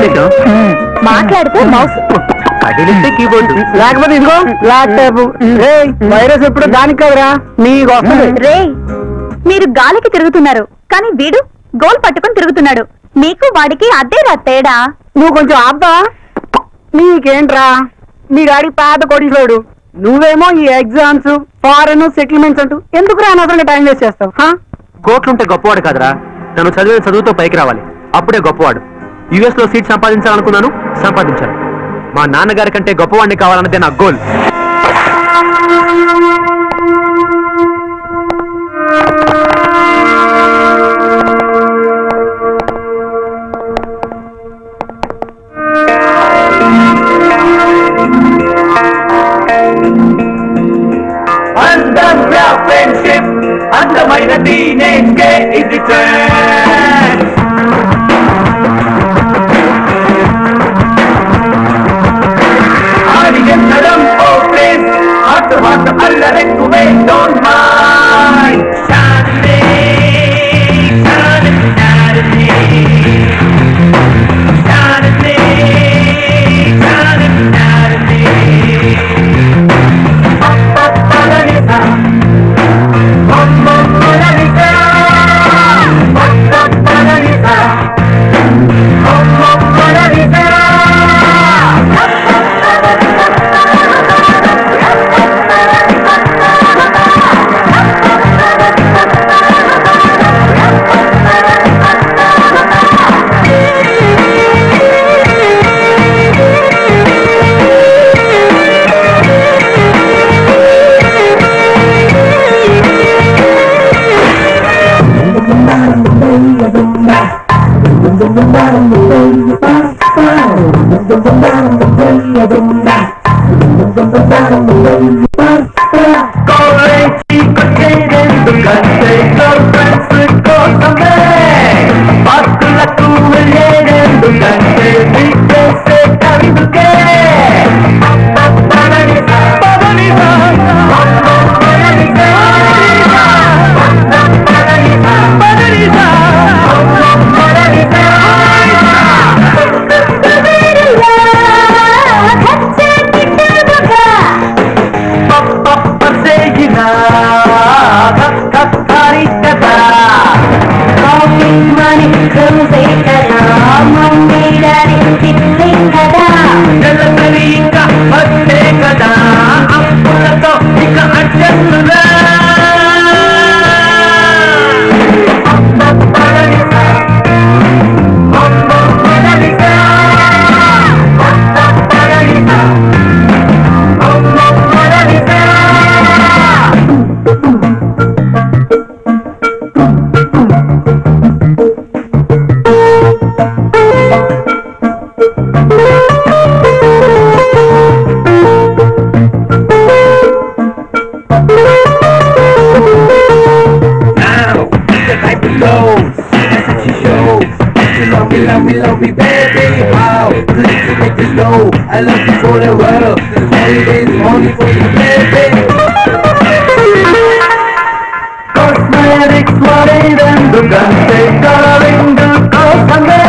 విశేషం మాట్లాడితే మౌస్ కదిలిస్తే కీబోర్డ్ లేకపోతే ఇదిగో ల్యాప్టాప్ వైరస్ ఎప్పుడు దానికి కదరా నీకు వస్తుంది రే మీరు గాలికి తిరుగుతున్నారు కానీ వీడు గోల్ పట్టుకొని తిరుగుతున్నాడు మీకు వాడికి అదేరా తేడా నువ్వు కొంచెం ఆపుతా నీకేంట్రా మీ డాడీ పాత కోటీశ్వరుడు నువ్వేమో ఈ ఎగ్జామ్స్ ఫారెన్ సెటిల్మెంట్స్ అంటూ ఎందుకు రా అనవసరంగా టైం వేస్ట్ చేస్తావు హా? కోట్లుంటే గొప్పవాడు కాదురా తను చదివిన చదువుతో పైకి రావాలి అప్పుడే గొప్పవాడు యుఎస్ లో సీట్ సంపాదించాలనుకున్నాను సంపాదించాను మా నాన్నగారి కంటే గొప్పవాడిని కావాలన్నదే నా గోల్ ఫ్రెండ్షిప్ అందమైన టీనేజ్ కే ఇది ట్రెండ్ ఆడిగెత్తడం ఓ ప్లీజ్ హాట్ హాట్ అల్లరెక్కువే డోంట్ మైండ్ శాంతి శాంతి శాంతి శాంతి శాంతి శాంతి పప్పలనిసా పప్పలనిసా పప్పలనిసా పప్పలనిసా కాలేజీ కొట్టేదెందుకంటే గర్ల్ ఫ్రెండ్స్ కోసమే పార్కులకు వెళ్ళేదెందుకంటే చేసే అందుకే పదనిసా పదనిసా పదనిసా పదనిసా పదనిసా పప్పసేగినా కక్కరి కదా నెలసరి ఇంకా వచ్చే కదా అప్పులతో ఇక అడ్జస్టుగా పదనిసా పదనిసా పదనిసా Now, the type of flows, that's what she shows. You love me, love me, love me, baby. Wow, please to make this know. I love you for the world. The holidays only for you, baby. Cosmetics వాడేదెందుకంటే colouring కోసమే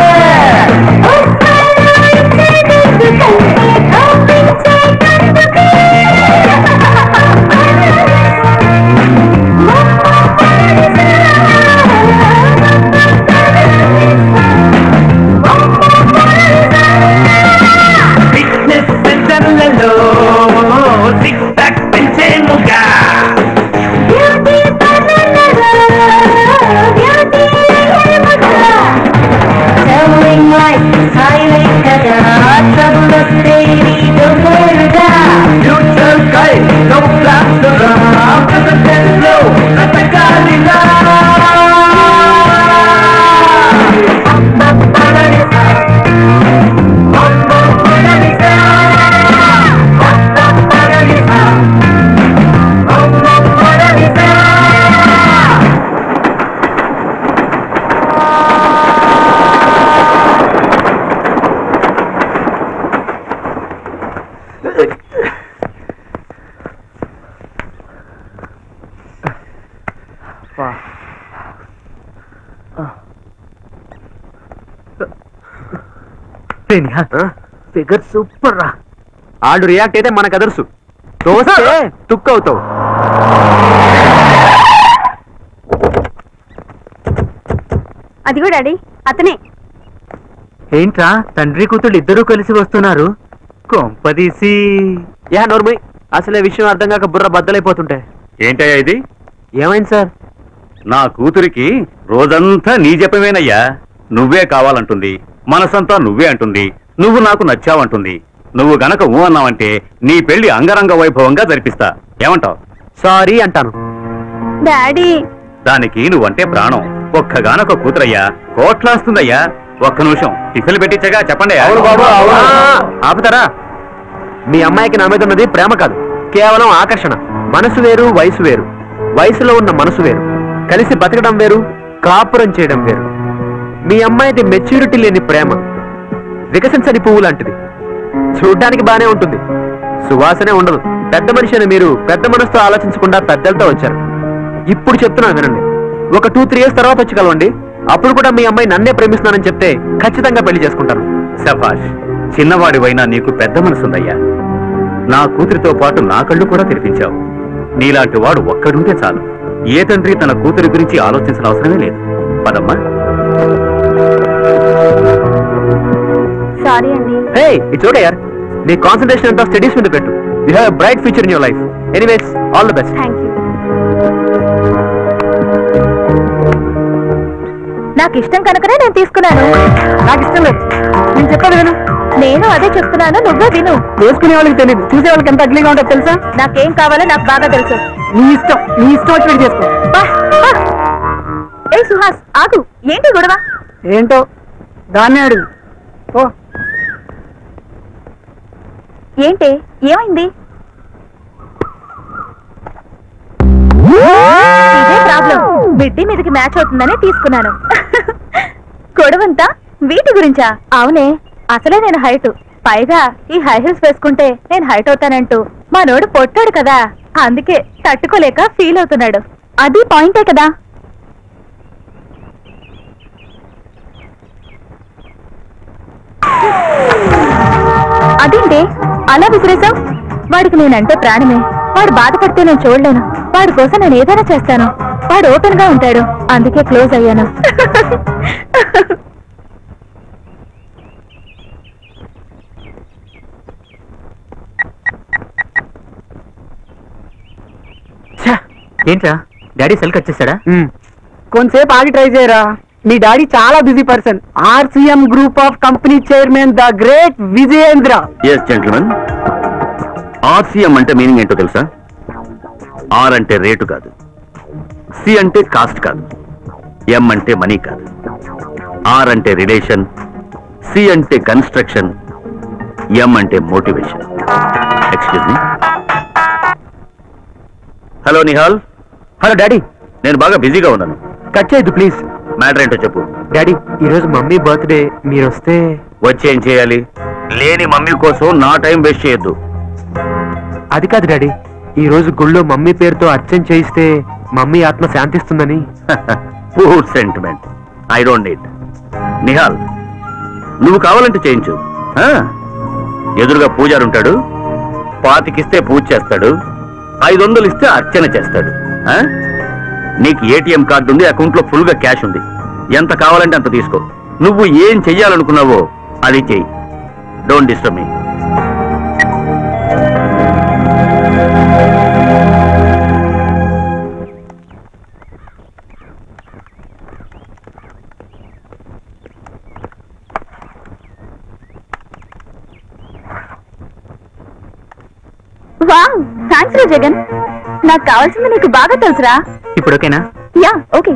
fitness సెంటర్లలో six pack figure super రా ఆడు react అయితే మనకు others తోస్తే తుక్కు అవుతావు అదిగో డాడీ అతనే ఏంట్రా తండ్రి కూతుళ్ళు ఇద్దరూ కలిసి వస్తున్నారు కొంపదీసి యా నోర్మయ్ అసలే విషయం అర్థం కాక బుర్ర బద్దలైపోతుంటే ఏంటయ్యా ఇది ఏమైంది సార్ నా కూతురికి రోజంతా నీ జపమేనయ్యా నువ్వే కావాలంటుంది మనసంతా నువ్వే అంటుంది నువ్వు నాకు నచ్చావంటుంది నువ్వు గనక ఊ అన్నావంటే నీ పెళ్లి అంగరంగ వైభవంగా జరిపిస్తా ఏమంటావ్ సారీ అంటాను డాడీ దానికి నువ్వంటే ప్రాణం ఒక్కగానొక్క కూతురయ్యా కోట్లాస్తుందయ్యా ఒక్క నిమిషం టిఫిన్ పెట్టించగా చెప్పండి అవును బాబు, అవును. ఆపుతారా మీ అమ్మాయికి నా మీద ఉన్నది ప్రేమ కాదు కేవలం ఆకర్షణ మనసు వేరు వయసు వేరు వయసులో ఉన్న మనసు వేరు కలిసి బతకడం వేరు కాపురం చేయడం వేరు మీ అమ్మాయిది మెచ్యూరిటీ లేని ప్రేమ వికసించని పువ్వు లాంటిది చూడ్డానికి బానే ఉంటుంది సువాసనే ఉండదు పెద్ద మనిషి అని మీరు పెద్ద మనసుతో ఆలోచించకుండా పెద్దలతో వచ్చారు ఇప్పుడు చెప్తున్నాను వినండి ఒక టూ త్రీ ఇయర్స్ తర్వాత వచ్చి కలవండి అప్పుడు కూడా మీ అమ్మాయి నన్నే ప్రేమిస్తున్నానని చెప్తే ఖచ్చితంగా పెళ్లి చేసుకుంటాను సభాష్ చిన్నవాడివైనా నీకు పెద్ద మనసుందయ్యా నా కూతురితో పాటు నా కళ్ళు కూడా తెరిపించావు నీలాంటి వాడు ఒక్కడుంటే చాలు ఏ తండ్రి తన కూతురి గురించి ఆలోచించిన అవసరమే లేదు పదమ్మా సారీ అండి హే ఇట్స్ ఓకే యార్ నీ కాన్సన్ట్రేషన్ అంతా స్టడీస్ మీద పెట్టు you have bright future in your life anyways all the best thank you నాకు ఇష్టం కనుకనే నేను తీసుకున్నాను నాకు ఇష్టం లేదు నేను చెప్పేది విను నేను అదే చెప్తున్నాను నువ్వే విను వేసుకునే వాళ్ళకి తెలియదు చూసే వాళ్ళకి ఎంత అగ్లీగా ఉంటుందో తెలుసా నాకేం కావాలో నాకు బాగా తెలుసు నీ ఇష్టం నీ ఇష్టం వచ్చినట్టు చేసుకో బా, బా. ఏ సుహాస్ ఆగు ఏంటి గొడవ ఏంటో దాన్నే అడుగు ఓ ఏంటి ఏమైంది ఇదే ప్రాబ్లం మిడ్డీ మీదకి మ్యాచ్ అవుతుందని తీసుకున్నాను గొడవంతా వీటి గురించా అవునే అసలే నేను హైట్ పైగా ఈ హై హీల్స్ వేసుకుంటే నేను హైట్ అవుతానంటూ మా నోడు పొట్టాడు కదా అందుకే తట్టుకోలేక ఫీల్ అవుతున్నాడు అది పాయింటే కదా అదేంటి అలా విసిరేసావు వాడికి నేనంటే ప్రాణమే వాడు బాధపడితే నేను చూడలేను వాడి కోసం నేను ఏదైనా చేస్తాను వాడు ఓపెన్ గా ఉంటాడు అందుకే క్లోజ్ అయ్యాను ఏంట్రా డాడీ సెల్ కట్ చేశాడా కొంతసేపు ఆగి ట్రై చేయరా మీ డాడీ చాలా busy person RCM group of company chairman the great Vijayendra yes gentlemen RCM అంటే మీనింగ్ ఏంటో తెలుసా ఆర్ అంటే రేటు కాదు సి అంటే కాస్ట్ కాదు ఎం అంటే మనీ కాదు ఆర్ అంటే రిలేషన్ సి అంటే కన్స్ట్రక్షన్ ఎం అంటే motivation excuse me hello Nihal hello daddy నేను బాగా బిజీగా ఉన్నాను కట్ చేయొద్దు ప్లీజ్ మ్యాటర్ ఏంటో చెప్పు డాడీ ఈరోజు మమ్మీ బర్త్డే మీరు వస్తే వచ్చి ఏం చేయాలి లేని మమ్మీ కోసం నా టైం వేస్ట్ చేయొద్దు అది కాదు డాడీ ఈ రోజు గుళ్ళో మమ్మీ పేరుతో అర్చన చేయిస్తే మమ్మీ ఆత్మ శాంతిస్తుందని poor sentiment I don't need Nihal నువ్వు కావాలంటే చేయించు ఆ? ఎదురుగా పూజారు ఉంటాడు పాతికిస్తే పూజ చేస్తాడు ఐదు వందలు ఇస్తే అర్చన చేస్తాడు ఆ? నీకు ఏటీఎం కార్డు ఉంది అకౌంట్ లో ఫుల్ గా క్యాష్ ఉంది ఎంత కావాలంటే అంత తీసుకో నువ్వు ఏం చెయ్యాలనుకున్నావో అది చెయ్యి don't disturb me wow thanks రా జగన్ నాకు కావాల్సింది నీకు బాగా తెలుసురా ఇప్పుడు ఓకేనా యా ఓకే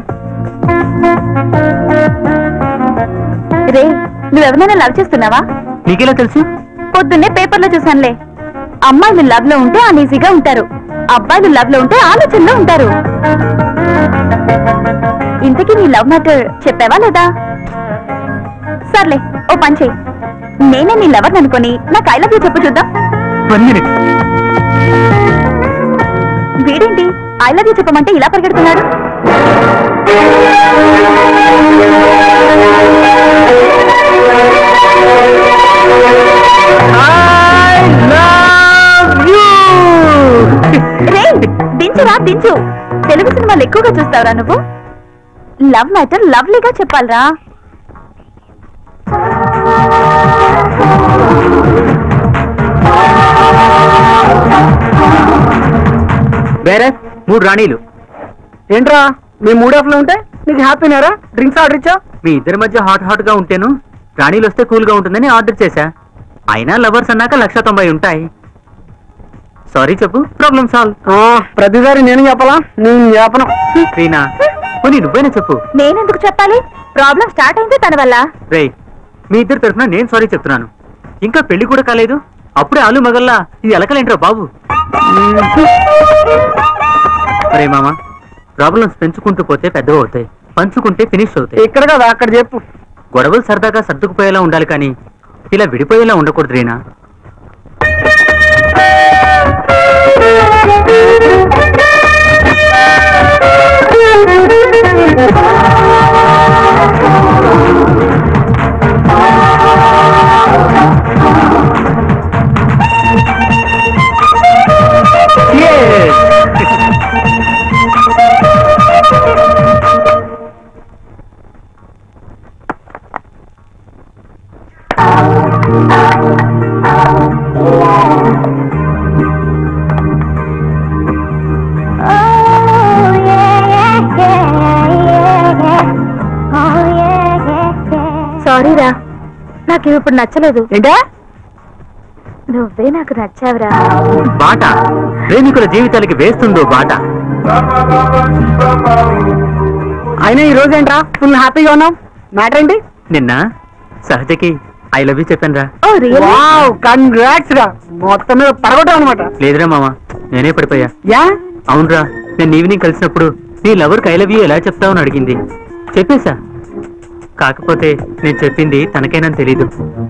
రే నువ్వెవరైనా లవ్ చేస్తున్నావా నీకెలా తెలుసు పొద్దున్నే పేపర్లో చూసానులే అమ్మాయిలు లవ్ లో ఉంటే అనీజీగా ఉంటారు అబ్బాయిలు లవ్ లో ఉంటే ఆలోచనలో ఉంటారు ఇంతకీ నీ లవ్ మ్యాటర్ చెప్పావా లేదా సర్లే ఓ పని చెయ్యి నేనే నీ లవర్ అనుకొని నాకు ఐ లవ్ యూ చెప్పు చూద్దాం వన్ మినిట్ వీడేంటి ఐ లవ్ యూ చెప్పమంటే ఇలా పరిగెడుతున్నాడు రే దించురా దించు తెలుగు సినిమాలు ఎక్కువగా చూస్తావురా నువ్వు లవ్ మ్యాటర్ లవ్లీగా చెప్పాలరా వేరే మూడు రాణీలు ఏంట్రా మీ మూడ్ ఆఫ్ లో ఉంటే నీకు హ్యాపీనేరా డ్రింక్స్ ఆర్డర్ ఇచ్చా మీ ఇద్దరి మధ్య హాట్ హాట్ గా ఉంటేను రాణీలు వస్తే కూల్ గా ఉంటుందని ఆర్డర్ చేశా అయినా లవర్స్ అన్నాక లక్ష తొంభై ఉంటాయి సారీ చెప్పు ప్రాబ్లం సాల్వ్ ప్రతిసారి నేను చెప్పాలా నేను చెప్పను రీనా పోనీ నువ్వైనా చెప్పు నేనెందుకు చెప్పాలి ప్రాబ్లం స్టార్ట్ అయింది తన వల్ల రే మీ ఇద్దరి తరఫున నేను సారీ చెప్తున్నాను ఇంకా పెళ్లి కూడా కాలేదు అప్పుడే ఆలు మగల్లా ఇది ఎలకలేంట్రా బాబు రే మామ ప్రాబ్లమ్స్ పెంచుకుంటూ పోతే పెద్దవి అవుతాయి పంచుకుంటే ఫినిష్ అవుతాయి ఇక్కడ కదా అక్కడ చెప్పు గొడవలు సరదాగా సర్దుకుపోయేలా ఉండాలి కానీ ఇలా విడిపోయేలా ఉండకూడదు రీనా సారీరా నాకు ఇవి ఇప్పుడు నచ్చలేదు ఏంటా నువ్వే నాకు నచ్చావురా బాట ప్రేమికుల జీవితాలకి వేస్తుందో బాట అయినా ఈ రోజు ఏంట్రా ఫుల్ హ్యాపీగా ఉన్నాం మ్యాటర్ ఏంటి నిన్న సహజకి ఐ లవ్ యూ చెప్పాను రా ఓ రియల్ వావ్ కంగ్రాట్స్ రా మొత్తం మీద పడగొట్టాం అనమాట లేదురా మామ నేనే పడిపోయా యా అవునరా నేను ఈవినింగ్ కలిసినప్పుడు నీ లవర్కి ఐ లవ్ యూ ఎలా చెప్తావని అడిగింది చెప్పేశా కాకపోతే నేను చెప్పింది తనకైనా తెలీదు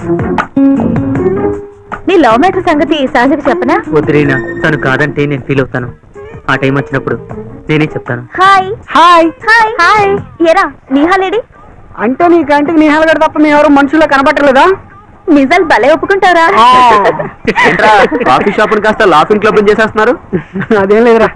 నీ లవ్ మ్యాటర్ సంగతి సహజకి చెప్పనా వదిలేనా తను కాదంటే నేను ఫీల్ అవుతాను ఆ టైం వచ్చినప్పుడు నేనే చెప్తాను హాయ్ హాయ్ హాయ్ హాయ్ ఎరా నీహాలేడి అంటే నీ కంటికి నీ హెలగడ తప్ప నీ ఎవరు మనుషుల్లో కనబట్టలేదా నిజాలు భలే ఒప్పుకుంటారా ఆ. కాఫీ షాప్ కాస్త లాఫింగ్ క్లబ్ చేసేస్తున్నారు అదేం లేదురా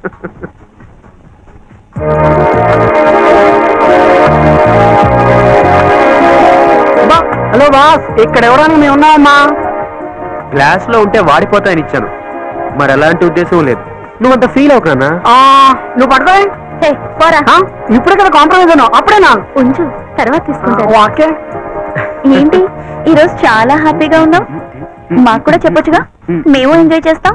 బా, హలో బాస్ ఇక్కడ ఎవరైనా మేము ఉన్నామమ్మా గ్లాస్ లో ఉంటే వాడిపోతాయని ఇచ్చాను మరి అలాంటి ఉద్దేశం లేదు నువ్వంత ఫీల్ అవుకన్నా ఆ, నువ్వు పట్టుకోవే హే, పోరా ఇప్పుడే కదా కాంప్రమైజ్ అన్నావు అప్పుడేనా ఉంచు తర్వాత తీసుకుంటాను ఓకే ఏంటి ఈ రోజు చాలా హ్యాపీగా ఉన్నావు మాకు కూడా చెప్పొచ్చుగా మేము ఎంజాయ్ చేస్తాం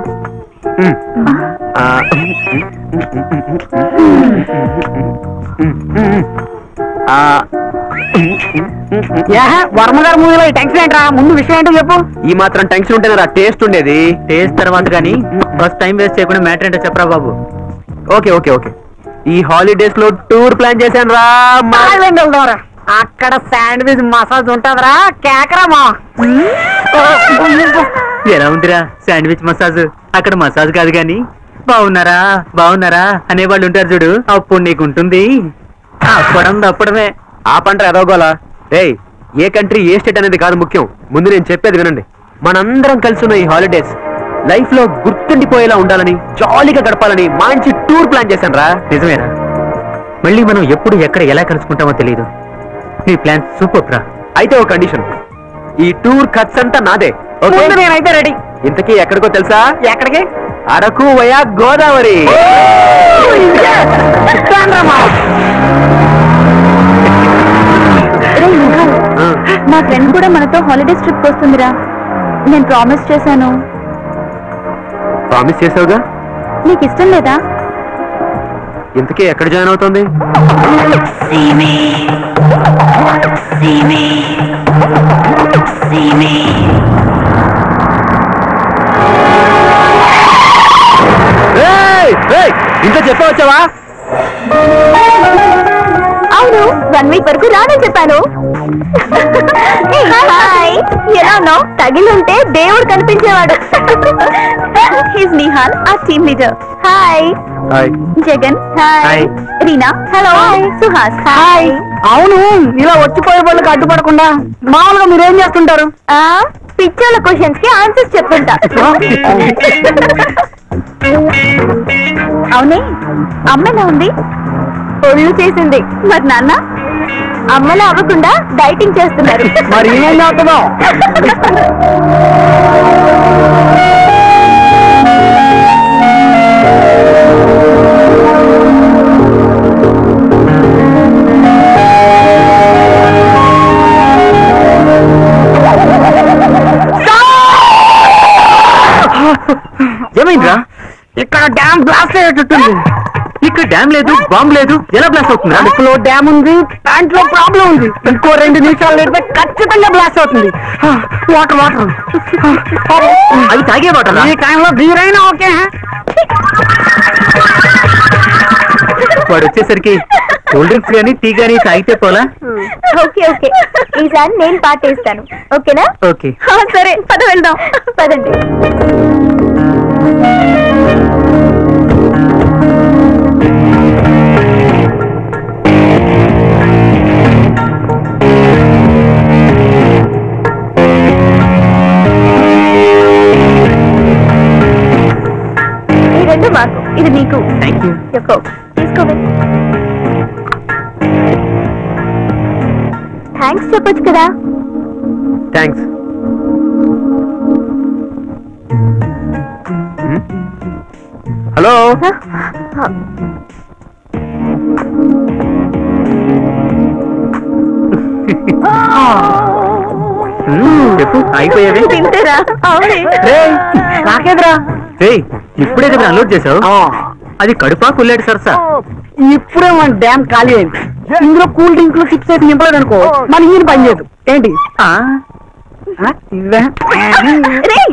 యాహ, వర్మ గారి మూవీలో ఈ టెన్షన్ ఏంట్రా ముందు విషయం ఏంటో చెప్పు ఈ మాత్రం టెన్షన్ ఉంటేనే రా టేస్ట్ ఉండేది టేస్ట్ తర్వాత కానీ ఫస్ట్ టైం వేస్ట్ చేయకుండా మ్యాటర్ ఏంటో చెప్పరా బాబు ఓకే ఓకే ఓకే ఈ హాలిడేస్ లో టూర్ ప్లాన్ చేశాను రా మా- థాయిలాండ్ వెళ్దాంరా అక్కడ శాండ్విచ్ మసాజ్ ఉంటదిరా కేకరామా ఎలా ఉందిరా శాండ్విచ్ మసాజ్ అక్కడ మసాజ్ కాదు గాని బాగున్నారా బాగున్నారా అనేవాళ్ళు ఉంటారు చూడు అప్పుడు నీకుంటుంది అప్పడం తప్పడమే ఆ పంట ఎదవగోలా రేయ్ ఏ కంట్రీ ఏ స్టేట్ అనేది కాదు ముఖ్యం ముందు నేను చెప్పేది వినండి మనందరం కలిసి ఉన్న ఈ హాలిడేస్ లైఫ్ లో గుర్తుండిపోయేలా ఉండాలని జాలీగా గడపాలని మంచి టూర్ ప్లాన్ చేశాను రా నిజమేరా మళ్ళీ మనం ఎప్పుడు ఎక్కడ ఎలా కలుసుకుంటామో తెలియదు నీ ప్లాన్ సూపర్ రా అయితే ఒక కండిషన్ ఈ టూర్ ఖర్చు అంతా నాదే ఓకే ముందు నేనైతే రెడీ ఇంతకీ ఎక్కడికో తెలుసా ఎక్కడికి అరకు వయా గోదావరి చెప్తానురామా. రే నిహాల్, మా ఫ్రెండ్ కూడా మనతో హాలిడేస్ ట్రిప్ వస్తుందిరా నేను ప్రామిస్ చేశాను ప్రామిస్ చేసావుగా నీకు ఇష్టం లేదా ఇంతకీ ఎక్కడ జాయిన్ అవుతుంది ఏయ్! ఏయ్! ఇంత చెప్పవచ్చావా అవును వన్ వీక్ వరకు రానని చెప్పాను హాయ్ ఎలా ఉన్నావు తగిలుంటే దేవుడు కనిపించేవాడు హిస్ నిహాల్ ఆ team leader hi hi Jagan hi Hi. Reena hello Suhas hi అవును ఇలా వచ్చిపోయే వాళ్ళకి అడ్డుపడకుండా మామూలుగా మీరేం చేస్తుంటారు ఆ పిచ్చోళ్ళ క్వశ్చన్స్ కి ఆన్సర్స్ చెప్తుంటా అవునే అమ్మలా ఉంది ఒళ్ళు చేసింది మరి నాన్న అమ్మలా అవ్వకుండా డైటింగ్ చేస్తున్నారు మరి ఏం చదువుతున్నావు ఏమైందిరా ఇక్కడ డ్యామ్ బ్లాస్ట్ అయ్యేటట్టుంది ఇక్కడ డ్యామ్ లేదు బాంబు లేదు ఎలా బ్లాస్ట్ అవుతుందా కడుపులో డ్యామ్ ఉంది ప్యాంట్ లో ప్రాబ్లం ఉంది ఇంకో రెండు నిమిషాలు లేకపోతే ఖచ్చితంగా బ్లాస్ట్ అవుతుంది వాటర్ వాటర్ అది తాగే వాటర్ ఈ టైంలో బీర్ అయినా ఓకే వాడు వచ్చేసరికి కూల్ డ్రింక్స్ గానీ టీ గానీ తాగితే పోలా ఓకే ఓకే ఈసారి నేను పాటేస్తాను ఓకేనా ఓకే ఆ, సరే పద వెళ్దాం పదండి ఈ రెండు మాకు ఇది నీకు థ్యాంక్ యూ చెప్పు తీసుకోవే థ్యాంక్స్ చెప్పొచ్చు కదా థ్యాంక్స్ హలో చెప్పు అయిపోయావే తింటారా అవునే నాకేదిరా రేయ్ ఇప్పుడే కదా అన్లోడ్ చేసావు అది కడుపా కుల్లేడు సరసా ఇప్పుడే మన డ్యామ్ ఖాళీ అయింది ఇందులో కూల్ డ్రింక్ సిక్స్ అయితే నింపలేదు అనుకో మన ఈయన పని చేయదు ఏంటి ఆ, ఇవే రేయ్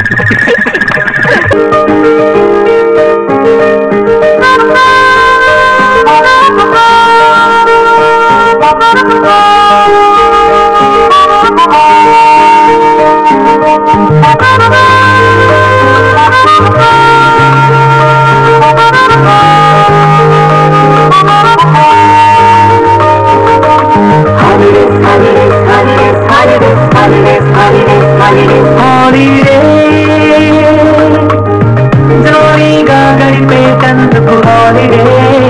జోరీగా గడిపేటందుకు హాలిడే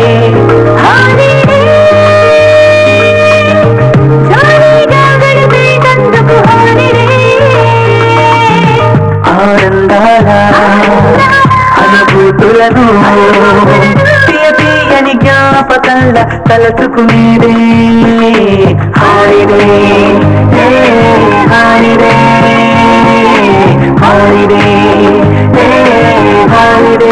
ఆనందాల అనుభూతులను తీయ తీయని జ్ఞాపకాల తలచుకునేదే holiday holiday holiday holiday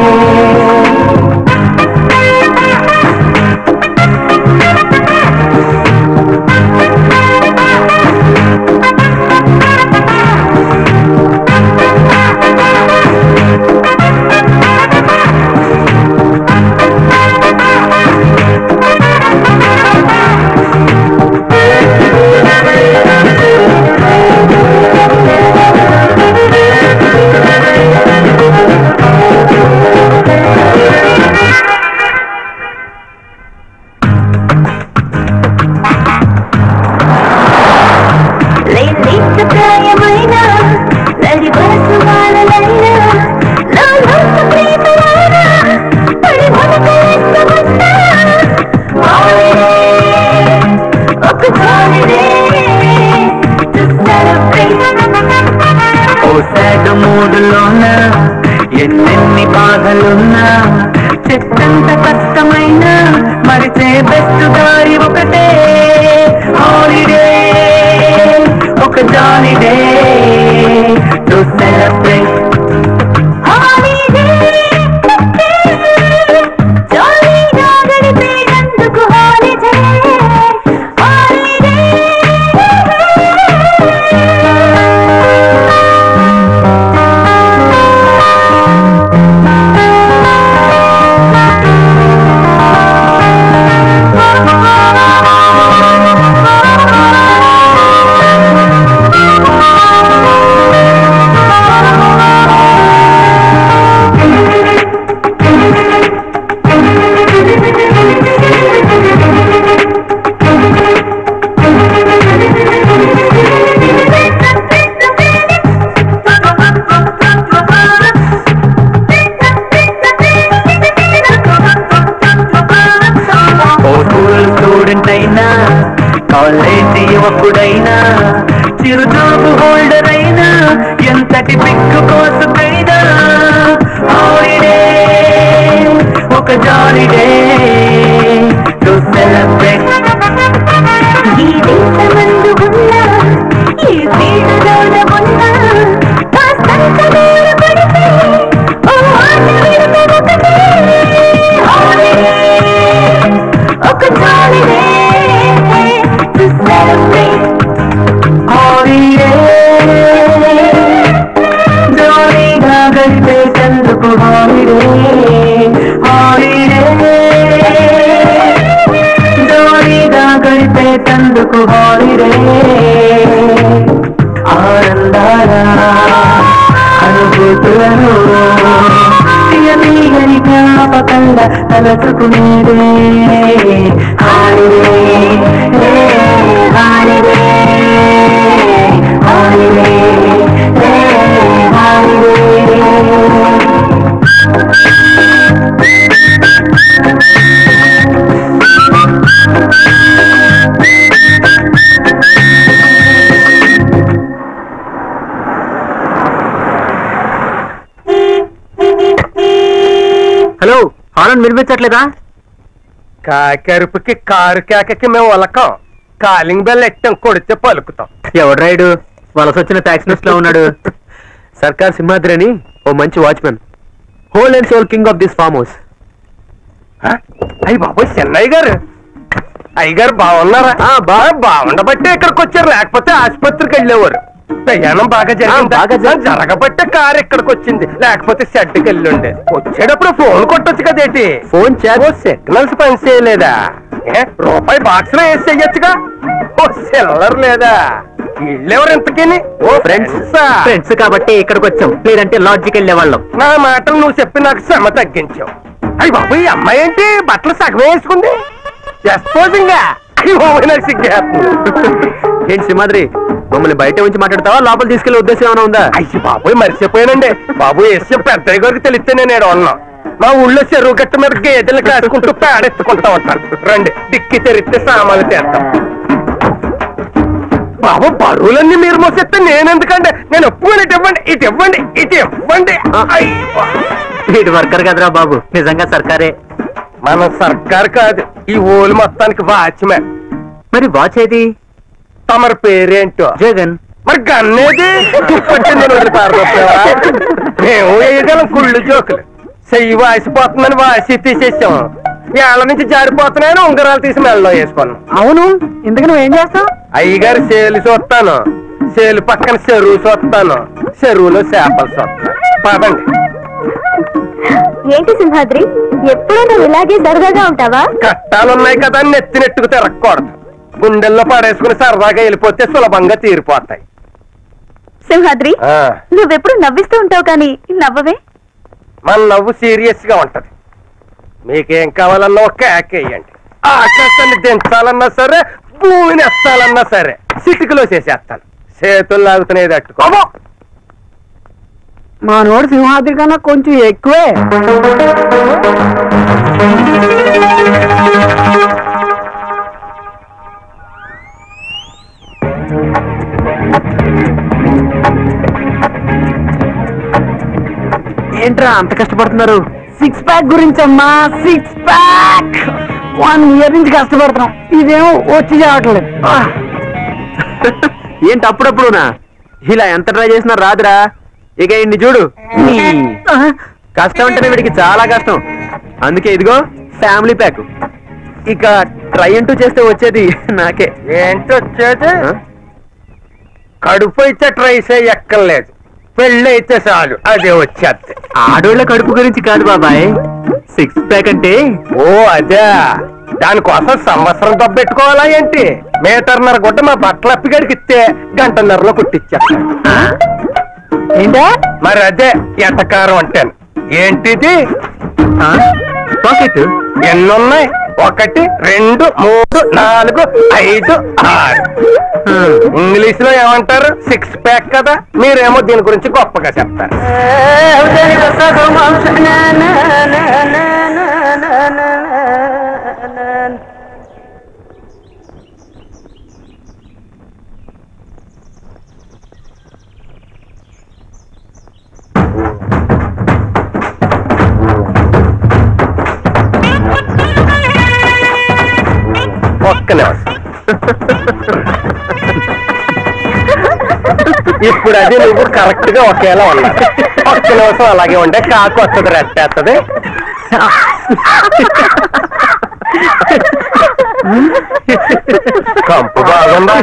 oh sad మూడులోన ఎన్నెన్ని బాధలున్నా చెట్టంత కష్టమైన మరిచే బెస్ట్ దారి ఒకటే హాలిడే ఒక jolly day to celebrate Holiday. Holiday ఆనందాల అనుభూతులను తీయని జ్ఞాపకంగా తలచుకునేదే holiday holiday holiday holiday hello horn వినిపించట్లేదా కాకరుపుకి కారు కేకకి మేము ఒలకం కాలింగ్ బెల్ ఎట్టాం కొడితే పలుకుతాం ఎవడు రైడు వలస వచ్చిన ప్యాక్సినిస్ట్ లో ఉన్నాడు సర్కార్ సింహాద్రి అని ఓ మంచి watchman whole and soul king of this farm house అయ్యి బాబోయ్ చెన్నయ్య గారు అయ్యగారు బాగున్నారా బాగా బాగుండబట్టే ఇక్కడికి వచ్చారు లేకపోతే ఆసుపత్రికి వెళ్ళేవారు ప్రయాణం బాగా జరిగిందా బాగా జరిగింది. జరగబట్టే కారు ఇక్కడికి వచ్చింది లేకపోతే షెడ్కి వెళ్ళి ఉండేది వచ్చేటప్పుడు ఫోన్ కొట్టొచ్చు కదేటి ఫోన్ ఓ సిగ్నల్స్ పని చేయలేదా ఏ రూపాయి బాక్స్ లో వేసి చెయ్యొచ్చుగా ఓ సిల్లర్ లేదా వీళ్ళెవరు ఇంతకని ఓ ఫ్రెండ్స్ ఫ్రెండ్సా ఫ్రెండ్స్ కాబట్టి ఇక్కడికి వచ్చాం లేదంటే లాడ్జికి వెళ్ళే వాళ్ళం నా మాటలు నువ్వు చెప్పి నాకు శ్రమ తగ్గించావు అయ్యి బాబు ఈ అమ్మాయి ఏంటి బట్టలు సగం వేసుకుంది ఎక్స్పోజింగ్ అయ్యి బాబు నాకు సిగ్గేస్తుంది ఏంటి సింహాద్రి మమ్మల్ని బయట ఉంచి మాట్లాడతావా లోపల తీసుకెళ్లే ఉద్దేశం ఏమైనా ఉందా అయ్యి బాబోయ్ మర్చిపోయానండి బాబు విషయం పెద్దయ్య గారికి తెలిస్తే నేను ఏడు ఉన్నాను మా ఊళ్ళో చెరువు గట్ట మీద గేదెలు కాసుకుంటూ పేడెత్తుకుంటా ఉంటాను రండి డిక్కి తెరిస్తే సామాన్లు చేస్తాం బాబు బరువులన్నీ మీరు మోసేస్తే నేను ఎందుకంటే నేను ఒప్పుకొని ఇటు ఇవ్వండి ఇటు ఇవ్వండి ఇటు ఇవ్వండి అయ్యో. వీటి వర్కర్ కదరా బాబు నిజంగా సర్కారే మన సర్కార్ కాదు ఈ ఊళ్ళు మొత్తానికి వాచ్మెన్ మరి వాచ్ ఏది తమరి పేరేంటో జగన్ మరి గన్నేది పట్టింది నేను వదిలి పారదొప్పావా? మేము వేయగలం కుళ్ళు జోకులు చెయ్యి వాసిపోతుందని వాసి తీసేసాం ఏళ్ళ నుంచి జారిపోతున్నాయని ఉంగరాలు తీసి మెడలో వేసుకున్నాం అవును ఇంతకు నువ్వేం చేస్తావు అయ్యగారు సేలు చూస్తాను సేలు పక్కన చెరువు చూస్తాను చెరువులో చేపలు చూస్తాను పదండి ఏంటి సింహాద్రి ఎప్పుడు నువ్వు ఇలాగే సరదాగా ఉంటావా కట్టాలున్నాయి కదా అని నెత్తినెట్టుకు తిరగకూడదు గుండెల్లో పడేసుకుని సరదాగా వెళ్ళిపోతే సులభంగా తీరిపోతాయి సింహాద్రి ఆ, నువ్వెప్పుడు నవ్విస్తూ ఉంటావు కానీ నవ్వవే మన నవ్వు సీరియస్ గా ఉంటది మీకేం కావాలన్నా ఒక కేక్ వేయండి ఆకాశాన్ని దించాలన్నా సరే భూమిని ఎత్తాలన్నా సరే సిటికలో చేసేస్తాను చేతులు లాగుతున్నాయి తట్టుకో మా నోడు సింహాద్రి కన్నా కొంచెం ఎక్కువే ఏంట్రా అంత కష్టపడుతున్నారు సిక్స్ ప్యాక్ గురించి అమ్మా సిక్స్ ప్యాక్ వన్ ఇయర్ నుంచి కష్టపడుతున్నాం ఇదేమో వచ్చి చావట్లేదు ఏంటి అప్పుడప్పుడునా ఇలా ఎంత ట్రై చేసినా రాదురా ఇక ఇన్ని చూడు కష్టం అంటేనే వీడికి చాలా కష్టం అందుకే ఇదిగో ఫ్యామిలీ ప్యాక్ ఇక ట్రై అంటూ చేస్తే వచ్చేది నాకే ఏంటి వచ్చేది ఆ? కడుపు అయితే ట్రై చేయ ఎక్కర్లేదు పెళ్ళి అయితే చాలు అదే వచ్చేది ఆడోళ్ళ కడుపు గురించి కాదు బాబాయ్ సిక్స్ ప్యాక్ అంటే ఓ అదే దానికోసం సంవత్సరం దబ్బెట్టుకోవాలా ఏంటి మీటర్న్నర గుడ్డ మా బట్టల అప్పిగడికి ఇస్తే గంటన్నరలో కుట్టిచ్చేస్తాను ఏంటా మరి అదే ఎటకారం అంటాను ఏంటిది పాకెట్ ఎన్నున్నాయి ఒకటి రెండు మూడు నాలుగు ఐదు ఆరు ఇంగ్లీష్ లో ఏమంటారు సిక్స్ ప్యాక్ కదా మీరేమో దీని గురించి గొప్పగా చెప్తారు ఒక్క నిమిషం ఇప్పుడు అది నువ్వు కరెక్ట్ గా ఒకేలా ఉన్నావు ఒక్క నిమిషం అలాగే ఉండే కాకు వస్తుంది రెట్టేస్తుంది కంపు బాగుందా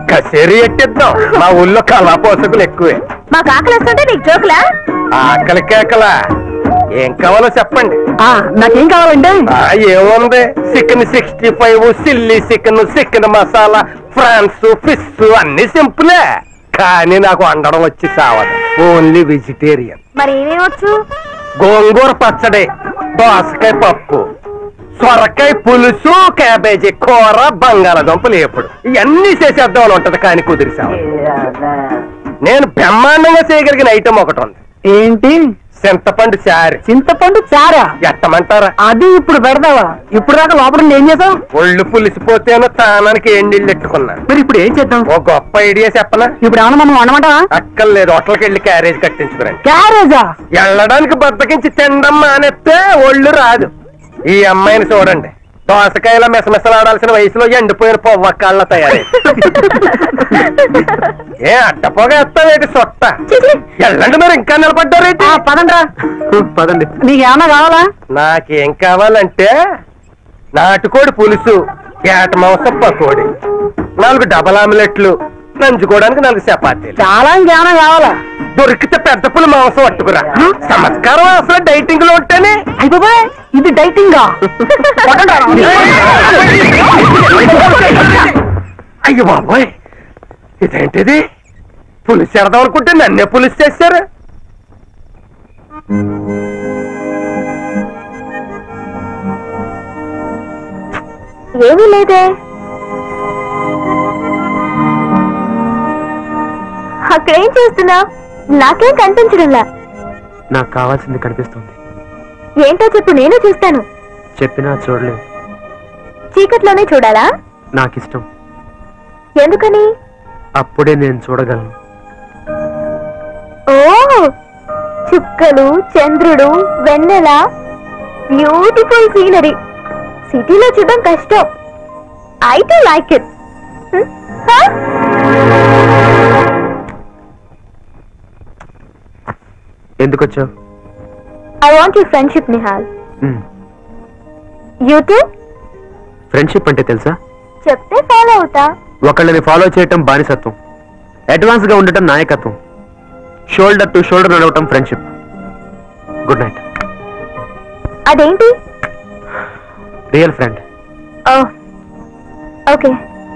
కసేరి ఎట్టిద్దాం మా ఊళ్ళో కళా పోషకులు ఎక్కువే మాకు ఆకలి వస్తుంటే నీకు జోకులా ఆకలి కేకలా ఏం కావాలో చెప్పండి ఆ, నాకేం కావాలంటే ఆ, ఏముంది chicken sixty five chilli chicken chicken masala prawns fish అన్ని సింపులే కానీ నాకు వండడం వచ్చి సావదు ఓన్లీ వెజిటేరియన్ మరి ఏమేమొచ్చు గోంగూర పచ్చడి దోసకాయ పప్పు సొరకాయ పులుసు క్యాబేజీ కూర బంగాళాదుంపలు ఎప్పుడు ఇవన్నీ చేసేద్దామని ఉంటది కానీ కుదిరిసావు నేను బ్రహ్మాండంగా చేయగలిగిన ఐటమ్ ఒకటి ఉంది ఏంటి చింతపండు చారు చింతపండు చారా ఎట్టమంటారా అది ఇప్పుడు పెడతావా ఇప్పుడు దాకా లోపల ఉండి ఏం చేసావు ఒళ్ళు పులిసిపోతేనో తానానికి ఏం నీళ్ళు ఎట్టుకున్నా మరి ఇప్పుడు ఏం చేద్దాం ఓ గొప్ప ఐడియా చెప్పనా ఇప్పుడు ఏమన్నా మనం వండమంటావా అక్కర్లేదు హోటల్కి వెళ్ళి క్యారేజ్ కట్టించుకురండి క్యారేజా వెళ్ళడానికి బద్దకించి తినడం మానేస్తే ఒళ్ళు రాదు ఈ అమ్మాయిని చూడండి దోసకాయల మెసమెసలాడాల్సిన వయసులో ఎండిపోయిన పొవ్వకాళ్ళ తయారై ఏ అట్టపోగా ఎత్తావేటి సొట్ట వెళ్ళండి మరి ఇంకా నిలబడ్డారేంటి ఆ, పదండ్రా పదండి నీకేమన్నా కావాలా నాకేం కావాలంటే నాటుకోడి పులుసు ఏట మాంసం పకోడి నాలుగు డబల్ ఆమ్లెట్లు నంచుకోవడానికి నాలుగు చపాతీలు చాలా ఇంకేమన్నా కావాలా దొరికితే పెద్ద పులి మాంసం పట్టుకురా చమత్కారం అసలు డైటింగ్ లో ఉంటేనే అయిపోయి ఇది డైటింగా అయ్యో బాబోయ్ ఇదేంటిది పులిసి ఎడదాం అనుకుంటే నన్నే పులిసి చేశారు ఏమీ లేదే అక్కడేం చేస్తున్నావు నాకేం కనిపించడంలా నాకు కావాల్సింది కనిపిస్తుంది ఏంటో చెప్పు నేను చూస్తాను చెప్పినా చూడలేదు చీకట్లోనే చూడాలా నాకిష్టం ఎందుకని అప్పుడే నేను చూడగలను ఓ చుక్కలు చంద్రుడు వెన్నెల బ్యూటిఫుల్ సీనరీ సిటీలో చూడడం కష్టం ఐ టు లైక్ ఇట్ ఎందుకు వచ్చావు I want you friendship Nihal you too friendship అంటే తెలుసా చెప్తే ఫాలో అవుతా ఒకళ్ళని ఫాలో చేయటం బానిసత్వం అడ్వాన్స్ గా ఉండటం నాయకత్వం షోల్డర్ టు షోల్డర్ నడవటం ఫ్రెండ్షిప్ గుడ్ నైట్ అదేంటి real friend oh okay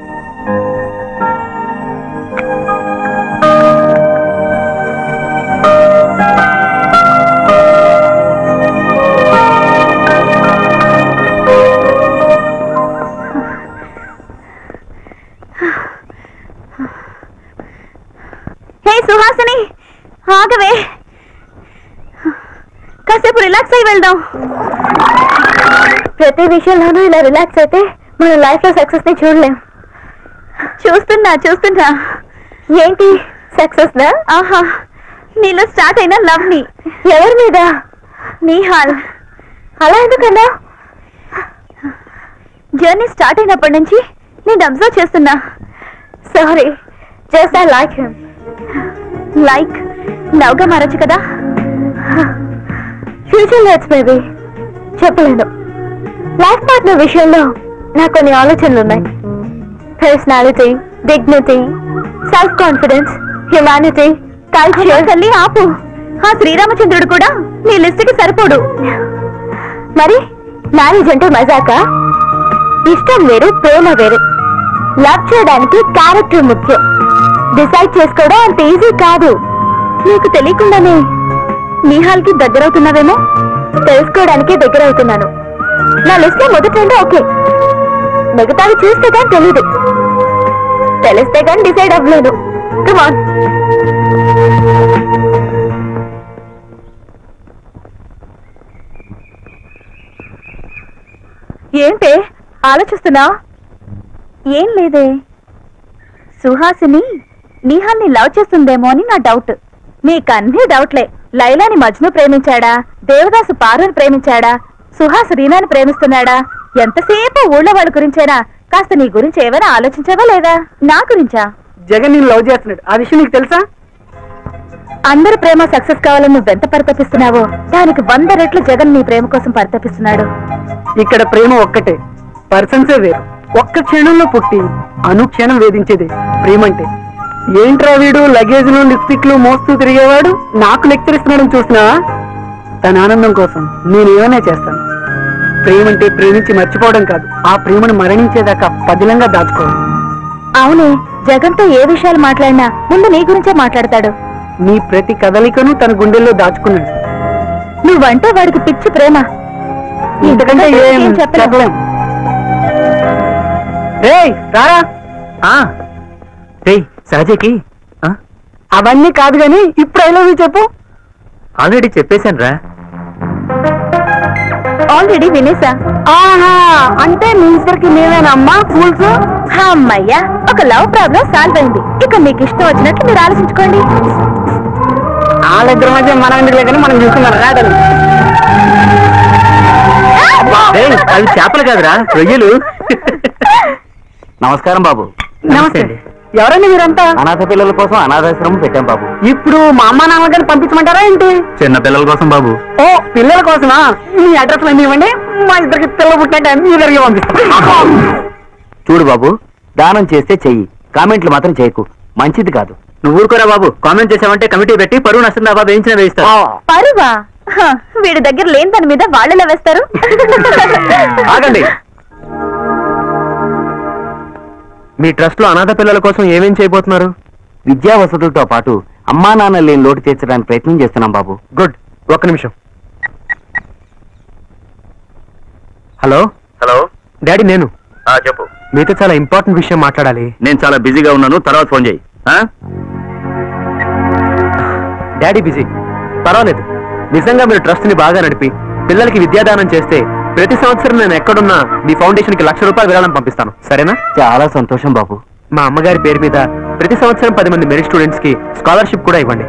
hey Suhasini ఆగవే కాసేపు రిలాక్స్ అయి వెళ్దాం ప్రతి విషయంలోనూ ఇలా రిలాక్స్ అయితే మన లైఫ్ లో సక్సెస్ ని చూడలేం చూస్తున్నా చూస్తున్నా ఏంటి సక్సెస్ దా ఆహా నీలో స్టార్ట్ అయిన లవ్ ని ఎవరి మీద నీహాల్ అలా ఎందుకన్నా జర్నీ స్టార్ట్ అయినప్పటి నుంచి నేను అబ్జర్వ్ చేస్తున్నా sorry just I like him like love గా మారచ్చు కదా ఫ్యూచర్ లెట్స్ మేబీ చెప్పలేను లైఫ్ పార్ట్నర్ విషయంలో నాకు కొన్ని ఆలోచనలు ఉన్నాయి personality dignity self confidence humanity culture తల్లి ఆపు ఆ శ్రీరామచంద్రుడు కూడా నీ లిస్టుకి సరిపోడు మరి మ్యారేజ్ అంటే మజాక ఇష్టం వేరు ప్రేమ వేరు లవ్ చేయడానికి క్యారెక్టర్ ముఖ్యం డిసైడ్ చేసుకోవడం అంత ఈజీ కాదు నీకు తెలియకుండానే నిహాల్కి దగ్గరవుతున్నావేమో తెలుసుకోవడానికి దగ్గరవుతున్నాను నా లిస్ట్ లో మొదటి రెండు ఓకే మిగతావి చూస్తే కానీ తెలీదు తెలిస్తే కానీ డిసైడ్ అవ్వలేదు కమాన్ ఏంటే ఆలోచిస్తున్నా ఏం లేదే సుహాసిని నిహాల్ని లవ్ చేస్తుందేమో అని నా డౌట్ నీకన్నీ డౌట్లే లైలాని మజ్ను ప్రేమించాడా దేవదాసు పారుని ప్రేమించాడా సుహాస్ రీనాని ప్రేమిస్తున్నాడా ఎంతసేపు ఊళ్ళో వాళ్ళ గురించేనా కాస్త నీ గురించి ఏమైనా ఆలోచించావా లేదా నా గురించా జగన్ నేను లవ్ చేస్తున్నాడు ఆ విషయం నీకు తెలుసా అందరి ప్రేమ సక్సెస్ కావాలని నువ్వెంత పరితపిస్తున్నావో దానికి వంద రెట్లు జగన్ నీ ప్రేమ కోసం పరితపిస్తున్నాడు ఇక్కడ ప్రేమ ఒక్కటే పర్సన్సే వేరు ఒక్క క్షణంలో పుట్టి అనుక్షణం వేధించేది ప్రేమంటే ఏంట్రా వీడు లగేజ్లు లిప్స్టిక్లు మోస్తూ తిరిగేవాడు నాకు లెక్చర్ ఇస్తున్నాడని చూసినావా తన ఆనందం కోసం నేను ఏమైనా చేస్తాను ప్రేమంటే ప్రేమించి మర్చిపోవడం కాదు ఆ ప్రేమను మరణించేదాకా పదిలంగా దాచుకోవాలి అవునే జగన్తో ఏ విషయాలు మాట్లాడినా ముందు నీ గురించే మాట్లాడతాడు నీ ప్రతి కదలికను తన గుండెల్లో దాచుకున్నాడు నువ్వంటే వాడికి పిచ్చి ప్రేమ ఇంతకంటే ఏం ఏం చెప్పలేం. చెప్పలేం రేయ్ రారా రేయ్ సహజకి అవన్నీ కాదు గాని ఇప్పుడు ఐ లవ్ యూ చెప్పు ఆల్రెడీ చెప్పేశాను రా ఆల్రెడీ వినేసా ఆహా అంటే మీ ఇద్దరికి మేమేనమ్మా ఫూల్స్ అమ్మయ్యా ఒక లవ్ ప్రాబ్లం సాల్వ్ అయింది ఇక మీకు ఇష్టం వచ్చినట్లు మీరు ఆలోచించుకోండి వాళ్ళిద్దరి మధ్య మనం ఎందుకు లేదని మనం చూసుకున్నాం రాడలు రేయ్, అవి చేపలు కాదురా రొయ్యలు నమస్కారం బాబు నమస్తే ఎవరండి మీరంతా అనాథ పిల్లల కోసం అనాథాశ్రమం పెట్టాం బాబు ఇప్పుడు మా అమ్మ నాన్న గారిని పంపించమంటారా ఏంటి చిన్న పిల్లల కోసం బాబు ఓ పిల్లల కోసమా మీ అడ్రస్ అన్ని ఇవ్వండి మా ఇద్దరికి పిల్ల పుట్టినట్టు మీ ఇద్దరికి పంపిస్తాం చూడు బాబు దానం చేస్తే చెయ్యి కామెంట్లు మాత్రం చేయకు మంచిది కాదు నువ్వు ఊరుకోరా బాబు కామెంట్ చేసావంటే కమిటీ పెట్టి పరువు నష్టం దాబా వేయించిన వేయిస్తా పరువా హ, వీడి దగ్గర లేని దాని మీద వాళ్ళెలా వేస్తారు ఆగండి మీ ట్రస్ట్ లో అనాథ పిల్లల కోసం ఏమేం చేయబోతున్నారు విద్యా వసతులతో పాటు అమ్మా నాన్న లేని లోటు తీర్చడానికి ప్రయత్నం చేస్తున్నాం బాబు గుడ్ ఒక్క నిమిషం హలో హలో డాడీ నేను చెప్పు మీతో చాలా ఇంపార్టెంట్ విషయం మాట్లాడాలి నేను చాలా బిజీగా ఉన్నాను తర్వాత ఫోన్ చేయి ఆ? డాడీ బిజీ పర్వాలేదు నిజంగా మీరు ట్రస్ట్ ని బాగా నడిపి పిల్లలకి విద్యాదానం చేస్తే ప్రతి సంవత్సరం నేను ఎక్కడున్నా మీ ఫౌండేషన్ కి లక్ష రూపాయలు విరాళం పంపిస్తాను సరేనా చాలా సంతోషం బాబు మా అమ్మగారి పేరు మీద ప్రతి సంవత్సరం పది మంది మెరిట్ స్టూడెంట్స్ కి స్కాలర్షిప్ కూడా ఇవ్వండి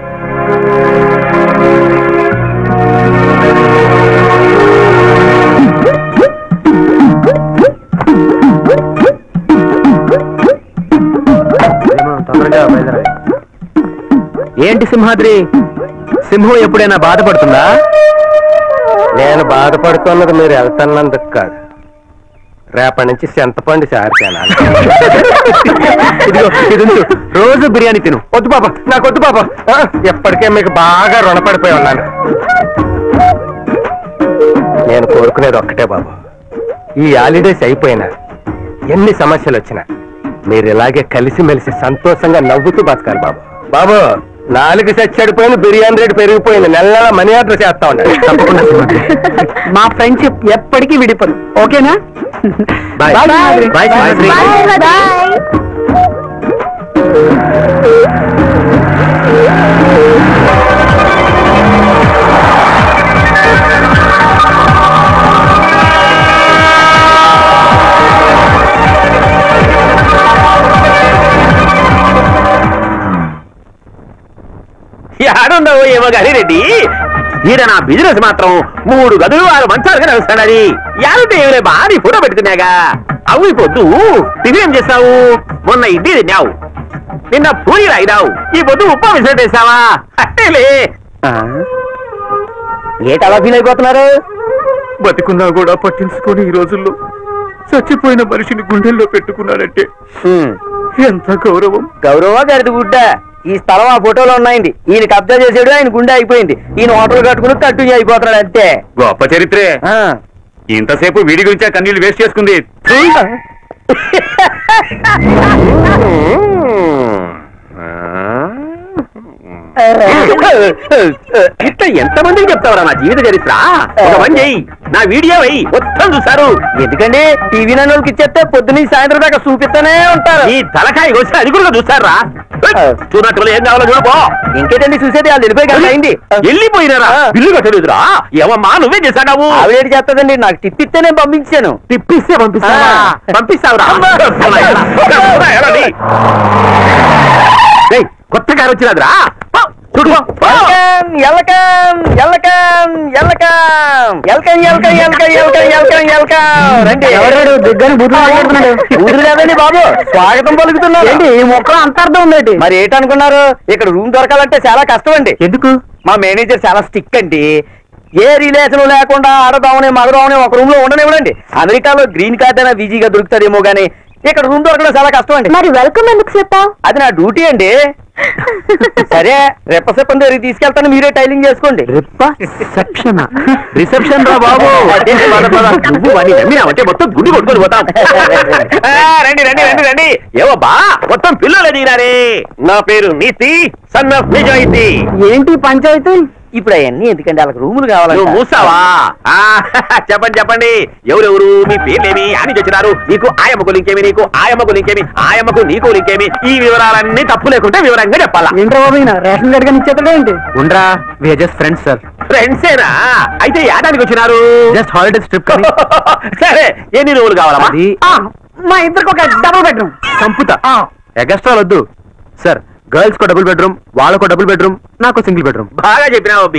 ఏంటి సింహాద్రి సింహం ఎప్పుడైనా బాధపడుతుందా నేను బాధపడుతున్నది మీరు వెళ్తున్నందుకు కాదు రేపటి నుంచి చింతపండు చారు తినాలి ఇదిగో ఇది ఉంచు. రోజు బిర్యానీ తిను వద్దు పాప నాకు వద్దు పాప ఆ, ఎప్పటికే మీకు బాగా రుణపడిపోయి ఉన్నాను నేను కోరుకునేది ఒక్కటే బాబు ఈ హాలిడేస్ అయిపోయినా ఎన్ని సమస్యలు వచ్చినా మీరు ఇలాగే కలిసిమెలిసి సంతోషంగా నవ్వుతూ బతకాలి బాబు బాబు నాలుగు చచ్చడిపోయిన బిర్యానీ రేటు పెరిగిపోయింది నెల నెల మనీ ఆర్డర్ చేస్తా ఉండండి తప్పకుండా సింహాద్రి మా ఫ్రెండ్షిప్ ఎప్పటికీ విడిపోదు ఓకేనా బాయ్ Bye, సింహాద్రి. బాయ్ సింహాద్రి బాయ్ బాయ్ యాడుండవు ఏమో గాని రెడ్డి ఈడ నా బిజినెస్ మాత్రం మూడు గదులు ఆరు మంచాలుగా నడుస్తాడని యాదంటే ఏమిలే భారీ ఫోటో పెట్టుకున్నాగా అవు ఈ పొద్దు టిఫిన్ ఏం చేస్తావు మొన్న ఇడ్లీ తిన్నావు నిన్న పూరి రాయిదావు ఈ పొద్దు ఉప్మా విసిరెట్ వేసావా అట్టేలే ఏటలా ఫీల్ అయిపోతున్నారు బతికున్నా కూడా పట్టించుకొని ఈ రోజుల్లో చచ్చిపోయిన మనిషిని గుండెల్లో పెట్టుకున్నారంటే ఎంత గౌరవం గౌరవ గారిది గుడ్డ ఈ స్థలం ఆ ఫోటోలో ఉన్నాయండి ఈయన కబ్జా చేసాడు ఆయన గుండె అయిపోయింది ఈయన హోటల్ కట్టుకుని కట్టు అయిపోతున్నాడు అంతే గొప్ప చరిత్రే ఆ. ఇంతసేపు వీడి గురించే కన్నీళ్లు వేస్ట్ చేసుకుంది ఇట్లా ఎంత మందికి చెప్తావరా నా జీవిత చరిత్ర ఒక పని చెయ్యి నా వీడియో అయ్యి మొత్తం చూసారు ఎందుకండి టీవీ నన్నులకి ఇచ్చేస్తే పొద్దున్న సాయంత్రం దాకా చూపిస్తూనే ఉంటారు ఈ తలకాయ వచ్చి అది కూడా చూస్తారా చూడట్టు ఏం కావాలో చూడపో ఇంకేటండి చూసేది వాళ్ళు వెళ్ళిపోయి కదా అయింది వెళ్ళిపోయినారా బిల్లు కట్టలేదురా ఏమమ్మా నువ్వే చేశాడావు ఆవిడ చేస్తుందండి నాకు టిప్ ఇస్తే నేను పంపించాను తిప్పిస్తే పంపిస్తావా ఆ. పంపిస్తావురా ఏయ్, కొత్త కారు వచ్చినదిరా పో, చూడు పో, పో. Welcome welcome welcome welcome welcome welcome welcome welcome welcome రండి ఎవరాడు? దిగ్గని బూతులు మాట్లాడుతున్నాడు. బూతులు కాదండి బాబు స్వాగతం పలుకుతున్నారు ఏంటి, ఈ మొక్కలు అంత అర్థం ఉందండి మరి ఏంటనుకున్నారు ఇక్కడ రూమ్ దొరకాలంటే చాలా కష్టం అండి ఎందుకు మా మేనేజర్ చాలా స్టిక్ అండి ఏ రిలేషన్ లేకుండా ఆడదామని మగదామని ఒక రూమ్ లో ఉండనివ్వండి అమెరికాలో గ్రీన్ కార్డ్ అయినా ఈజీగా దొరుకుతుందేమో గానీ ఇక్కడ రూమ్ దొరకడం చాలా కష్టం అండి మరి వెల్కమ్ ఎందుకు చెప్పావు అది నా డ్యూటీ అండి సరే రెప్పసెప్పని దగ్గరికి తీసుకెళ్తాను మీరే టైలింగ్ చేసుకోండి రిసెప్షన్ రిసెప్షన్ రా బాబు పద, పద. నువ్వు వాడిని నమ్మినావంటే మొత్తం గుండి కొట్టుకొని పోతాం ఆ, రండి రండి రండి రండి ఏవో బా మొత్తం పిల్లలు దిగినారే నా పేరు నీతి సన్ ఆఫ్ నిజాయితీ ఏంటి పంచాయతీ ఇప్పుడు అవన్నీ ఎందుకండి వాళ్ళకి రూములు నువ్వు కావాలి మూసావా ఆ, చెప్పండి చెప్పండి ఎవరెవరు మీ పేర్లేమి అని వచ్చినారు నీకు ఆయమ్మకు లింకేమి నీకు ఆయమ్మకు లింకేమి ఆయమ్మకు నీకు లింకేమి ఈ వివరాలన్నీ తప్పు లేకుంటే వివరంగా చెప్పాలా ఏంట్రా బాబు ఈయన రేషన్ కార్డ్ కానీ ఇచ్చేస్తాడా ఏంటి ఉండరా వి జస్ట్ ఫ్రెండ్స్ సార్ ఫ్రెండ్సేనా అయితే ఏడానికి వచ్చినారు జస్ట్ హాలిడేస్ ట్రిప్ సరే ఎన్ని రోజులు కావాలమ్మా ఆ, మా ఇద్దరికి ఒక డబుల్ బెడ్రూమ్ చంపుతా ఎగస్ట్రా వద్దు సార్ గర్ల్స్ కో డబుల్ బెడ్రూమ్ వాళ్ళకో డబుల్ బెడ్రూమ్ నాకు సింగిల్ బెడ్రూమ్ బాగా చెప్పినావు అబ్బి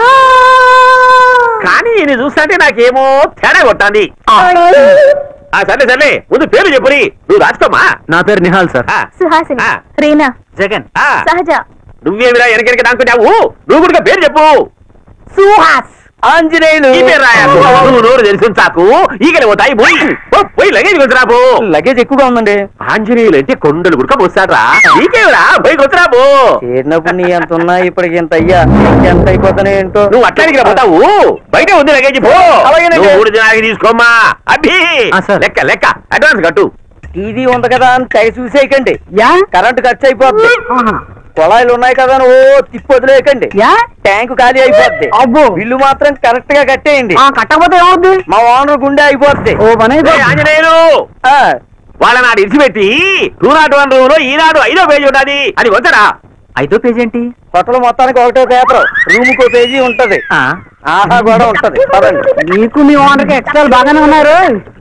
కానీ నేను చూస్తుంటే నాకేమో తేడా కొట్టాంది ఆ సర్లే సర్లే ముందు పేరు చెప్పురి నువ్వు రాసుకోమా నా పేరు నిహాల్ సార్ సుహాసిని ఆ. రీనా జగన్ సహజ నువ్వేమిరా వెనకెనక దానుకున్నావు నువ్వు కూడా పేరు చెప్పు సుహాస్ ఆంజనేయులు ఈ పేరు రాయా నువ్వు నోరు తెలిసి చాకు ఈగలు పోతాయి పోయి పో, పోయి లగేజ్ కొద్దురాబో లగేజ్ ఎక్కువగా ఉందండి ఆంజనేయులు అంటే కొండలు గుడక పోస్తాడ్రా నీకేమిరా పోయి కొద్దురాబో చేరినప్పుడు నీ ఎంత ఉన్నా ఇప్పటికి ఎంత అయ్యా ఎంత అయిపోతానే ఏంటో నువ్వు అట్లానికి పోతావు బయట ఉంది లగేజ్ పో అలాగేనండి. నువ్వు మూడు దినాలకి తీసుకోమ్మా అబ్బి లెక్క లెక్క అడ్వాన్స్ కట్టు టీవీ ఉంది కదా అని తెగ చూసేయకండి యా కరెంట్ ఖర్చు అయిపోద్ది ఆహా. కుళాయిలు ఉన్నాయి కదా అని ఓ తిప్పి వదిలేయకండి యా ట్యాంక్ ఖాళీ అయిపోద్ది అబ్బో బిల్లు మాత్రం కరెక్ట్ గా కట్టేయండి ఆ కట్టకపోతే ఏమవుద్ది మా ఓనర్ గుండె అయిపోద్ది ఓ పని ఏయ్, అయిపోద్ది. ఆంజనేయులు ఆ, వాళ్ళ నాడు ఇడిచిపెట్టి టూ నాట్ వన్ రూమ్ లో ఈనాడు ఐదో పేజీ ఉన్నది అది వద్దరా ఐదో పేజ్ ఏంటి హోటల్ మొత్తానికి ఒకటో పేపర్ రూమ్ కో పేజీ ఉంటది ఆహా కూడా ఉంటది పదండి నీకు మీ ఓనర్కి ఎక్స్ట్రా బాగానే ఉన్నారు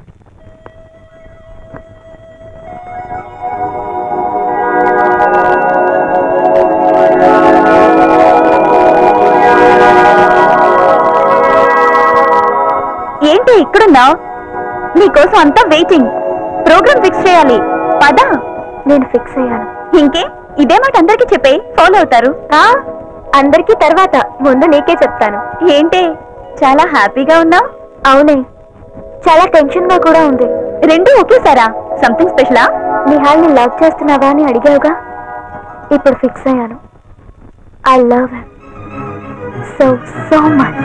ఏంటి ఇక్కడున్నావు నీకోసం అంతా వెయిటింగ్ ప్రోగ్రామ్ ఫిక్స్ చేయాలి పద నేను ఫిక్స్ అయ్యాను ఇంకే ఇదే మాట అందరికీ చెప్పే ఫాలో అవుతారు అందరికీ తర్వాత ముందు నీకే చెప్తాను ఏంటి చాలా హ్యాపీగా ఉన్నావు అవునే చాలా టెన్షన్ గా కూడా ఉంది రెండు ఒకేసారా సంథింగ్ స్పెషలా నిహాల్ని లవ్ చేస్తున్నావా అని అడిగావుగా ఇప్పుడు ఫిక్స్ అయ్యాను I love so so much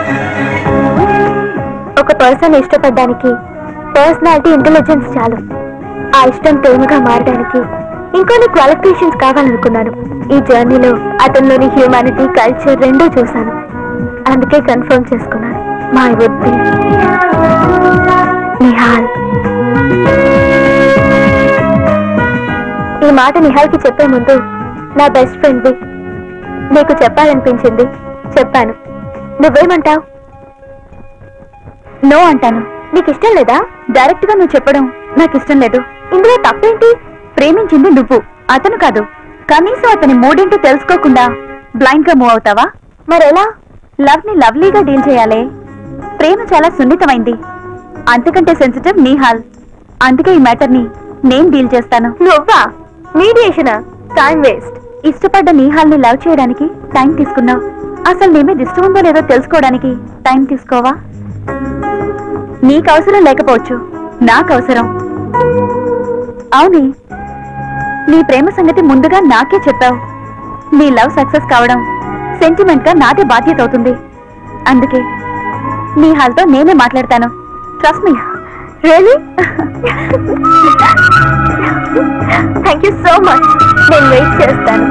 ఒక పర్సన్ ఇష్టపడడానికి పర్సనాలిటీ ఇంటెలిజెన్స్ చాలు ఆ ఇష్టం ప్రేమగా మారడానికి ఇంకొన్ని క్వాలిఫికేషన్స్ కావాలనుకున్నాను ఈ జర్నీలో అతనిలోని హ్యూమానిటీ కల్చర్ రెండూ చూశాను అందుకే కన్ఫర్మ్ చేసుకున్నాను మై వుడ్ బి నిహాల్ ఈ మాట నిహాల్కి చెప్పే ముందు నా బెస్ట్ ఫ్రెండ్వి నీకు చెప్పాలనిపించింది చెప్పాను నువ్వేమంటావు నో అంటాను నీకు ఇష్టం లేదా డైరెక్ట్ గా నువ్వు చెప్పడం నాకు ఇష్టం లేదు ఇందులో తప్పేంటి ప్రేమించింది నువ్వు అతను కాదు కనీసం అతని మూడేంటో తెలుసుకోకుండా బ్లైండ్ గా మూవ్ అవుతావా మరెలా లవ్ ని లవ్లీగా డీల్ చేయాలి ప్రేమ చాలా సున్నితమైంది అంతకంటే సెన్సిటివ్ నీహాల్ అందుకే ఈ మ్యాటర్ ని నేను డీల్ చేస్తాను నువ్వా మీడియేషనా టైం వేస్ట్ ఇష్టపడ్డ నీహాల్ ని లవ్ చేయడానికి టైం తీసుకున్నావు అసలు నీ మీద ఇష్టం ఉందో లేదో తెలుసుకోవడానికి టైం తీసుకోవా నీకు అవసరం లేకపోవచ్చు నాకు అవసరం అవుని నీ ప్రేమ సంగతి ముందుగా నాకే చెప్పావు నీ లవ్ సక్సెస్ కావడం సెంటిమెంట్ గా నాదే బాధ్యత అవుతుంది అందుకే నీ హాల్తో నేనే మాట్లాడతాను trust me really thank you so much నేను వెయిట్ చేస్తాను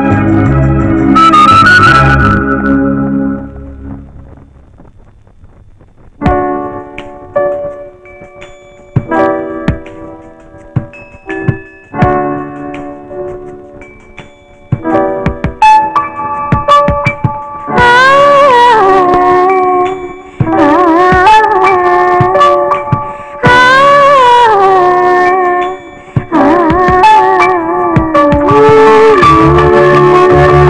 ఆ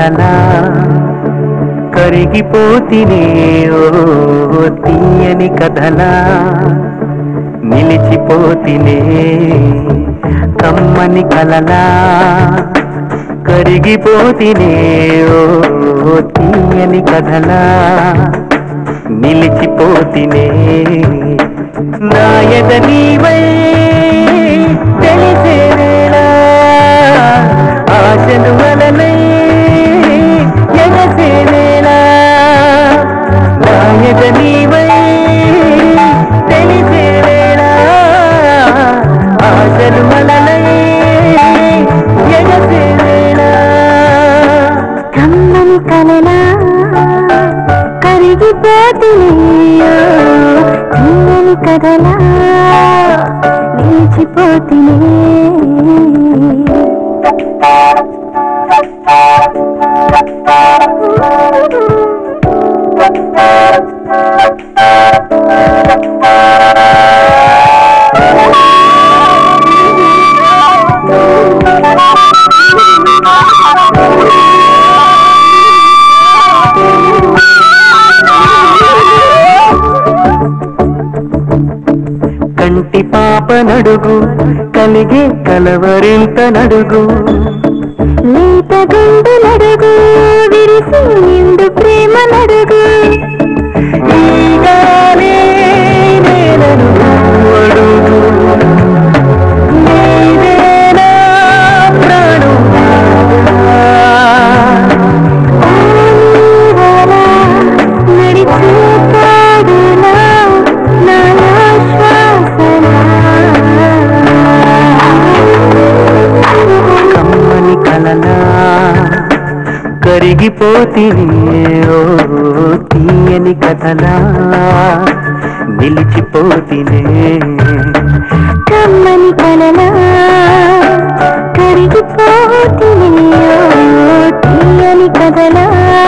కలలా కరిగిపోతినే ఓ తీయని కథలా నిలిచిపోతినే కమ్మని కలలా కరిగిపోతినే ఓ తీయని కథలా నిలిచిపోతినే నాయక నీవై తెలిసే వేళ ఆశలు వలనై ఎగసే వేళ నాయక నీవై తెలిసే వేళ ఆశలు వలనై ఎగసే వేళ కమ్మని కలలా కరిగిపోతున్నాయో తీయని కథలా నిలిచిపోతునే కంటి పాప నడుగు కలిగే కలవరింత నడుగు లేత గుండు నడుగు విరిసి నిండు ప్రేమ నడుగు ఈగానే నేలను అడుగు నీవేనా ప్రాణం నడిచే పాడునా నా కమ్మని కలలా కరిగిపోతినే ఓ తీయని కథలా నిలిచిపోతినే కమ్మని కలలా కరిగిపోతున్నాయో తీయని కథలా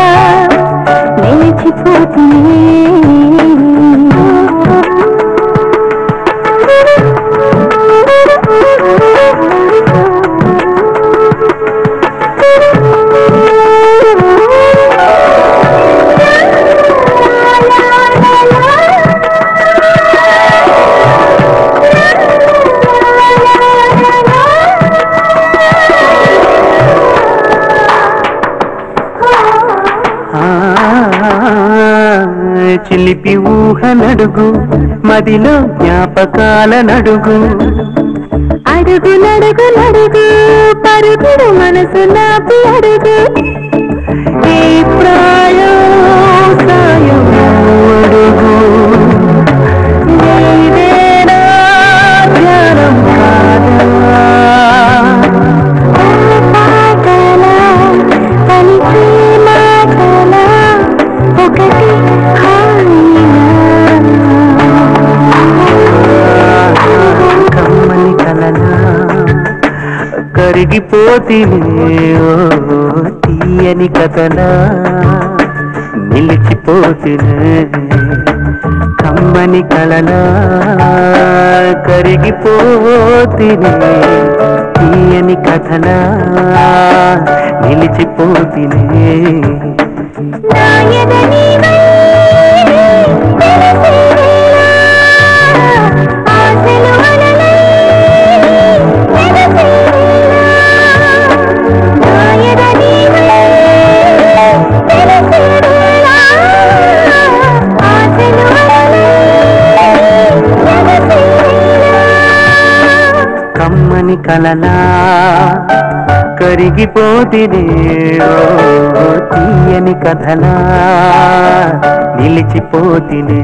ఆ, చిలిపి ఊహ నడుగు మదిలో జ్ఞాపకాల నడుగు అడుగు నడుగు నడుగు పరుగుడు మనసు నాపి అడుగు ఈ ప్రాయం సాయం అడుగు నీవేనా ధ్యానం కాదా పాటల పలికి మాటల ఒకటి కమ్మని కలలా కరిగిపోతినే ఓ తీయని కథలా నిలిచిపోతినే కమ్మని కలలా కరిగిపోతినే తీయని కథలా నిలిచిపోతినే కమ్మని కలలా కరిగిపోతినే ఓ తీయని కథలా నిలిచిపోతినే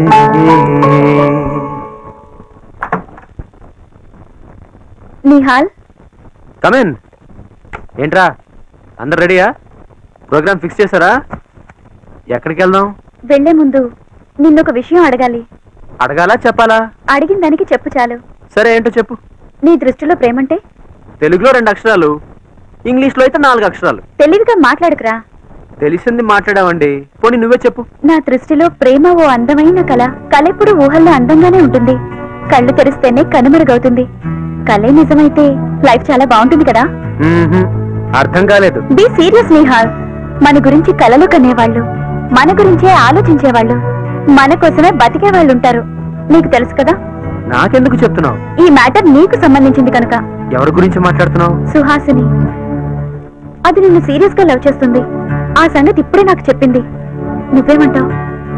నిహాల్ కమెన్ ఏంట్రా అందరు రెడీయా ప్రోగ్రామ్ ఫిక్స్ చేశారా ఎక్కడికి వెళ్దాం వెళ్లే ముందు నిన్నొక విషయం అడగాలి అడగాలా చెప్పాలా అడిగిన దానికి చెప్పు చాలు సరే ఏంటో చెప్పు నీ దృష్టిలో ప్రేమంటే తెలుగులో రెండు అక్షరాలు ఇంగ్లీష్లో అయితే నాలుగు అక్షరాలు తెలివిగా మాట్లాడుకురా తెలిసింది మాట్లాడావండి పోనీ నువ్వే చెప్పు నా దృష్టిలో ప్రేమ ఓ అందమైన కళ కళ ఎప్పుడు ఊహల్లో అందంగానే ఉంటుంది కళ్ళు తెరిస్తేనే కనుమరుగవుతుంది కళే నిజమైతే లైఫ్ చాలా బాగుంటుంది కదా మ్మ్హ్మ్. అర్థం కాలేదు బి సీరియస్ నిహాల్ మన గురించి కలలు కనేవాళ్ళు మన గురించే ఆలోచించేవాళ్ళు మన కోసమే బతికే వాళ్ళు ఉంటారు నీకు తెలుసు కదా నాకెందుకు చెప్తున్నావు ఈ మ్యాటర్ నీకు సంబంధించింది కనుక ఎవరి గురించి మాట్లాడుతున్నావు సుహాసిని అది నిన్ను సీరియస్ గా లవ్ చేస్తుంది ఆ సంగతి ఇప్పుడే నాకు చెప్పింది నువ్వేమంటావు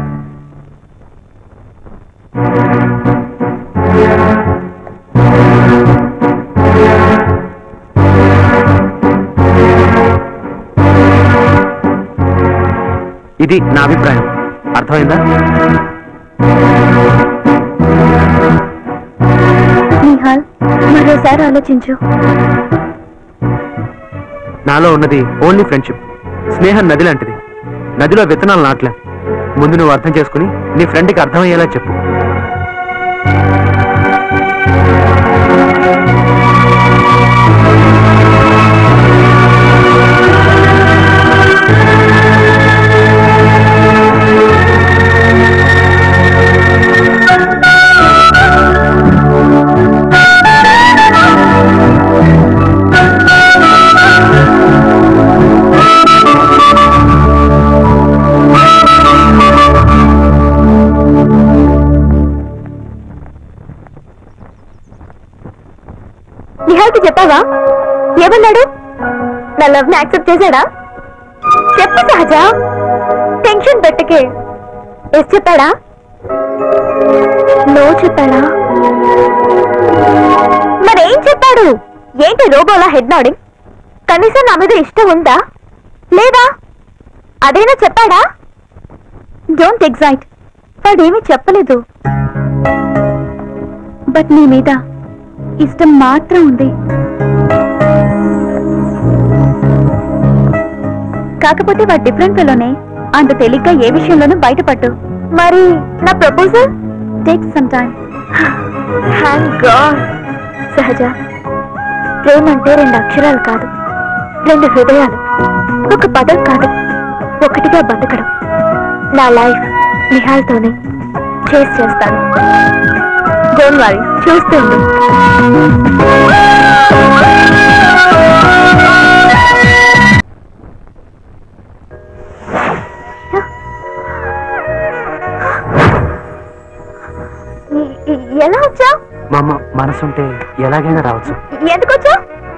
ఇది నా అభిప్రాయం అర్థమైందా నిహాల్ మరోసారి ఆలోచించు నాలో ఉన్నది ఓన్లీ ఫ్రెండ్షిప్ స్నేహం నది లాంటిది నదిలో విత్తనాలు నాట్లేం ముందు నువ్వు అర్థం చేసుకుని నీ ఫ్రెండ్కి అర్థమయ్యేలా చెప్పు నిహాల్కి చెప్పావా ఏమన్నాడు నా లవ్ ని యాక్సెప్ట్ చేశాడా చెప్పు సహజ టెన్షన్ పెట్టకే ఎస్ చెప్పాడా నో చెప్పాడా మరేం చెప్పాడు ఏంటి రోబోలా హెడ్ నాడింగ్ కనీసం నా మీద ఇష్టం ఉందా లేదా అదేనా చెప్పాడా డోంట్ ఎగ్జైట్ వాడేమీ చెప్పలేదు బట్ నీ మీద ఇష్టం మాత్రం ఉంది కాకపోతే వాడు డిఫరెంట్ లోనే అంత తేలిగ్గా ఏ విషయంలోనూ బయటపడ్డు మరి నా ప్రపోజల్ టేక్ సమ్ టైం సహజ ప్రేమ అంటే రెండు అక్షరాలు కాదు రెండు హృదయాలు ఒక పదం కాదు ఒకటిగా బతకడం నా లైఫ్ నిహాల్తోనే చేసి చేస్తాను డోంట్ వరీ చూస్తుంది ఎలా వచ్చా మా అమ్మ మనసుంటే ఎలాగైనా రావచ్చు ఎందుకు వచ్చా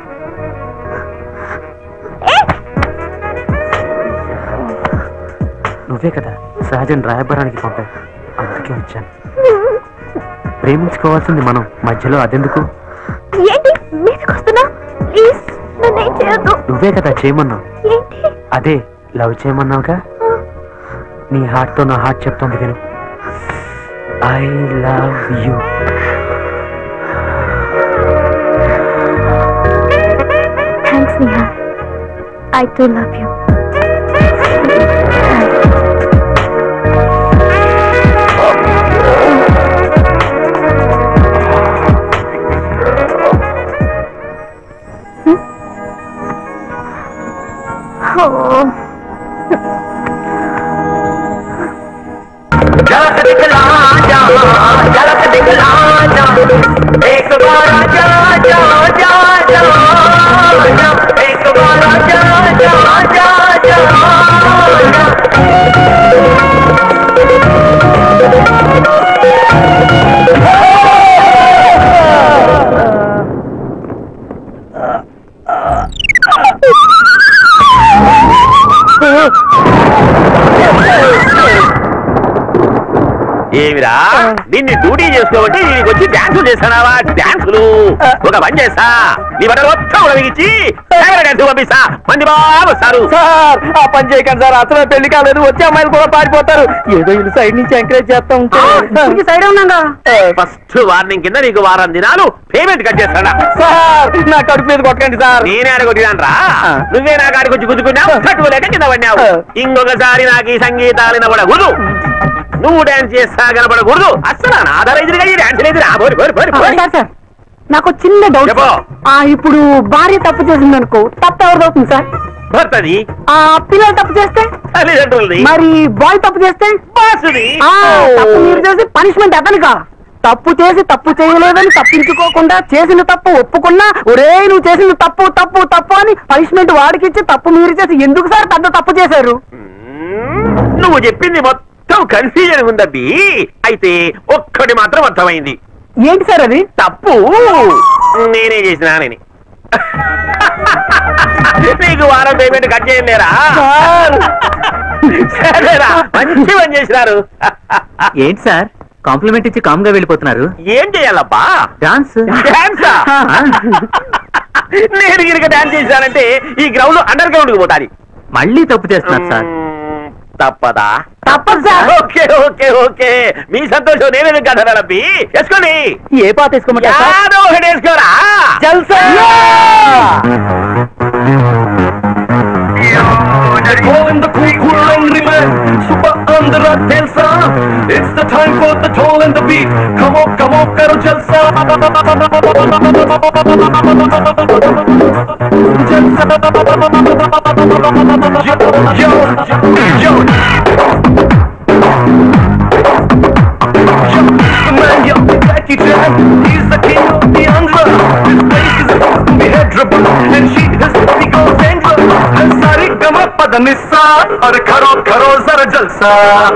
నువ్వే కదా సహజన్ రాయబరానికి పంపావు అందుకే వచ్చాను ప్రేమించుకోవాల్సింది మనం మధ్యలో అదెందుకు ఏంటి మీదకి వస్తున్నా ప్లీజ్ నన్ను ఏం చేయొద్దు నువ్వే కదా చేయమన్నావు ఏంటి అదే లవ్ చేయమన్నావుగా నీ హార్ట్ తో నా హార్ట్ చెప్తోంది విను I love you thanks Niha I too love you ఏమిరా నిన్ను డ్యూటీ చేసుకోబట్టి దీనికి వచ్చి డాన్సులు చేస్తానావా డాన్సులు ఒక పని చేస్తా నీ బట్టలు మొత్తం ఉడవిగించి డాన్స్ పంపిస్తా మంది బాగా వస్తారు సార్ ఆ పని చేయకండి సార్ అసలు పెళ్లి కాలేదు వచ్చే అమ్మాయిలు కూడా పారిపోతారు ఏదో వీళ్ళు సైడ్ నుంచి ఎంకరేజ్ చేస్తా ఉంటారు సైడ్ ఉన్నాగా ఫస్ట్ వార్నింగ్ కింద నీకు వారం దినాలు పేమెంట్ కట్ చేస్తాడా సార్ నా కడుపు మీద కొట్టకండి సార్ నేనే అడగొట్టినాను నువ్వే నా కాడికి వచ్చి గుద్దుకున్నావు తట్టుకోలేక కింద పడినావు ఇంకొకసారి నాకు ఈ సంగీతాలు వినబడకూడదు నువ్వు డాన్స్ చేస్తా కనబడకూడదు అసలు ఆధారైదుగా ఈ డాన్స్ లేదు రా పోరి, పోరి, పోరి, పోరి. సార్ సార్ నాకు ఒక చిన్న డౌట్ చెప్పు. ఆ ఇప్పుడు భార్య తప్పు చేసింది అనుకో తప్పు ఎవరిది అవుతుంది సార్ భర్తది ఆ పిల్లలు తప్పు చేస్తే తల్లిదండ్రులది మరి బాయ్ తప్పు చేస్తే బాసుది ఆ, తప్పు మీరు చేసి పనిష్మెంట్ అతనికా తప్పు చేసి తప్పు చేయలేదని తప్పించుకోకుండా చేసిన తప్పు ఒప్పుకున్నా ఒరే నువ్వు చేసిన తప్పు తప్పు తప్పు అని పనిష్మెంట్ వాడికి ఇచ్చి తప్పు మీరు చేసి ఎందుకు సార్ పెద్ద తప్పు చేశారు నువ్వు చెప్పింది మొత్తం కన్ఫ్యూజన్ ఉందబ్బి అయితే ఒక్కటి మాత్రం అర్థమైంది ఏంటి సార్ అది తప్పు నేనే చేసినానని నీకు వారం పేమెంట్ కట్ చేయలేరా సరేరా మంచి పని చేసినారు ఏంటి సార్ కాంప్లిమెంట్ ఇచ్చి కామ్ గా వెళ్ళిపోతున్నారు ఏం చేయాలబ్బా డాన్స్ డాన్సా నేను గిరిక డాన్స్ చేశానంటే ఈ గ్రౌండ్ అండర్ గ్రౌండ్ కి పోతాది మళ్ళీ తప్పు చేస్తున్నారు సార్ మ్మ్, తప్పదా తప్పదు సార్ ఓకే ఓకే ఓకే మీ సంతోషం నేనే కదా రబ్బి వేసుకోండి ఏ పాట వేసుకోమంటారు సార్ యాదో ఒకటి వేసుకోరా జల్సా Calling the cool, cool angry man, super under a telsa. It's the time for the toll and the beat. Come on, come on, karo jalsa. Jalsa. Yo, yo, yo. The man, yo, Jackie Chan, he's the king of the Andhra. This place is supposed to be headrable, and she is the girl Sandra. And sari gama padanissa, aur karo karo zara jalsa.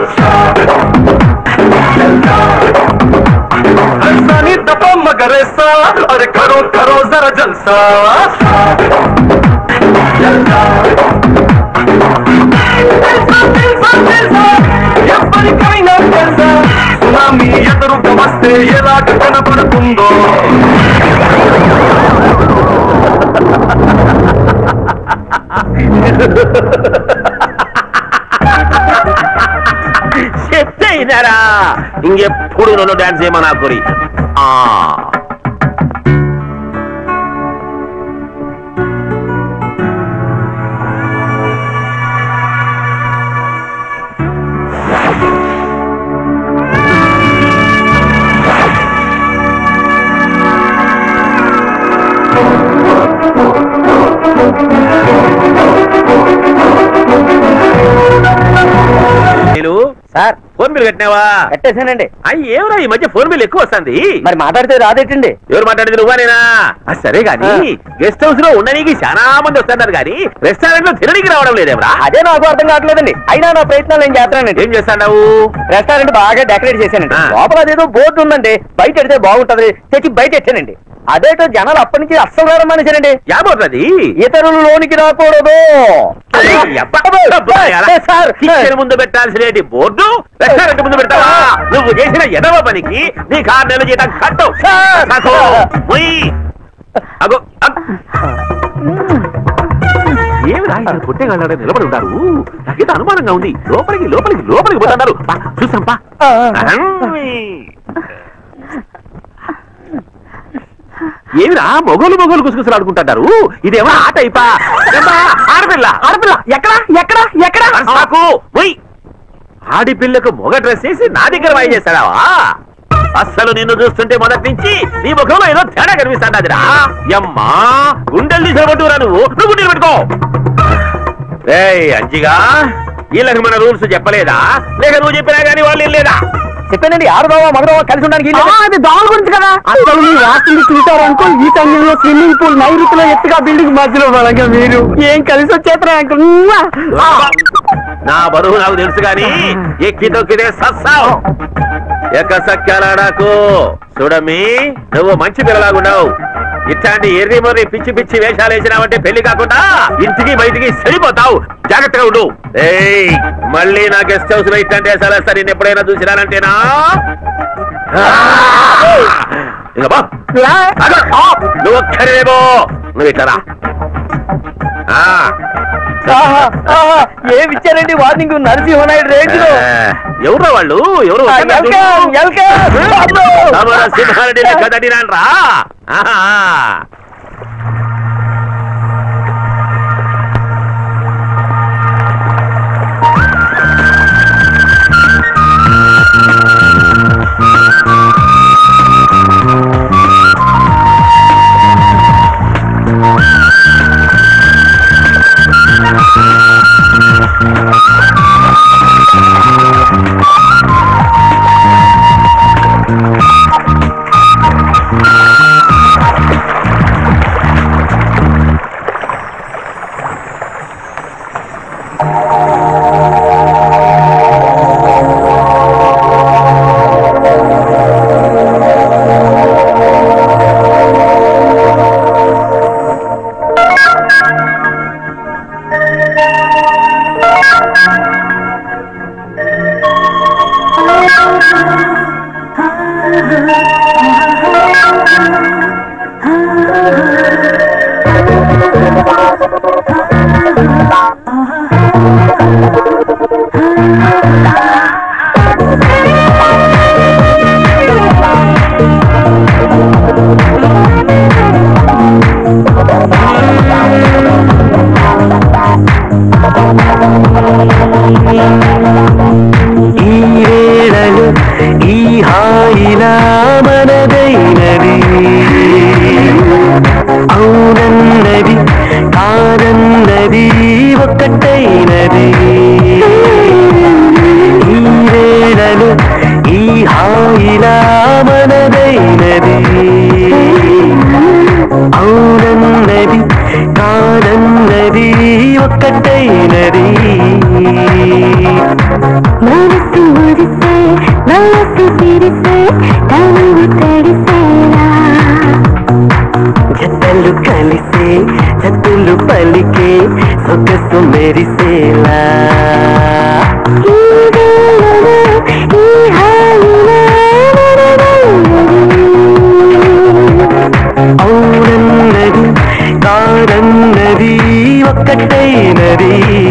And sani dapa magaresa, aur karo karo zara jalsa. ఎవరికైనా తెలుసా tsunami ఎదురుగా వస్తే ఎలాగ కనబడుతుందో చెప్తే ఇదారా ఇంకెప్పుడు నన్ను dance చేయమని ఆకురి ఆ నీలు సార్ ఫోన్ బిల్ కట్టినావా కట్టేశానండి అయ్యి ఏమరా ఈ మధ్య ఫోన్ బిల్ ఎక్కువ వస్తుంది మరి మాట్లాడితే రాదేటండి ఎవరు మాట్లాడేది నువ్వా నేనా ఆ, సరే గాని గెస్ట్ హౌస్ లో ఉండడానికి చాలా మంది వస్తున్నారు కానీ రెస్టారెంట్ లో తినడానికి రావడం లేదేమరా అదే నాకు అర్థం కావట్లేదండి అయినా నా ప్రయత్నాలు నేను చేస్తానండి ఏం చేస్తాడావు రెస్టారెంట్ బాగా డెకరేట్ చేశానండి ఆ. లోపల అదేదో బోర్డు ఉందండి బయట ఎడితే బాగుంటది తెచ్చి బయట ఎట్టానండి అదేటో జనాలు అప్పటి నుంచి అస్సలు రారమ్మనిసారండి యాబోతుంది ఇతరులు లోనికి రాకూడదు సార్ కిచెన్ ముందు పెట్టాల్సిన బోర్డు రెస్టారెంట్ ముందు పెడతావా నువ్వు చేసిన ఎదవ పనికి నీ కారు నెల జీతం కట్టు నాకు మొయ్. అగో అగ్. ఏమిరా ఇక్కడ పుట్టేగాళ్ళ నిలబడి ఉంటారు నాకేదో అనుమానంగా ఉంది లోపలికి లోపలికి లోపలికి పోతున్నారు పా, చూసాం పా అహం. ఏమిరా మొగోలు మొగోలు గుసగుసలు ఆడుకుంటారు ఇదేమో ఆట అయిపా ఏమ్మా, ఆడపిల్ల ఆడపిల్ల ఎక్కడ ఎక్కడ ఎక్కడ నాకు మొయ్ ఆడిపిల్లకు మొగ డ్రెస్ వేసి నా దగ్గర వాయి చేస్తాడావా అస్సలు నిన్ను చూస్తుంటే మొదటి నుంచి నీ ముఖంలో ఏదో తేడా కనిపిస్తాడాదిరా యమ్మా గుండెలు తీసేపట్టురా నువ్వు నువ్వు గుండెలు పెట్టుకో ఏయ్ అంజిగా వీళ్ళకి మన రూల్స్ చెప్పలేదా లేక నువ్వు చెప్పినా గానీ వాళ్ళు ఏం లేదా చెప్పానండి ఆడదావా మగదావా కలిసి ఉండడానికి ఆ, అది దోమల గురించి కదా అసలు మీ రాష్ట్రం చూసారనుకో ఈ సమయంలో స్విమ్మింగ్ పూల్ నైరుతిలో ఎత్తుగా బిల్డింగ్ మధ్యలో బలంగా మీరు ఏం కలిసి వచ్చేస్తారా అంకుల్ ఉమ్మా. ఆ, నా బరువు నాకు తెలుసు గాని ఎక్కి తొక్కితే సస్సావు ఎక్క సక్కాలాడాకు చూడమ్మి నువ్వు మంచి పిల్లలాగున్నావు ఇట్లాంటి ఎర్రి మర్రి పిచ్చి పిచ్చి వేషాలు వేసినావంటే పెళ్లి కాకుండా ఇంటికి బయటికి సరిపోతావు జాగ్రత్తగా ఉండు ఏయ్ మళ్ళీ నా గెస్ట్ హౌస్ లో ఇట్లాంటి వేషాలు వేస్తా నేను ఎప్పుడైనా చూసినానంటేనా ఇంకా బా అగో, నువ్వు ఒక్కరేమో నువ్వు ఇట్లా రా. ఆ ఆహా, ఆహా, ఏమి ఇచ్చారండి వార్నింగ్ నరసింహనాయుడు రేంజ్ లో ఎవరు వాళ్ళు ఎవరు వెల్కమ్ వెల్కమ్ సింహారెడ్డి లెక్క తడినాను రా ఆహా. ఈ వేళలు ఈ హాయిలా మనదైనది అవునన్నది కాదన్నది ఒక్కటైనది ఈ వేళలు ఈ హాయిలా మనదైనది అవునన్నది కాదన్నది ఒక్కటైనది మనసు మురిసే మనసు తిరిసే తనువు తడిసేలా జతలు కలిసే జతులు పలికే సొగసు మెరిసేలా ఈ వేళలో ఈ హాయిలో అవునన్నది కాదన్నది ఒక్కటైనది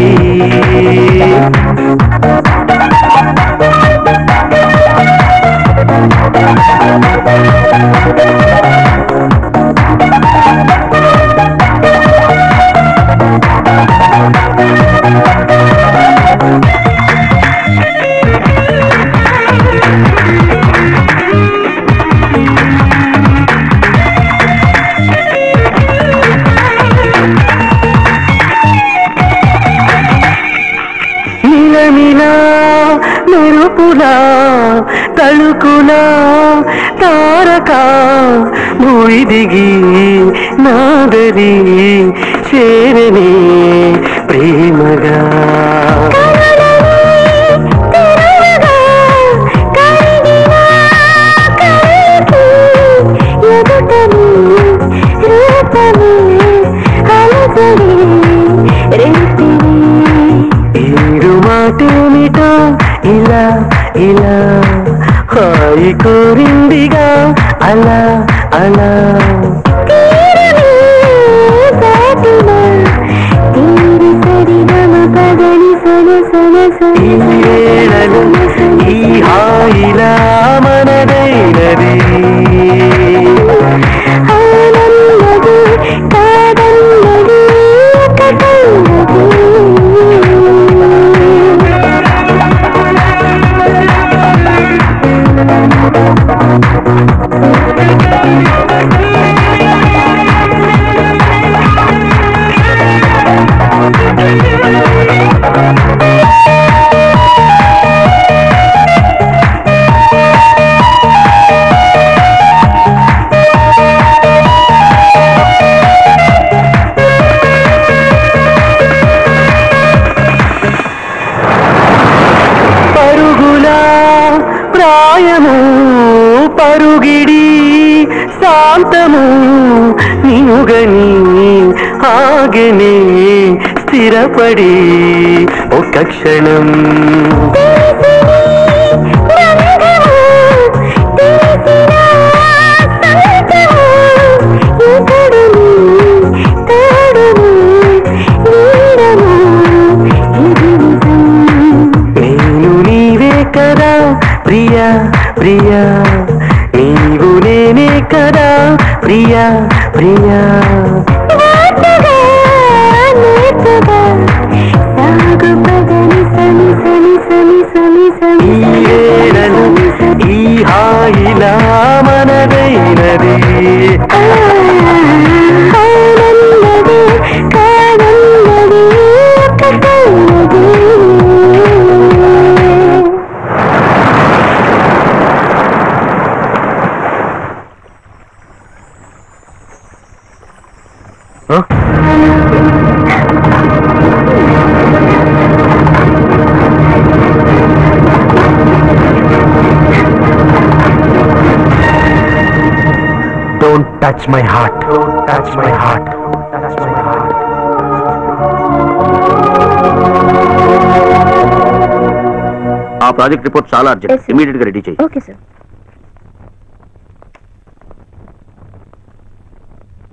నిలమిలా మెరుపులా తళుకులా తారక భూమి దిగి నాదరి చేరని ప్రేమగా ఏడు మాటేమిటో ఇలా ఇలా హాయి కోరిందిగా అలా అలా ఈ వేళలు ఈ హాయిలా మనదైనది పరుగులా ప్రాయము పరుగిడి శాంతము నీవుగని ఆగనే స్థిరపడి ఒక క్షణం నేను నీవే కదా ప్రియా ప్రియా నీవు నేనే కదా ప్రియా ప్రియా ఈ వేళలు ఈ హాయిలా మనదైనది Don't touch my heart. Don't touch my heart. Touch my heart. ఆ ప్రాజెక్ట్ రిపోర్ట్ చాలా అర్జెంట్ Yes, sir. ఇమీడియట్ గా రెడీ చేయి okay sir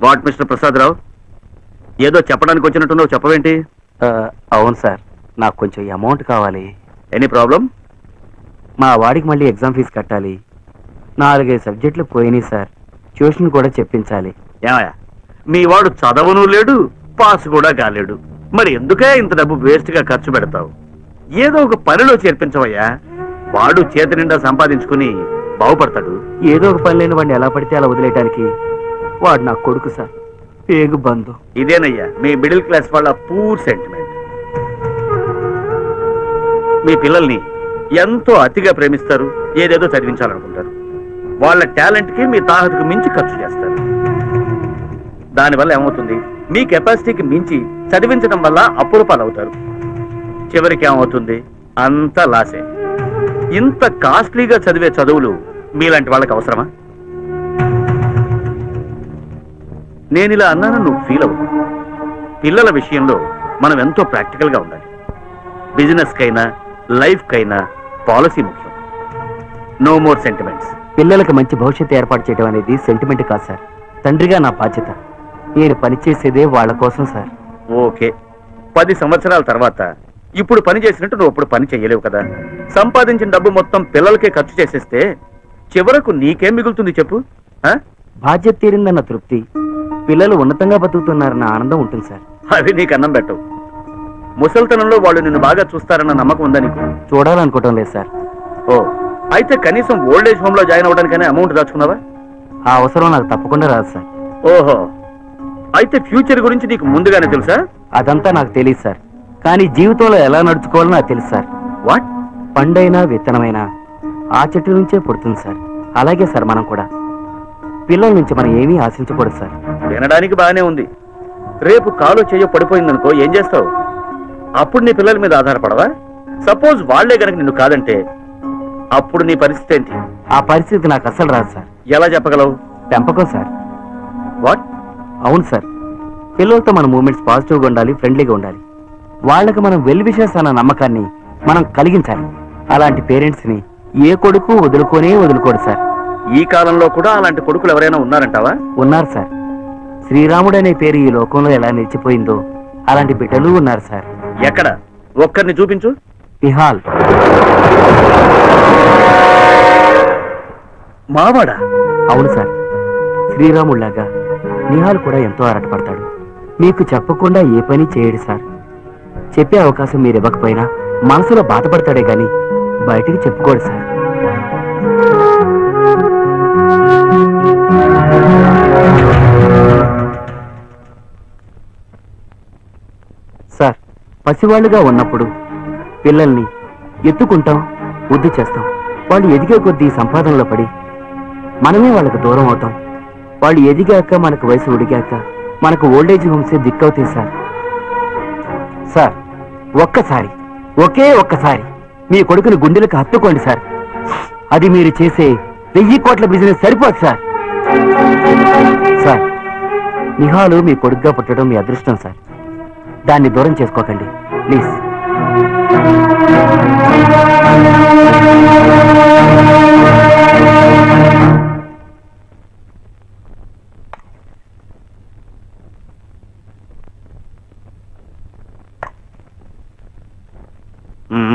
what mister Prasadarao ఏదో చెప్పడానికి వచ్చినట్టున్నావు చెప్పవేంటి అవును సార్ నాకు కొంచెం అమౌంట్ కావాలి ఎనీ ప్రాబ్లం మా వాడికి మళ్ళీ ఎగ్జామ్ ఫీజు కట్టాలి నాలుగైదు సబ్జెక్టులు పోయినాయి సార్ ట్యూషన్ కూడా చెప్పించాలి ఏమయ్యా మీ వాడు చదవను లేడు పాస్ కూడా కాలేడు మరి ఎందుకే ఇంత డబ్బు వేస్ట్ గా ఖర్చు పెడతావు ఏదో ఒక పనిలో చేర్పించవయ్యా వాడు చేతి నిండా సంపాదించుకుని బాగుపడతాడు ఏదో ఒక పని లేని వాడిని ఎలా పడితే అలా వదిలేయడానికి వాడు నా కొడుకు సార్ పేగు బంధు ఇదేనయ్యా మీ మిడిల్ క్లాస్ వాళ్ళ పూర్ సెంటిమెంట్ మీ పిల్లల్ని ఎంతో అతిగా ప్రేమిస్తారు ఏదేదో చదివించాలనుకుంటారు వాళ్ళ టాలెంట్ కి మీ తాహతుకు మించి ఖర్చు చేస్తారు దానివల్ల ఏమవుతుంది మీ కెపాసిటీకి మించి చదివించడం వల్ల అప్పుల పాలవుతారు చివరికి ఏమవుతుంది అంత లాసే ఇంత కాస్ట్లీగా చదివే చదువులు మీలాంటి వాళ్ళకి అవసరమా నేను ఇలా అన్నాను నువ్వు ఫీల్ అవ్వు పిల్లల విషయంలో మనం ఎంతో ప్రాక్టికల్ గా ఉండాలి బిజినెస్ కైనా లైఫ్ కైనా పాలసీ ముఖ్యం నో మోర్ సెంటిమెంట్స్ పిల్లలకు మంచి భవిష్యత్తు ఏర్పాటు చేయడం అనేది సెంటిమెంట్ కాదు సార్ తండ్రిగా నా బాధ్యత నేను పనిచేసేదే వాళ్ళ కోసం సార్ ఓకే పది సంవత్సరాల తర్వాత ఇప్పుడు పని చేసినట్టు నువ్వు అప్పుడు పని చేయలేవు కదా సంపాదించిన డబ్బు మొత్తం పిల్లలకే ఖర్చు చేసేస్తే చివరకు నీకేం మిగులుతుంది చెప్పు ఆ? బాధ్యత తీరిందన్న తృప్తి పిల్లలు ఉన్నతంగా బతుకుతున్నారన్న ఆనందం ఉంటుంది సార్ అవి నీకు అన్నం పెట్టవు ముసల్తనంలో వాళ్ళు నిన్ను బాగా చూస్తారన్న నమ్మకం ఉందా నీకు చూడాలనుకోవటం లేదు సార్ ఓ అయితే కనీసం ఓల్డ్ ఏజ్ హోమ్ లో జాయిన్ అవ్వడానికైనా అమౌంట్ దాచుకున్నావా ఆ అవసరం నాకు తప్పకుండా రాదు సార్ ఓహో అయితే ఫ్యూచర్ గురించి నీకు ముందుగానే తెలుసా అదంతా నాకు తెలియదు సార్ కానీ జీవితంలో ఎలా నడుచుకోవాలో నాకు తెలుసు సార్ వాట్ పండైనా విత్తనమైనా ఆ చెట్టు నుంచే పుడుతుంది సార్ అలాగే సార్ మనం కూడా పిల్లల నుంచి మనం ఏమీ ఆశించకూడదు సార్ వినడానికి బాగానే ఉంది రేపు కాలు చెయ్య పడిపోయిందనుకో ఏం చేస్తావు అప్పుడు నీ పిల్లల మీద ఆధారపడవా సపోజ్ వాళ్లే గనక నిన్ను కాదంటే అప్పుడు నీ పరిస్థితి ఏంటి ఆ పరిస్థితి నాకు అస్సలు రాదు సార్ ఎలా చెప్పగలవు పెంపకం సార్ వాట్ అవును సార్ పిల్లలతో మన మూమెంట్స్ పాజిటివ్గా ఉండాలి ఫ్రెండ్లీగా ఉండాలి వాళ్ళకి మనం వెల్ విషెస్ అన్న నమ్మకాన్ని మనం కలిగించాలి అలాంటి పేరెంట్స్ ని ఏ కొడుకు వదులుకోనే వదులుకోడు సార్ ఈ కాలంలో కూడా అలాంటి కొడుకులు ఎవరైనా ఉన్నారంటావా ఉన్నారు సార్ శ్రీరాముడు అనే పేరు ఈ లోకంలో ఎలా నిలిచిపోయిందో అలాంటి బిడ్డలు ఉన్నారు సార్ ఎక్కడ ఒక్కరిని చూపించు నిహాల్ మావాడా అవును సార్ శ్రీరాముళ్లాగా నిహాల్ కూడా ఎంతో ఆరాటపడతాడు మీకు చెప్పకుండా ఏ పని చేయడు సార్ చెప్పే అవకాశం మీరు ఇవ్వకపోయినా మనసులో బాధపడతాడే గాని బయటికి చెప్పుకోడు సార్ సార్ పసివాళ్ళుగా ఉన్నప్పుడు పిల్లల్ని ఎత్తుకుంటాం వద్దు చేస్తాం వాళ్ళు ఎదిగే కొద్దీ సంపాదనలో పడి మనమే వాళ్ళకు దూరం అవుతాం వాళ్ళు ఎదిగాక మనకు వయసు ఉడిగాక మనకు ఓల్డేజ్ హోమ్సే దిక్కవుతాయి సార్ సార్ ఒక్కసారి ఒకే ఒక్కసారి మీ కొడుకుని గుండెలకు హత్తుకోండి సార్ అది మీరు చేసే వెయ్యి కోట్ల బిజినెస్ సరిపోదు సార్ సార్ నిహాలు మీ కొడుకుగా పుట్టడం మీ అదృష్టం సార్ దాన్ని దూరం చేసుకోకండి ప్లీజ్ మ్మ్.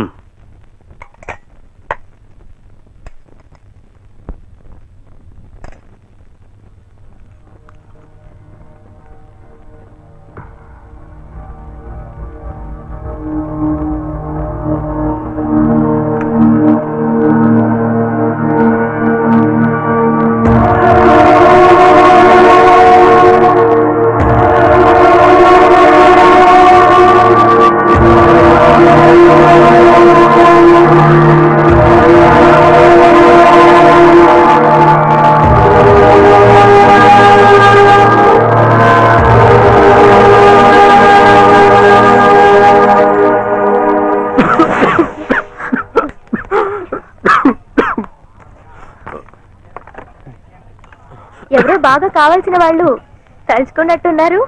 ఎవరో బాగా కావాల్సిన వాళ్ళు తలుచుకున్నట్టున్నారు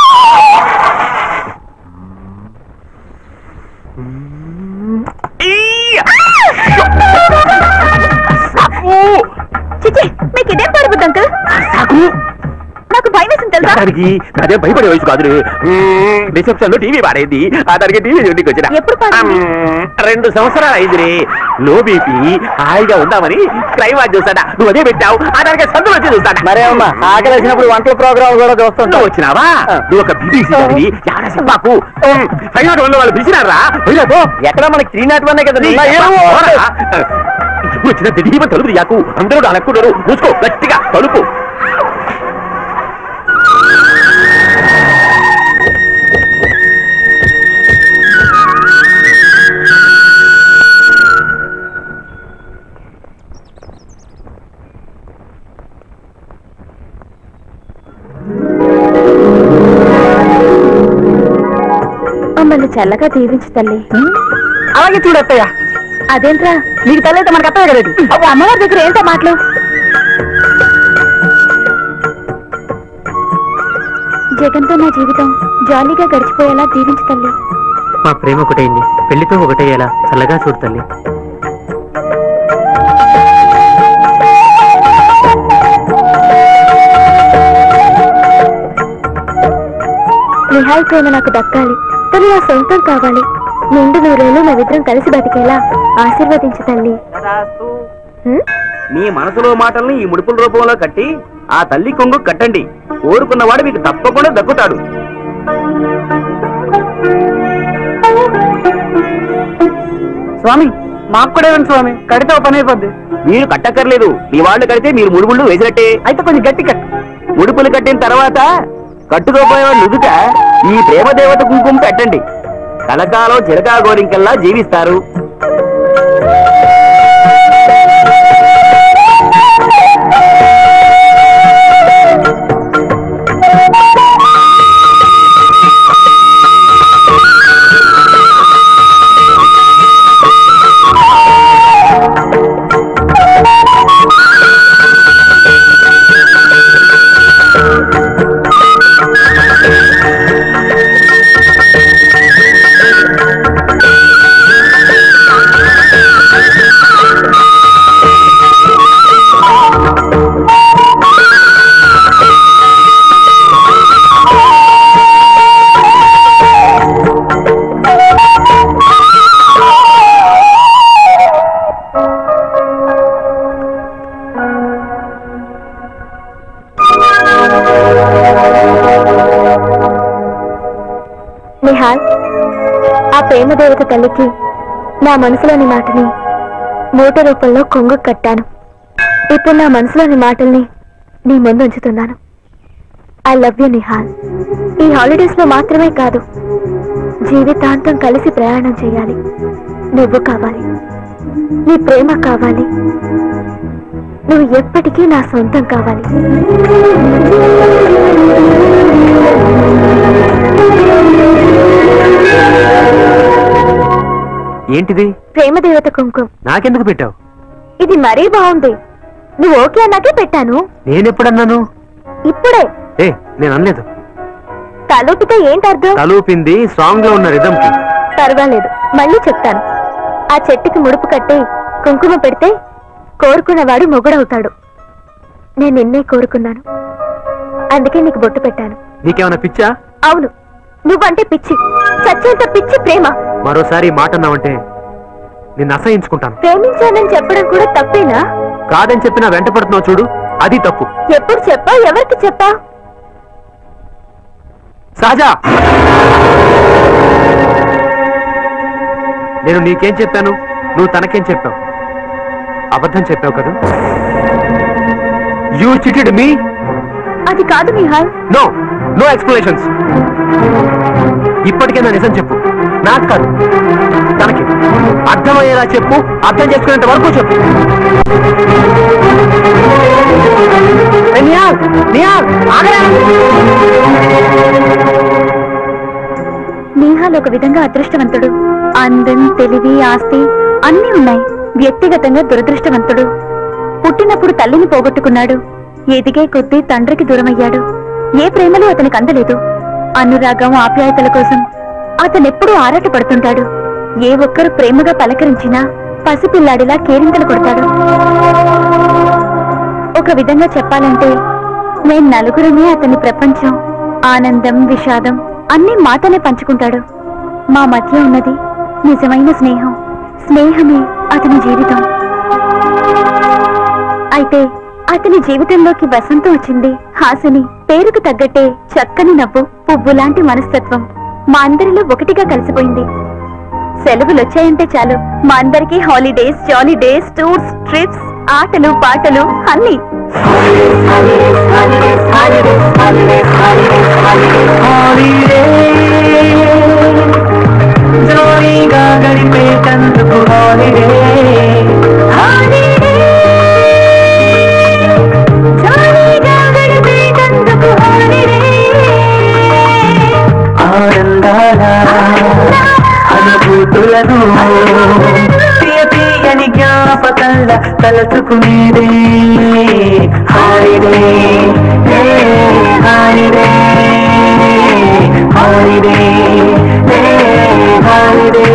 ఈ నాకు భయం వేసింది తెలుసా దానికి అదే భయపడే వయసు కాదు రిసెప్షన్ లో టీవీ పాడేది ఆ దానికి టీవీ చూడడానికి వచ్చిన ఎప్పుడు పాడింది? మ్మ్, రెండు సంవత్సరాలు అయింది లో బీపీ హాయిగా ఉందామని క్రైమ్ వాచ్ చూస్తాడా నువ్వు అదే పెట్టావు ఆ దానికి సందులు వచ్చి చూస్తాడా మరే అమ్మా ఆకలి వేసినప్పుడు వంటల ప్రోగ్రామ్ కూడా చూస్తుంటావు నువ్వు వచ్చినావా నువ్వు ఒక బీబీసీ చదివి యాడ చెప్పాకు ఫైవ్ నాట్ వన్ లో వాళ్ళు పిలిచినారా వెళ్ళపో ఎక్కడ మనకి త్రీ నాట్ వన్ కదా ఇప్పుడు వచ్చిన దిలీప తలుపు యాకు అందరూ అనుకున్నారు మూసుకో గట్టిగా తలుపు మమ్మల్ని చల్లగా దీవించు తల్లి అలాగే చూడత్తయ్య అదేంట్రా నీకు తల్లి అయితే మనకు అత్తయ్య కదండి అమ్మవారి దగ్గర ఏంటో మాటలు జగన్తో నా జీవితం జాలీగా గడిచిపోయేలా దీవించు తల్లి మా ప్రేమ ఒకటైంది పెళ్లితో ఒకటయ్యేలా చల్లగా చూడు తల్లి నిహాల్ ప్రేమ నాకు దక్కాలి తను నా సొంతం కావాలి నిండు నూరేళ్ళు మేమిద్దరం కలిసి బతికేలా ఆశీర్వదించు తల్లి హ్మ్? నీ మనసులో మాటల్ని ఈ ముడుపుల రూపంలో కట్టి ఆ తల్లి కొంగు కట్టండి కోరుకున్నవాడు మీకు తప్పకుండా దక్కుతాడు స్వామి మాకు కూడా ఇవ్వండి స్వామి కడితే ఓ పని అయిపోద్ది మీరు కట్టక్కర్లేదు మీ వాళ్ళు కడితే మీరు ముడుపుళ్ళు వేసినట్టే అయితే కొంచెం గట్టి కట్టు ముడుపులు కట్టిన తర్వాత కట్టుకోపోయేవాళ్ళు నుదుట ఈ ప్రేమ దేవత కుంకుమ కట్టండి కలకాలం చిరకా గోరింకల్లా జీవిస్తారు నిహాల్ ఆ ప్రేమ దేవత తల్లికి నా మనసులోని మాటని మూట రూపంలో కొంగు కట్టాను ఇప్పుడు నా మనసులోని మాటల్ని నీ ముందు ఉంచుతున్నాను ఐ లవ్ యూ నిహాల్ ఈ హాలిడేస్ లో మాత్రమే కాదు జీవితాంతం కలిసి ప్రయాణం చేయాలి నువ్వు కావాలి నీ ప్రేమ కావాలి నువ్వు ఎప్పటికీ నా సొంతం కావాలి ఏంటిది ప్రేమ దేవత కుంకుమ నాకెందుకు పెట్టావు ఇది మరీ బాగుంది నువ్వు ఓకే అన్నాకే పెట్టాను నేనెప్పుడన్నాను ఇప్పుడే ఏ నేను అనలేదు తలూపితే ఏంటి అర్థం తలూపింది సాంగ్ లో ఉన్న రిధమ్ కి పర్వాలేదు మళ్ళీ చెప్తాను ఆ చెట్టుకి ముడుపు కట్టి కుంకుమ పెడితే కోరుకున్నవాడు మొగుడవుతాడు నేను నిన్నే కోరుకున్నాను అందుకే నీకు బొట్టు పెట్టాను నీకేమైనా పిచ్చా అవును నువ్వంటే పిచ్చి చచ్చేంత పిచ్చి ప్రేమ మరోసారి ఈ మాట అన్నావంటే నిన్ను అసహించుకుంటాను ప్రేమించానని చెప్పడం కూడా తప్పేనా కాదని చెప్పినా వెంట పడుతున్నావు చూడు అది తప్పు ఎప్పుడు చెప్పా ఎవరికి చెప్పా సహజా నేను నీకేం చెప్పాను నువ్వు తనకేం చెప్పావు అబద్ధం చెప్పావు కదా యూ చిటెడ్ మీ అది కాదు నిహాల్ నో నో ఎక్స్ప్లెనేషన్స్ ఇప్పటికైనా నిజం చెప్పు నాకు కాదు తనకి అర్థమయ్యేలా చెప్పు అర్థం చేసుకునేంత వరకు చెప్పు ఏ నిహాల్ నిహాల్ ఆగరా నేహాల్ ఒక విధంగా అదృష్టవంతుడు అందం తెలివి ఆస్తి అన్నీ ఉన్నాయి వ్యక్తిగతంగా దురదృష్టవంతుడు పుట్టినప్పుడు తల్లిని పోగొట్టుకున్నాడు ఎదిగే కొద్దీ తండ్రికి దూరమయ్యాడు ఏ ప్రేమలు అతనికి అందలేదు అనురాగం ఆప్యాయతల కోసం అతనెప్పుడూ ఆరాట పడుతుంటాడు ఏ ఒక్కరు ప్రేమగా పలకరించినా పసిపిల్లాడిలా కేరింతలు కొడతాడు ఒక విధంగా చెప్పాలంటే మేం నలుగురమే అతని ప్రపంచం ఆనందం విషాదం అన్నీ మాతోనే పంచుకుంటాడు మా మధ్య ఉన్నది నిజమైన స్నేహం స్నేహమే అతని జీవితం అయితే అతని జీవితంలోకి వసంతం వచ్చింది హాసిని పేరుకు తగ్గట్టే చక్కని నవ్వు పువ్వు లాంటి మనస్తత్వం మా అందరిలో ఒకటిగా కలిసిపోయింది సెలవులు వచ్చాయంటే చాలు మా అందరికీ హాలిడేస్ జాలీడేస్ టూర్స్ ట్రిప్స్ ఆటలు పాటలు అన్ని హాలిడే జోరీగా గడిపేటందుకు హాలిడే ఆనందాల అనుభూతులను తీయ తీయని జ్ఞాపకంల తలచుకునేదే హాలిడే ఏ హాలిడే హాలిడే ఏ హాలిడే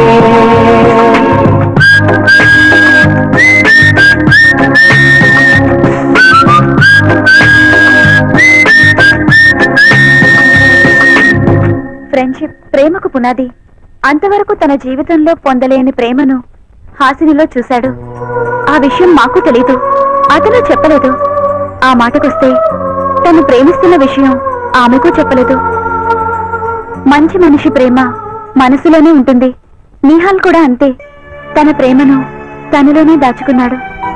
ఫ్రెండ్షిప్ ప్రేమకు పునాది అంతవరకు తన జీవితంలో పొందలేని ప్రేమను హాసినిలో చూశాడు ఆ విషయం మాకు తెలీదు అతను చెప్పలేదు ఆ మాటకొస్తే తను ప్రేమిస్తున్న విషయం ఆమెకు చెప్పలేదు మంచి మనిషి ప్రేమ మనసులోనే ఉంటుంది నిహాల్ కూడా అంతే తన ప్రేమను తనలోనే దాచుకున్నాడు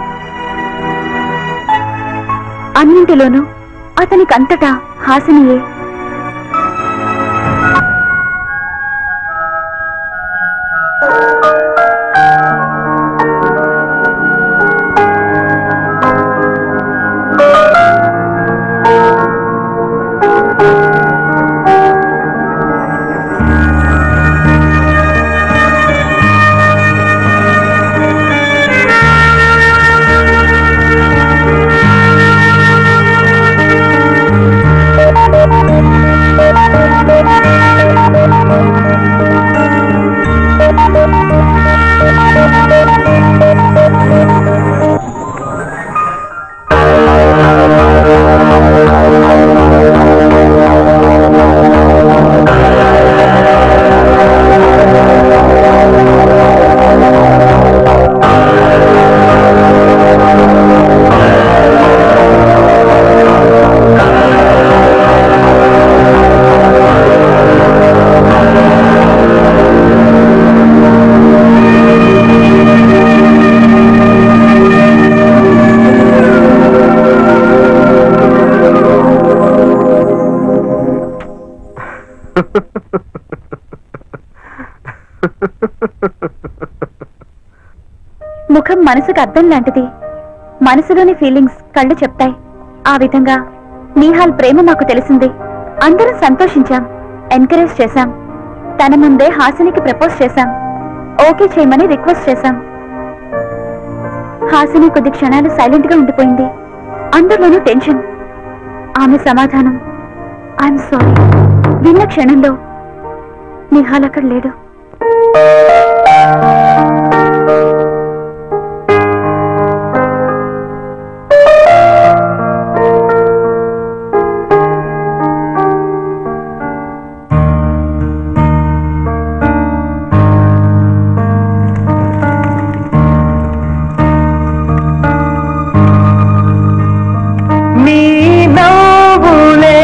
అన్నింటిలోనూ అతనికంతటా హాసినియే ముఖం మనసుకు అర్థం లాంటిది మనసులోని ఫీలింగ్స్ కళ్ళు చెప్తాయి ఆ విధంగా నీహాల్ ప్రేమ మాకు తెలిసింది అందరం సంతోషించాం ఎంకరేజ్ చేశాం తన ముందే హాసినికి ప్రపోజ్ చేశాం ఓకే చేయమని రిక్వెస్ట్ చేశాం హాసిని కొద్ది క్షణాలు సైలెంట్ గా ఉండిపోయింది అందరిలోనూ టెన్షన్ ఆమె సమాధానం ఐఎమ్ సారీ విన్న క్షణంలో నిహాల్ అక్కడ లేడు నీ నవ్వులే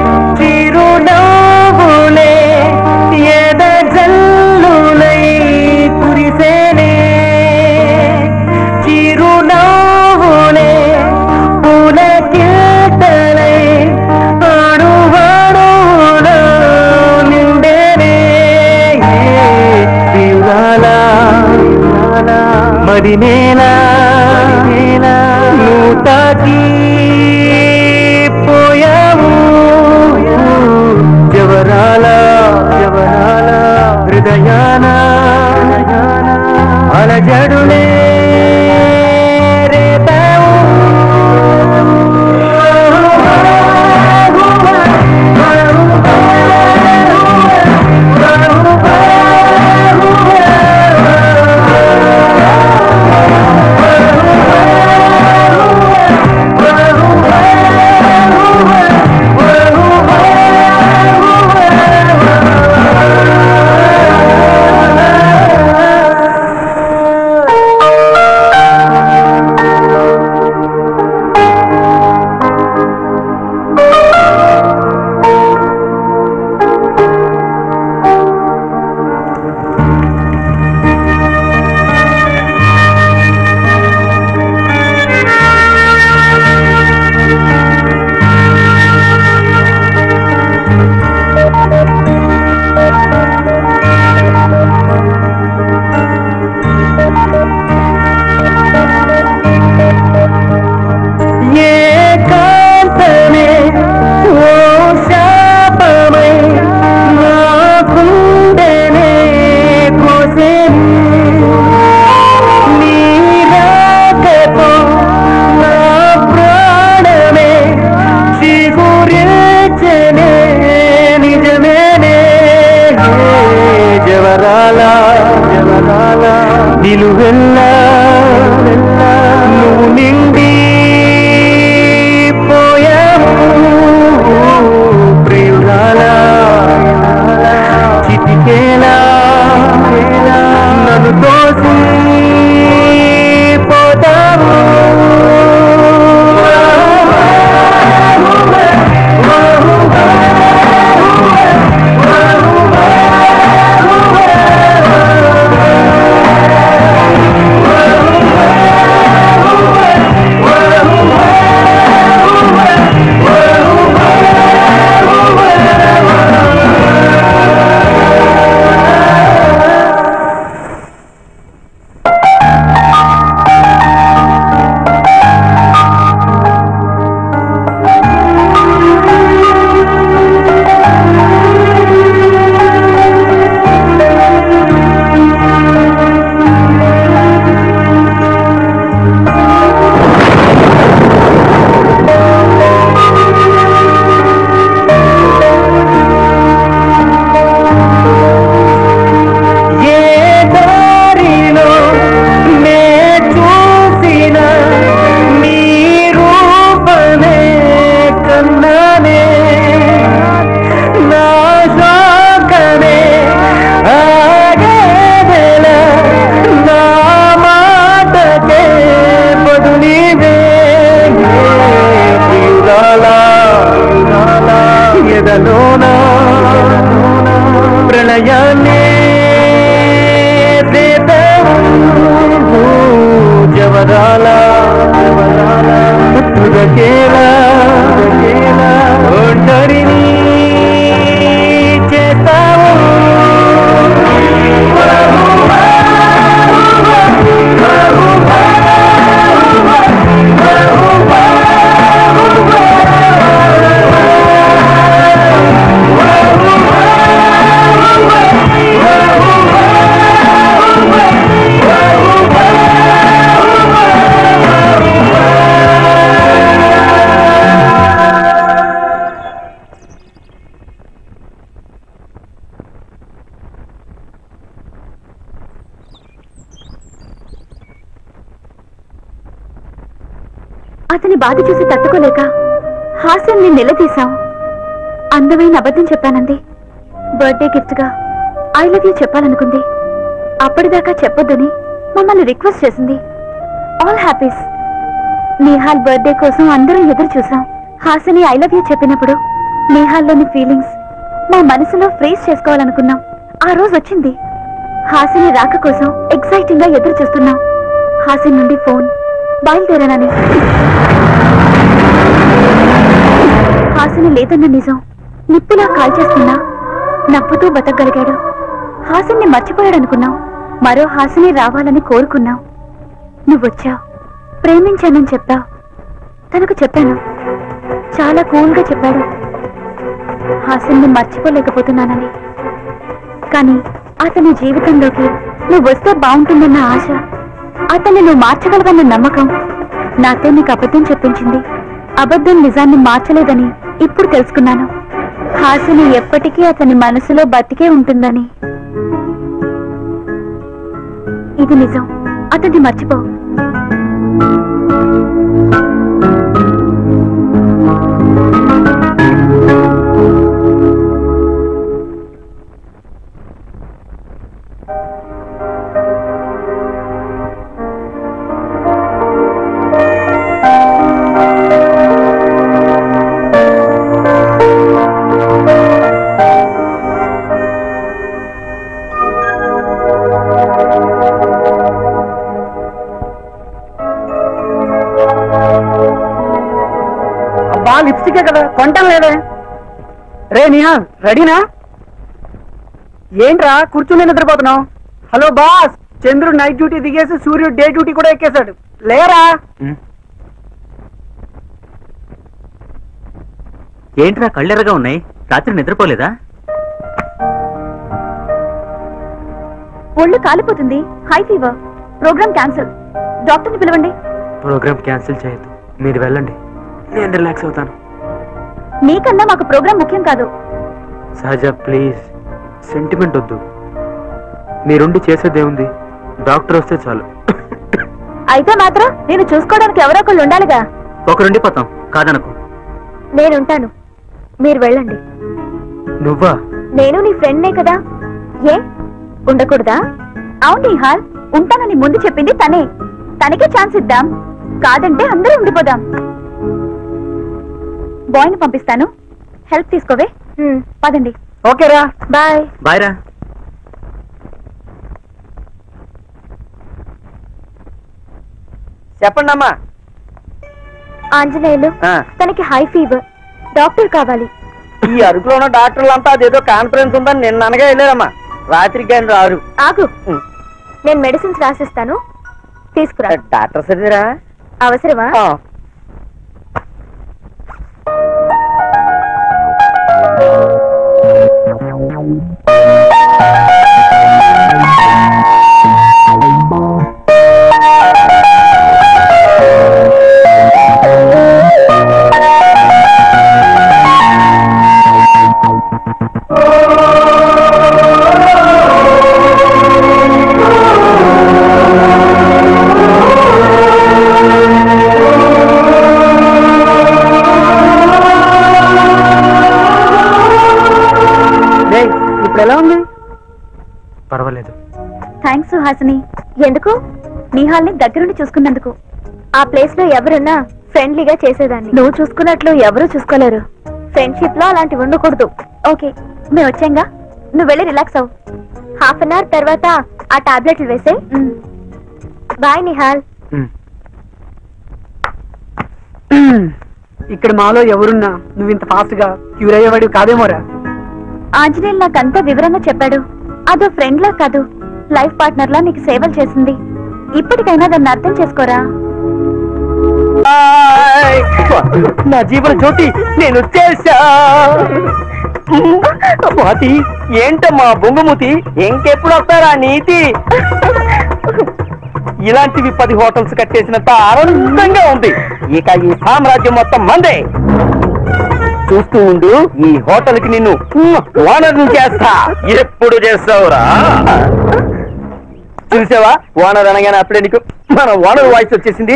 చిరునవ్వులే ఎద జల్లులై కురిసేనే చిరునవ్వులే పులకితలై అడువడులో నిండేనే ఇవాళ మరి నేలా నువ్వు తాకి పోయావు జవరాల జవరాల హృదయాన అలజడులే రేపావు నిలువెల్లా నువ్వు నిండి పోయావు ప్రియురాలా చిటికేలా నన్ను తోసి పోతావు ఏ దారిలో నే చూసిన నీ రూపమే కన్నానే నా శోకనే ఆగేదెల నా మాటకే బదులివే ప్రియురాలా ఎదలోనా ప్రళయాన్నే రేపవు జవరాల తుదకేలా ఒంటరిని చేస్తావు అతని బాధ చూసి తట్టుకోలేక హాస్యాన్ని నిలదీశాం అందమైన అబద్ధం చెప్పానంది బర్త్డే గిఫ్ట్ గా ఐ లవ్ యూ చెప్పాలనుకుంది అప్పటిదాకా చెప్పొద్దని మమ్మల్ని రిక్వెస్ట్ చేసింది ఆల్ హ్యాపీస్ నేహాల్ బర్త్డే కోసం అందరం ఎదురు చూసాం హాసిని ఐ లవ్ యూ చెప్పినప్పుడు నేహాల్లోని ఫీలింగ్స్ మా మనసులో ఫ్రీజ్ చేసుకోవాలనుకున్నాం ఆ రోజు వచ్చింది హాసిని రాక కోసం ఎక్సైటింగ్ గా ఎదురు చూస్తున్నాం హాసిన్ నుండి ఫోన్ బయలుదేరానని హాసిని లేదన్న నిజం నిప్పిలా కాల్చేస్తున్నా నవ్వుతూ బతకగలిగాడు హాసిన్ని మర్చిపోయాడనుకున్నాం మరో హాసిని రావాలని కోరుకున్నాం నువ్వొచ్చావు ప్రేమించానని చెప్పావు తనకు చెప్పాను చాలా కూల్గా చెప్పాడు హాసిన్ని మర్చిపోలేకపోతున్నానని కానీ అతని జీవితంలోకి నువ్వు వస్తే బాగుంటుందన్న ఆశ అతన్ని నువ్వు మార్చగలవన్న నమ్మకం నాతో నీకు అబద్ధం చెప్పించింది అబద్ధం నిజాన్ని మార్చలేదని ఇప్పుడు తెలుసుకున్నాను హాసిని ఎప్పటికీ అతని మనసులో బతికే ఉంటుందని ఇది నిజం అతన్ని మర్చిపో అబ్బా లిప్స్టికే కదా కొంటాం లేదే రే నిహా రెడీనా ఏంట్రా కూర్చుని నిద్రపోతున్నావు హలో బాస్ చంద్రుడు నైట్ డ్యూటీ దిగేసి సూర్యుడు డే డ్యూటీ కూడా ఎక్కేశాడు లేరా ఏంట్రా కళ్ళెరగా ఉన్నాయి రాత్రి నిద్రపోలేదా ఒళ్ళు కాలిపోతుంది హై ఫీవర్ ప్రోగ్రామ్ క్యాన్సిల్ డాక్టర్ని పిలవండి ప్రోగ్రామ్ క్యాన్సిల్ చేయొద్దు మీరు వెళ్ళండి నేను రిలాక్స్ అవుతాను నీకన్నా మాకు ప్రోగ్రామ్ ముఖ్యం కాదు సహజ ప్లీజ్ సెంటిమెంట్ వద్దు మీరుండి చేసేదేముంది డాక్టర్ వస్తే చాలు అయితే మాత్రం నేను చూసుకోవడానికి ఎవరో ఒకళ్ళు ఉండాలిగా ఒకరుండిపోతాం కాదనకు నేనుంటాను మీరు వెళ్ళండి నువ్వా నేను నీ ఫ్రెండ్నే కదా ఏ ఉండకూడదా అవును నిహాల్ ఉంటానని ముందు చెప్పింది తనే తనకే ఛాన్స్ ఇద్దాం కాదంటే అందరూ ఉండిపోదాం బాయ్ని పంపిస్తాను హెల్ప్ తీసుకోవే హ్మ్, పదండి ఓకేరా బాయ్ బాయ్ రా చెప్పండి అమ్మా ఆంజనేయులు ఆ. తనకి హై ఫీవర్ డాక్టర్ కావాలి ఈ అరకులో ఉన్న డాక్టర్లు అంతా అదేదో కాన్ఫరెన్స్ ఉందని నిన్న అనగా వెళ్ళారమ్మా రాత్రికి ఆయన రారు ఆగు నేను మెడిసిన్స్ రాసిస్తాను తీసుకురా డాక్టర్ సరిదిరా అవసరమా ఇప్పుడు ఎలా ఉంది పర్వాలేదు థ్యాంక్స్ సుహాసిని ఎందుకు నిహాల్ని దగ్గరుండి చూసుకున్నందుకు ఆ ప్లేస్ లో ఎవరున్నా ఫ్రెండ్లీగా చేసేదాన్ని నువ్వు చూసుకున్నట్లు ఎవరూ చూసుకోలేరు ఫ్రెండ్షిప్ లో అలాంటివి ఉండకూడదు ఓకే మేము వచ్చాంగా నువ్వు వెళ్ళి రిలాక్స్ అవ్వు హాఫ్ అన్ అవర్ తర్వాత ఆ టాబ్లెట్లు వేసే బాయ్ నిహాల్ ఉమ్. ఇక్కడ మాలో ఎవరున్నా నువ్వు ఇంత ఫాస్ట్ గా క్యూర్ అయ్యేవాడు కాదేమోరా ఆంజనేయులు నాకంతా వివరంగా చెప్పాడు అదో ఫ్రెండ్ లా కాదు లైఫ్ పార్ట్నర్ లా నీకు సేవలు చేసింది ఇప్పటికైనా దాన్ని అర్థం చేసుకోరా నా జీవన జ్యోతి నేను వచ్చేసా స్వాతి ఏంటమ్మా బొంగుమూతి ఇంకెప్పుడు వస్తారా నీతి ఇలాంటివి పది హోటల్స్ కట్టేసినంత ఆనందంగా ఉంది ఇక ఈ సామ్రాజ్యం మొత్తం మందే చూస్తూ ఉండు ఈ హోటల్ కి నిన్ను ఓనర్ చేస్తా ఎప్పుడు చేస్తావురా చూసావా ఓనర్ అనగానే అప్పుడే నీకు మన ఓనర్ వాయిస్ వచ్చేసింది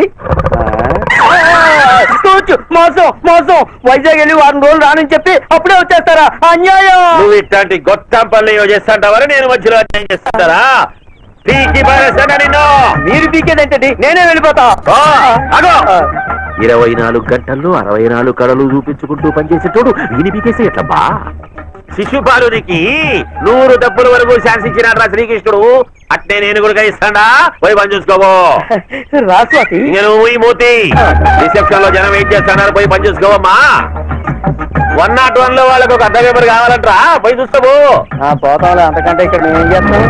కూర్చో మోసం మోసం వైజాగ్ వెళ్ళి వారం రోజులు రానని చెప్పి అప్పుడే వచ్చేస్తారా అన్యాయం నువ్వు ఇట్లాంటి గొట్టం పనులు చేస్తాంటావని నేను మధ్యలో అన్యాయం చేస్తారా పీకి పారేస్తానా నిన్ను మీరు పీకేదేంటండి నేనే వెళ్ళిపోతా ఆ, అగో. ఇరవై నాలుగు గంటల్లో అరవై నాలుగు కళలు చూపించుకుంటూ పనిచేసేటోడు వీని పీకేస్తే ఎట్లా బా శిశుపాలునికి నూరు డబ్బుల వరకు శాసించినాడ్రా శ్రీకృష్ణుడు అట్నే నేను కూడా ఇస్తాడా పోయి పని చూసుకోవో రాస్వాతి ఇంక నువ్వు ఈ మూతి రిసెప్షన్ లో జనం వెయిట్ చేస్తున్నారు పోయి పని చూసుకోవమ్మా వన్ నాట్ వన్ లో వాళ్ళకి ఒక అర్ధ పేపర్ కావాలంటరా పోయి చూస్తావు పోతాంలే అంతకంటే ఇక్కడ మేమేం చేస్తాం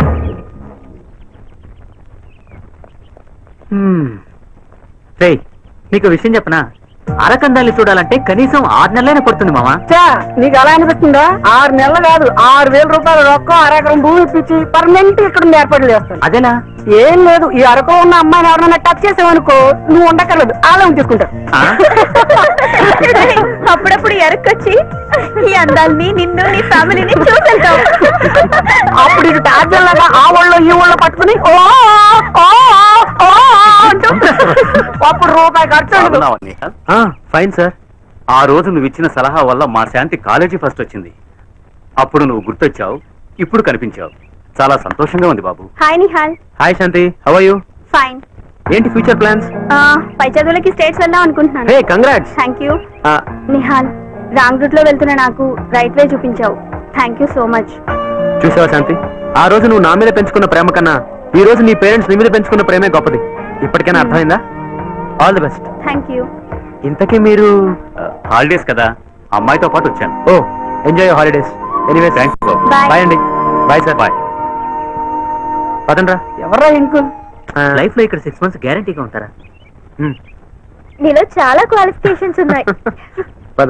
రేయ్ నీకు విషయం చెప్పనా అరకందాన్ని చూడాలంటే కనీసం ఆరు నెలలైనా పడుతుంది మామా నీకు అలా అనిపిస్తుందా ఆరు నెలలు కాదు ఆరు వేల రూపాయలు రొక్కం అరెకరం భూమి ఇప్పించి పర్మనెంట్ ఇక్కడ ఉండి ఏర్పాట్లు చేస్తాను అదేలా ఏం లేదు ఈ అరకు ఉన్న అమ్మాయిని ఎవరైనా టచ్ చేసావనుకో నువ్వు ఉండక్కర్లేదు ఆలయం తీసుకుంటారు ఆ? అప్పుడప్పుడు ఎరక్కొచ్చి ఈ అందాల్ని నిన్ను నీ ఫ్యామిలీని చూసేద్దాం అప్పుడు ఇటు టార్జన్ లాగా ఆ ఊళ్ళో ఈ ఊళ్ళో పట్టుకుని ఓ ఓ, ఓ అంటూ అప్పుడు రూపాయి ఖర్చు ఉండదు. బాగున్నావా నిహాల్? ఫైన్ సార్ ఆ రోజు నువ్వు ఇచ్చిన సలహా వల్ల మా శాంతి కాలేజీ ఫస్ట్ వచ్చింది అప్పుడు నువ్వు గుర్తొచ్చావు ఇప్పుడు కనిపించావు చాలా సంతోషంగా ఉంది బాబు hi Nihal hi Shanti how are you fine ఏంటి ఫ్యూచర్ ప్లాన్స్ పై చదువులకి స్టేట్స్ వెళ్దాం అనుకుంటున్నాను hey congrats thank you Nihal wrong route లో వెళ్తున్న నాకు రైట్ వే చూపించావు థ్యాంక్ యూ సో మచ్ చూసావా శాంతి ఆ రోజు నువ్వు నా మీద పెంచుకున్న ప్రేమ కన్నా ఈ రోజు నీ పేరెంట్స్ నీ మీద పెంచుకున్న ప్రేమే గొప్పది ఇప్పటికైనా అర్థమైందా all the best thank you ఇంతకీ మీరు హాలిడేస్ కదా అమ్మాయితో పాటు వచ్చాను ఓ ఎంజాయ్ హాలిడేస్ ఎనీవే థ్యాంక్స్ బాబు Bye. బాయ్ అండి బాయ్ సార్ బాయ్ పదండ్రా ఎవర్రా ఇంకు లైఫ్ లో ఇక్కడ సిక్స్ మంత్స్ గ్యారంటీగా ఉంటారా హ్మ్. నీలో చాలా క్వాలిఫికేషన్స్ ఉన్నాయి పద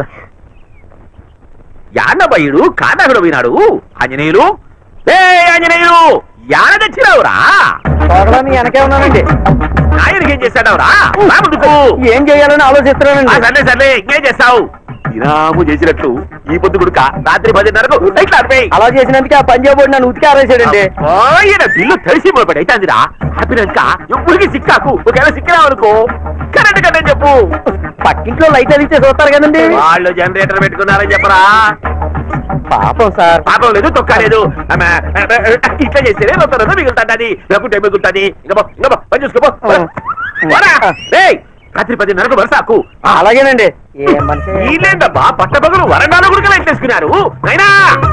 యానబయ్యుడు కానగుడు వినాడు ఆంజనేయులు ఏ ఆంజనేయులు యాన తెచ్చినావురా తోటలో మీ వెనకే ఉన్నానండి నాయనకి ఏం చేశాడవరా రా ముందుకు ఏం చేయాలని ఆ, ఆలోచిస్తున్నానండి సర్లే సర్లే ఇంకేం చేస్తావు ఇనాము చేసినట్లు ఈ పొద్దు కొడుక రాత్రి పదిన్నరకు లైట్లు ఆర్పేయ్. అలా చేసినందుకే ఆ పంజాబ్ నన్ను ఉతికి ఆరేసాడండి అబ్బా, ఈయన బిల్లు తడిసి మొదపడి అయితే అందిరా ఆపినాక ఎప్పటికీ సిక్కాకు ఒకవేళ సిక్కిరావనుకో కరెంట్ కట్టే చెప్పు పక్కింట్లో లైట్ అదిస్తే చూస్తారు కదండి వాళ్ళు జనరేటర్ పెట్టుకున్నారని చెప్పరా పాపం సార్ పాపం లేదు తొక్క లేదు అమ్మ, ఇట్లా చేస్తేనే రొత్తరతో మిగులుతుంది అది లేకుంటే మిగులుతుంది ఇంకా పో, ఇంకా పో, పని చూసుకో పో. పోరా. రేయ్, రాత్రి పదిన్నరకు వరసాకు అలాగేనండి ఏ మనిషి వీళ్ళేందబ్బా పట్టపగలు వరండాలో కూడా లైట్ వేసుకున్నారు అయినా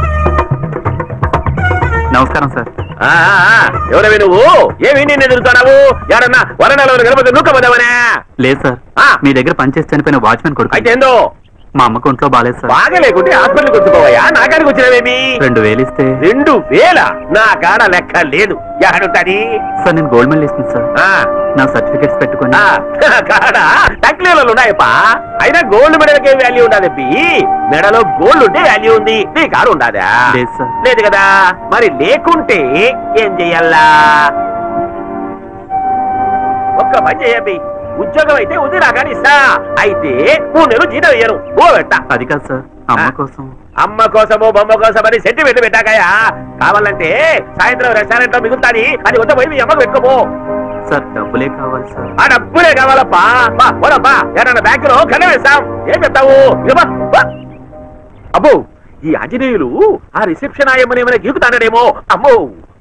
నమస్కారం సార్ ఎవరవి నువ్వు ఏమి నేను ఎదురుతున్నావు ఎవరన్నా వరండాలో గణపతి నూకబోదామనే లేదు సార్ ఆ. మీ దగ్గర పనిచేసి చనిపోయిన వాచ్మెన్ కొడుకు అయితే ఏందో మా అమ్మకు ఒంట్లో బాలేదు సార్ బాగా లేకుంటే హాస్పిటల్కి వచ్చుకోవయ్యా నా కాడికి వచ్చినవేమి రెండు వేలు ఇస్తే రెండు వేల నా కాడ లెక్క లేదు ఎక్కడుంటది సార్ నేను గోల్డ్ మెడల్ ఇస్తుంది సార్ ఆ, నా సర్టిఫికెట్స్ పెట్టుకొని ఆ, కాడ టక్లీలలో ఉన్నాయప్పా అయినా గోల్డ్ మెడల్కే వాల్యూ ఉండదు బి మెడలో గోల్డ్ ఉంటే వాల్యూ ఉంది నీ కాడు ఉండదా లేదు సార్. లేదు కదా మరి లేకుంటే ఏం చెయ్యాలా ఒక్క పని చేయబి ఉద్యోగం అయితే ఉంది నాకని ఇస్తా అయితే మూడు నెలలు జీతం ఇయ్యను ఓ పెట్ట అది కాదు సార్ అమ్మ ఆ. కోసం అమ్మ కోసమో బొమ్మ కోసం అని సెంటిమెంట్ పెట్టాకయా కావాలంటే సాయంత్రం రెస్టారెంట్ లో మిగులుతాది అది వద్ద పోయి మీ అమ్మకు పెట్టుకోపో సార్ డబ్బులే కావాలి సార్ ఆ డబ్బులే కావాలప్పా బా పోరబ్బా ఏదన్నా బ్యాంకులో కన్న వేస్తాం ఏం చెప్తావు ఇక బా, బా. అబ్బో ఈ ఆంజనేయులు ఆ రిసెప్షన్ ఆయమ్మని ఏమైనా గీకుతాడేమో అమ్మో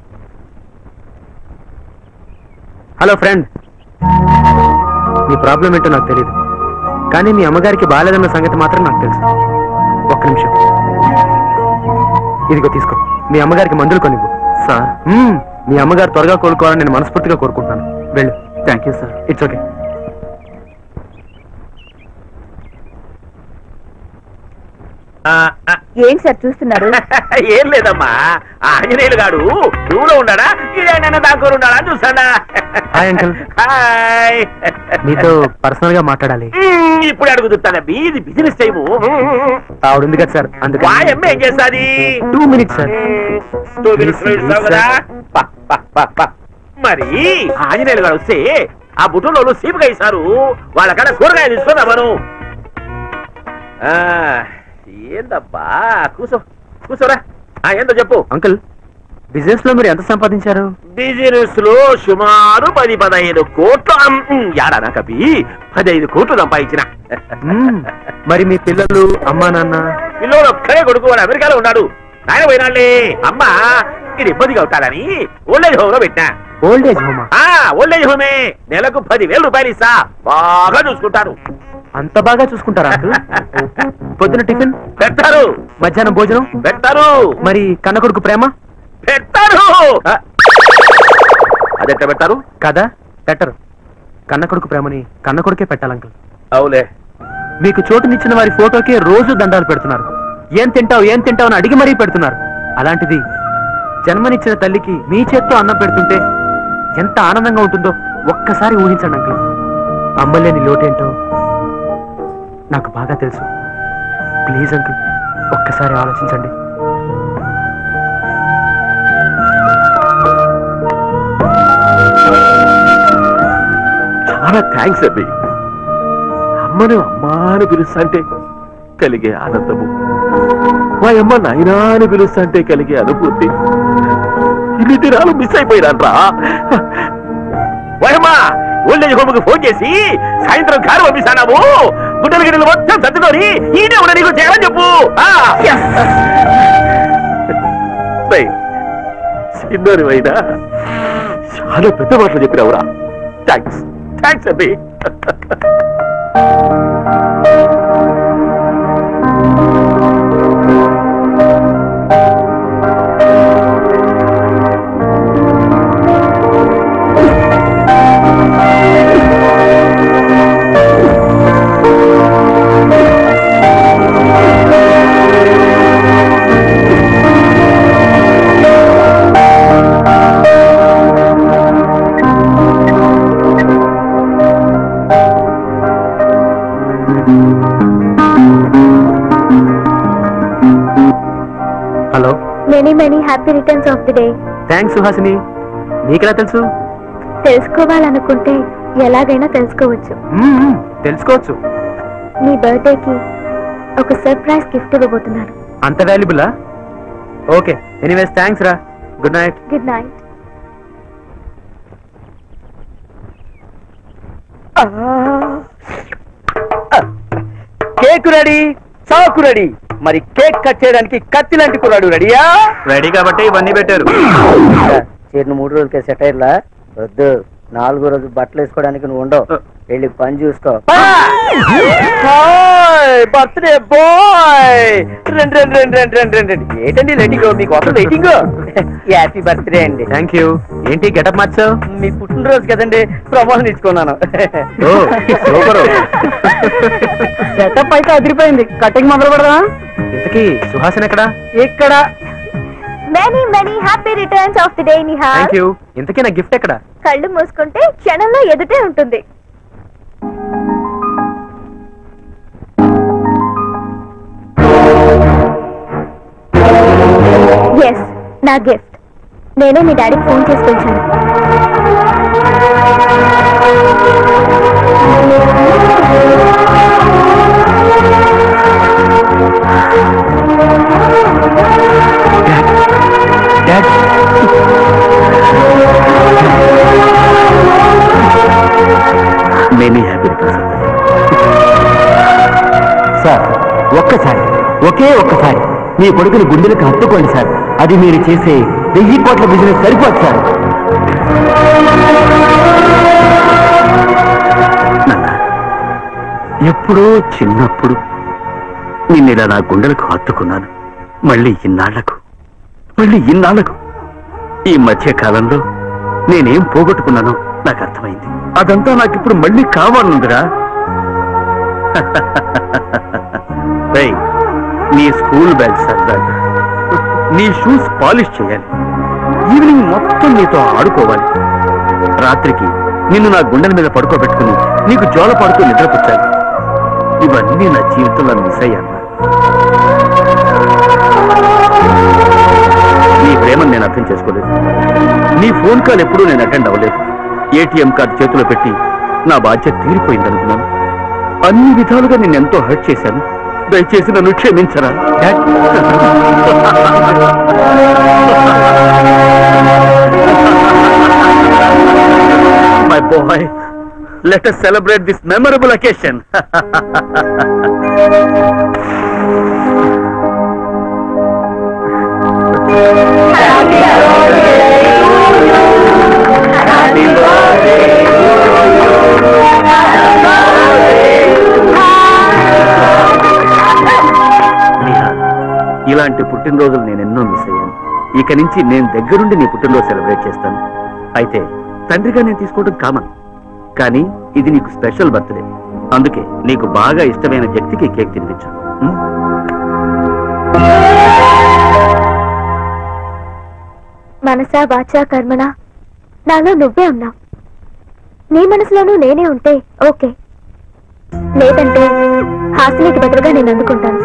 హలో ఫ్రెండ్ నీ ప్రాబ్లం ఏంటో నాకు తెలియదు కానీ మీ అమ్మగారికి బాగాలేదన్న సంగతి మాత్రం నాకు తెలుసు ఒక్క నిమిషం ఇదిగో తీసుకో మీ అమ్మగారికి మందులు కొనివ్వు సార్ మ్మ్, మీ అమ్మగారు త్వరగా కోలుకోవాలని నేను మనస్ఫూర్తిగా కోరుకుంటున్నాను వెళ్ళు thank you sir it's okay ఆ, ఆ, ఏంటి సార్ చూస్తున్నారు ఏం లేదమ్మా ఆ ఆంజనేయులు గాడు నువ్వులో ఉన్నాడా ఇదేనా దాకూరు ఉన్నాడా అని చూస్తాడా హాయ్ అంకుల్ హాయ్ మీతో పర్సనల్ గా మాట్లాడాలి మ్మ్, ఇప్పుడు అడుగుతున్నా ఇది బిజినెస్ టైము ఆవిడ ఉంది కదా సార్ అందుకే వాయమ్మ ఏం చేస్తాది two minutes sir two minutes లో ఇస్తావు కదా పా, పా, పా, పా. మరి ఆంజనేయులు గారు వస్తే ఆ బుట్టలో సీపుగా ఇస్తారు వాళ్ళ కాడ కూరగాయ తీసుకుందా మనం ఆ, ఏందబ్బా కూసో కూసోరా ఆ, ఏందో చెప్పు అంకుల్ బిజినెస్ లో మీరు ఎంత సంపాదించారు బిజినెస్ లో సుమారు పది పదహైదు కోట్లు అమ్, యాడా కపి పదహైదు కోట్లు సంపాదించిన మ్మ్, మరి మీ పిల్లలు అమ్మా నాన్న పిల్లోడు ఒక్కడే కొడుకు వాడు అమెరికాలో ఉన్నాడు నాయన పోయినాళ్ళే అమ్మ ఇది ఇబ్బందిగా ఉంటాడని ఓల్డేజ్ హోమ్ లో పెట్టా ఓల్డ్ ఏజ్ హోమా ఆ ఓల్డేజ్ హోమే నెలకు పదివేల రూపాయలు ఇస్తా బాగా చూసుకుంటారు అంత బాగా చూసుకుంటారా అంకుల్ పొద్దున టిఫిన్ పెడతారు మధ్యాహ్నం భోజనం పెడతారు మరి కన్న కొడుకు ప్రేమ పెడతారు ఆ, అదెట్ట పెడతారు కదా పెట్టరు కన్న కొడుకు ప్రేమని కన్న కొడుకే పెట్టాలి అంకుల్ అవులే మీకు చోటునిచ్చిన వారి ఫోటోకే రోజు దండాలు పెడుతున్నారు ఏం తింటావు ఏం తింటావు అని అడిగి మరీ పెడుతున్నారు అలాంటిది జన్మనిచ్చిన తల్లికి మీ చేత్తో అన్నం పెడుతుంటే ఎంత ఆనందంగా ఉంటుందో ఒక్కసారి ఊహించండి అంకుల్ అమ్మలేని లోటేంటో నాకు బాగా తెలుసు ప్లీజ్ అంకుల్ ఒక్కసారి ఆలోచించండి చాలా థ్యాంక్స్ అబ్బి అమ్మను అమ్మా అని పిలుస్తాంటే కలిగే ఆనందము మా అమ్మ నాయనా అని పిలుస్తాంటే కలిగే అనుభూతి ఇన్ని దినాలు మిస్ అయిపోయినాన్రా వయమ్మా ఓల్డేజ్ హోమ్కి ఫోన్ చేసి సాయంత్రం కారు పంపిస్తానాము గుడ్డలు గిడ్డలు మొత్తం సర్దుకొని ఈయనే ఉన్న నీకు చేయాలని చెప్పు ఆ, yes. బై, చిన్నోని అయినా చాలా పెద్ద మాటలు చెప్పినావురా థ్యాంక్స్ థ్యాంక్స్ అబ్బి hello many many happy returns of the day thanks Suhasini నీకెలా తెలుసు తెలుసుకోవాలనుకుంటే ఎలాగైనా తెలుసుకోవచ్చు మ్మ్, మ్మ్, తెలుసుకోవచ్చు నీ బర్త్డేకి ఒక సర్ప్రైజ్ గిఫ్ట్ ఇవ్వబోతున్నాను అంత వాల్యుబులా ఓకే ఎనీవేస్ థ్యాంక్స్ రా good night good night cake ready చాకు రెడీ మరి కేక్ కట్ చేయడానికి కత్తి లాంటి కురాడు రెడీయా రెడీ కాబట్టి ఇవన్నీ పెట్టారు చేరిన మూడు రోజులకే సెట్ అయ్యలా వద్దు నాలుగో రోజు బట్టలు వేసుకోవడానికి నువ్వు ఉండవు వెళ్ళి పని చూసుకో బర్త్డే బాయ్ రెండు రెండు రెండు రెండు రెండు రెండు రెండు ఏంటండి లెటింగ్ మీకు ఒక వెయిటింగ్ హ్యాపీ బర్త్డే అండి థ్యాంక్ యూ ఏంటి గెటప్ మార్చావు మీ పుట్టినరోజు కదండి ప్రమోషన్ ఇచ్చుకున్నాను ఓ సూపర్ సెటప్ అయితే అదిరిపోయింది కటింగ్ మొదలు పెడదా ఇంతకీ సుహాసన్ ఎక్కడా ఇక్కడ many many happy returns of the day Nihal thank you ఇంతకీ నా గిఫ్ట్ ఎక్కడా కళ్ళు మూసుకుంటే క్షణంలో ఎదుటే ఉంటుంది ఎస్ నా గిఫ్ట్ నేనే మీ డాడీకి ఫోన్ చేసి పిలిచాను డాడ్ మెనీ హ్యాపీ సార్ ఒక్కసారి ఒకే ఒక్కసారి మీ కొడుకుని గుండెలకు హత్తుకోండి సార్ అది మీరు చేసే వెయ్యి కోట్ల బిజినెస్ సరిపోదు సార్ నాన్న ఎప్పుడో చిన్నప్పుడు నిన్నిలా నా గుండెలకు హత్తుకున్నాను మళ్ళీ ఇన్నాళ్లకు మళ్ళీ ఇన్నాళ్లకు ఈ మధ్య కాలంలో నేనేం పోగొట్టుకున్నానో నాకు అర్థమైంది అదంతా నాకిప్పుడు మళ్ళీ కావాలనుందిరా రేయ్, నీ స్కూల్ బ్యాగ్ సర్దాలి నీ షూస్ పాలిష్ చేయాలి ఈవినింగ్ మొత్తం నీతో ఆడుకోవాలి రాత్రికి నిన్ను నా గుండెల మీద పడుకోబెట్టుకుని నీకు జోల పడుతూ నిద్రపుచ్చాలి ఇవన్నీ నా జీవితంలో మిస్ అయ్యాను నీ ప్రేమను నేను అర్థం చేసుకోలేదు నీ ఫోన్ కాల్ ఎప్పుడూ నేను అటెండ్ అవ్వలేదు ఏటీఎం కార్డు చేతిలో పెట్టి నా బాధ్యత తీరిపోయిందనుకున్నాను అన్ని విధాలుగా నేను ఎంతో హర్ట్ చేశాను దయచేసి నన్ను క్షమించరా dad. My boy, let us celebrate this memorable occasion. Neha, ఇలాంటి పుట్టినరోజులు నేను ఎన్నో మిస్ అయ్యాను ఇక నుంచి నేను దగ్గరుండి నీ పుట్టినరోజు సెలబ్రేట్ చేస్తాను అయితే తండ్రిగా నేను తీసుకోవడం కామన్ కానీ ఇది నీకు స్పెషల్ బర్త్డే అందుకే నీకు బాగా ఇష్టమైన వ్యక్తికి కేక్ తినిపించు ఉం? మనసా వాచా కర్మణ నాలో నువ్వే ఉన్నావు నీ మనసులోనూ నేనే ఉంటే ఓకే లేదంటే హాసినికి బదులుగా నేను అందుకుంటాను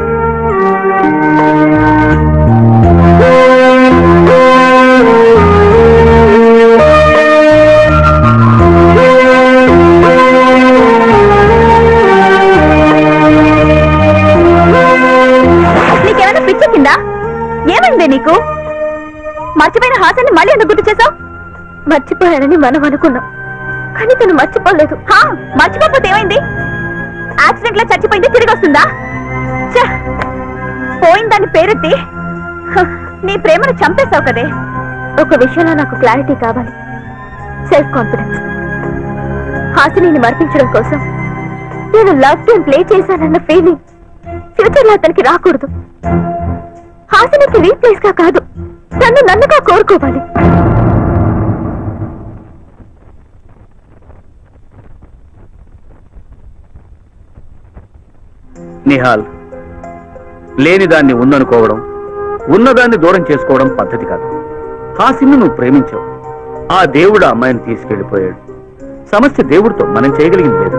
నీకేమైనా పిచ్చెక్కిందా ఏమైంది నీకు మర్చిపోయిన హాసాన్ని మళ్ళీ ఎందుకు గుర్తు చేసావు మర్చిపోయానని మనం అనుకున్నాం కానీ తను మర్చిపోలేదు హా, మర్చిపోకపోతే ఏమైంది యాక్సిడెంట్ లో చచ్చిపోయింది తిరిగి వస్తుందా ఛ! పోయిన దాని పేరెత్తి హ, నీ ప్రేమను చంపేశావు కదే ఒక విషయంలో నాకు క్లారిటీ కావాలి సెల్ఫ్ కాన్ఫిడెన్స్ హాసిని మర్పించడం కోసం నేను లవ్ గేమ్ ప్లే చేశానన్న ఫీలింగ్ ఫ్యూచర్ లో అతనికి రాకూడదు హాసినికి రీప్లేస్ గా కాదు నన్ను నన్నుగా కోరుకోవాలి నిహాల్ లేని దాన్ని ఉందనుకోవడం ఉన్నదాన్ని దూరం చేసుకోవడం పద్ధతి కాదు హాసిన్ను నువ్వు ప్రేమించావు ఆ దేవుడు ఆ అమ్మాయిని తీసుకెళ్లిపోయాడు సమస్య దేవుడితో మనం చేయగలిగింది లేదు